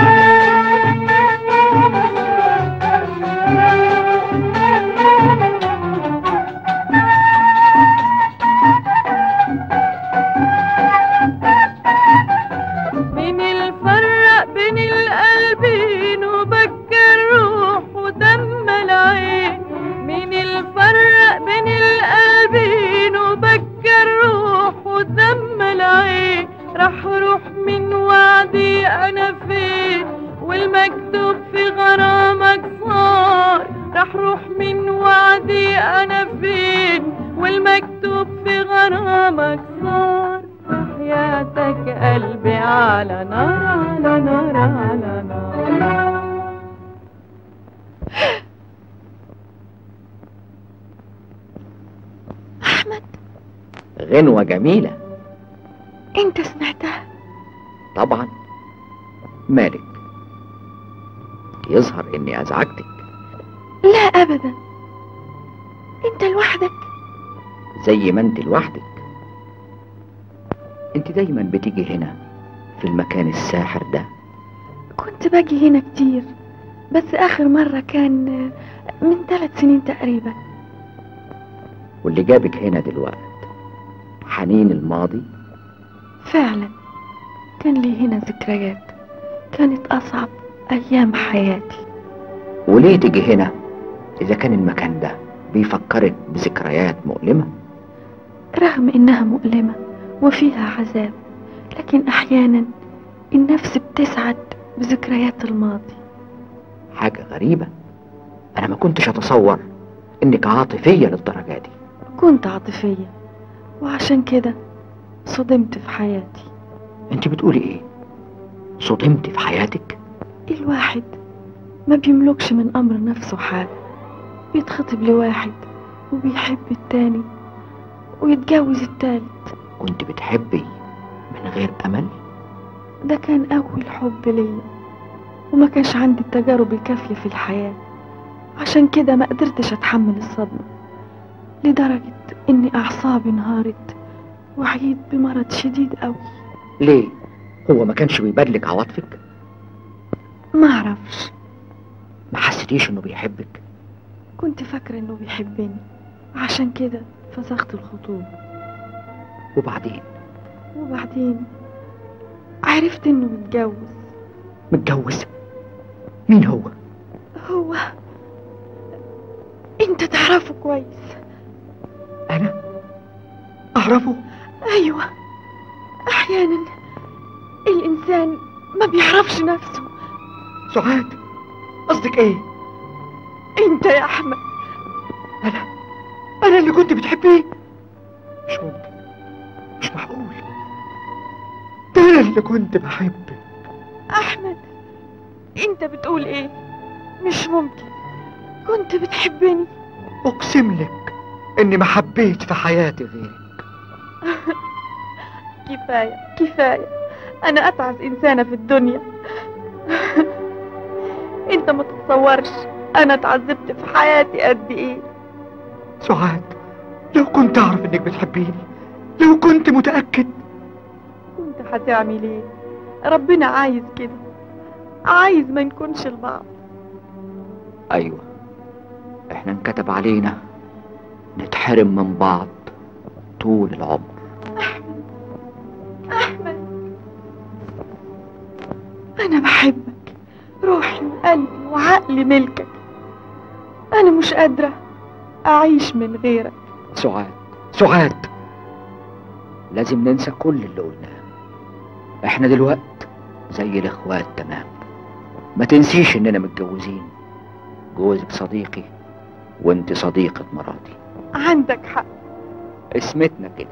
Speaker 10: بين الفرق بين القلبين وبكر روح ودم العين بين الفرق بين القلبين وبكر روح ودم العين رح روح من وعدي انا فين والمكتوب في غرامك صار رح روح من وعدي انا فين والمكتوب في غرامك صار حياتك قلبي على نار على نار على نار
Speaker 7: غنوة جميلة
Speaker 12: انت سمعتها
Speaker 7: طبعا مالك يظهر اني ازعجتك
Speaker 12: لا ابدا انت لوحدك
Speaker 7: زي ما انت لوحدك انت دايما بتيجي هنا في المكان الساحر ده
Speaker 12: كنت باجي هنا كتير بس اخر مرة كان من ثلاث سنين تقريبا
Speaker 7: واللي جابك هنا دلوقت حنين الماضي
Speaker 12: فعلا كان لي هنا ذكريات كانت اصعب ايام حياتي
Speaker 7: وليه تيجي هنا اذا كان المكان ده بيفكرك بذكريات مؤلمة
Speaker 12: رغم انها مؤلمة وفيها عذاب لكن احيانا النفس بتسعد بذكريات الماضي
Speaker 7: حاجة غريبة انا ما كنتش اتصور انك عاطفية للدرجة دي
Speaker 12: كنت عاطفية وعشان كده صدمت في حياتي
Speaker 7: انت بتقولي ايه صدمت في حياتك
Speaker 12: الواحد ما بيملكش من امر نفسه حاجة بيتخطب لواحد وبيحب التاني ويتجوز التالت
Speaker 14: كنت بتحبي من غير أمل
Speaker 12: ده كان أول حب ليا وما كانش عندي التجارب الكافية في الحياة عشان كده ما قدرتش أتحمل الصدمة لدرجة إني أعصابي انهارت وعيت بمرض شديد أوي
Speaker 14: ليه هو ما كانش بيبادلك عواطفك
Speaker 12: ما أعرفش
Speaker 14: ما حسيتيش انه بيحبك
Speaker 12: كنت فاكرة إنه بيحبني عشان كده فسخت الخطوبة
Speaker 14: وبعدين
Speaker 12: وبعدين عرفت إنه متجوز
Speaker 14: متجوز مين هو
Speaker 12: هو انت تعرفه كويس
Speaker 14: انا اعرفه
Speaker 12: ايوه احيانا الانسان ما بيعرفش نفسه
Speaker 14: سعاد قصدك ايه
Speaker 12: انت يا احمد
Speaker 14: انا اللي كنت بتحبيه مش ممكن مش معقول ده انا اللي كنت بحبك
Speaker 12: احمد انت بتقول ايه مش ممكن كنت بتحبني
Speaker 14: اقسم لك اني ما حبيت في حياتي غيرك
Speaker 12: كفاية كفاية انا اتعس انسانة في الدنيا انت ما تتصورش انا اتعذبت في حياتي قد ايه
Speaker 14: سعاد لو كنت اعرف انك بتحبيني لو كنت متأكد
Speaker 12: كنت هتعمل ايه ربنا عايز كده عايز ما نكونش لبعض
Speaker 14: ايوه احنا انكتب علينا نتحرم من بعض طول العمر
Speaker 12: احمد انا بحبك روحي وقلبي وعقلي ملكك انا مش قادرة اعيش من غيرك
Speaker 14: سعاد سعاد لازم ننسى كل اللي قلناه احنا دلوقت زي الاخوات تمام ما تنسيش اننا متجوزين جوزك صديقي وانت صديقة مراتي
Speaker 12: عندك حق
Speaker 14: اسمتنا كده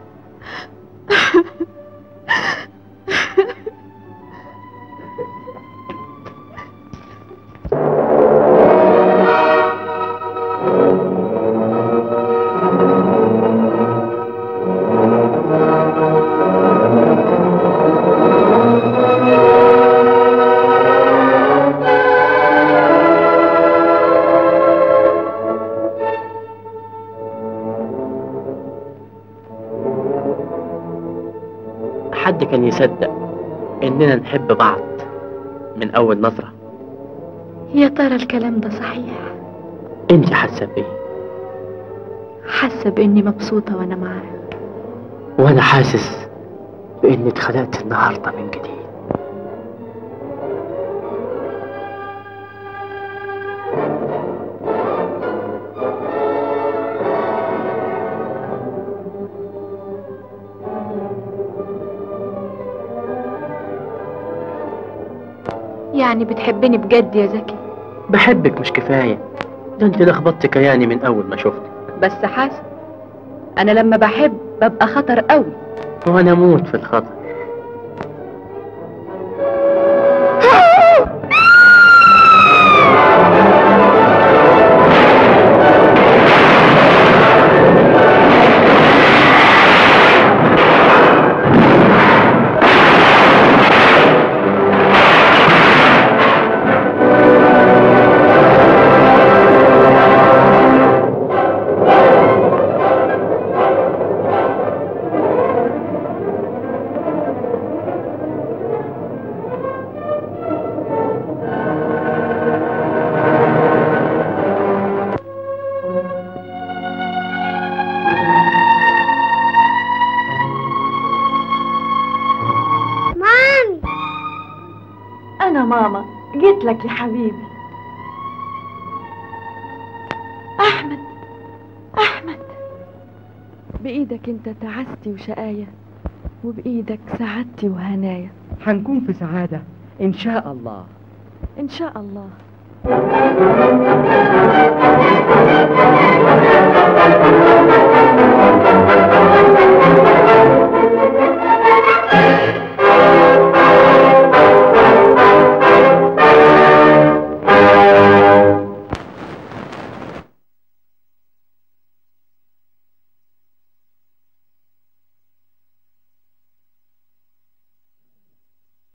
Speaker 17: حد كان يصدق اننا نحب بعض من اول نظرة
Speaker 20: يا ترى الكلام ده صحيح
Speaker 17: انت حاسة بايه
Speaker 20: حاسة بإني مبسوطة وأنا معاك
Speaker 17: وانا حاسس باني اتخلقت النهاردة من جديد
Speaker 20: يعني بتحبني بجد يا زكي
Speaker 17: بحبك مش كفاية ده انت لخبطت كياني من اول ما شفتك
Speaker 20: بس حاسة أنا لما بحب ببقى خطر قوي
Speaker 17: وانا اموت في الخطر
Speaker 5: مامي
Speaker 12: انا ماما جيت لك يا حبيبي احمد احمد بايدك انت تعستي وشقاية وبايدك سعادتي وهنايا
Speaker 14: هنكون في سعادة ان شاء الله
Speaker 12: ان شاء الله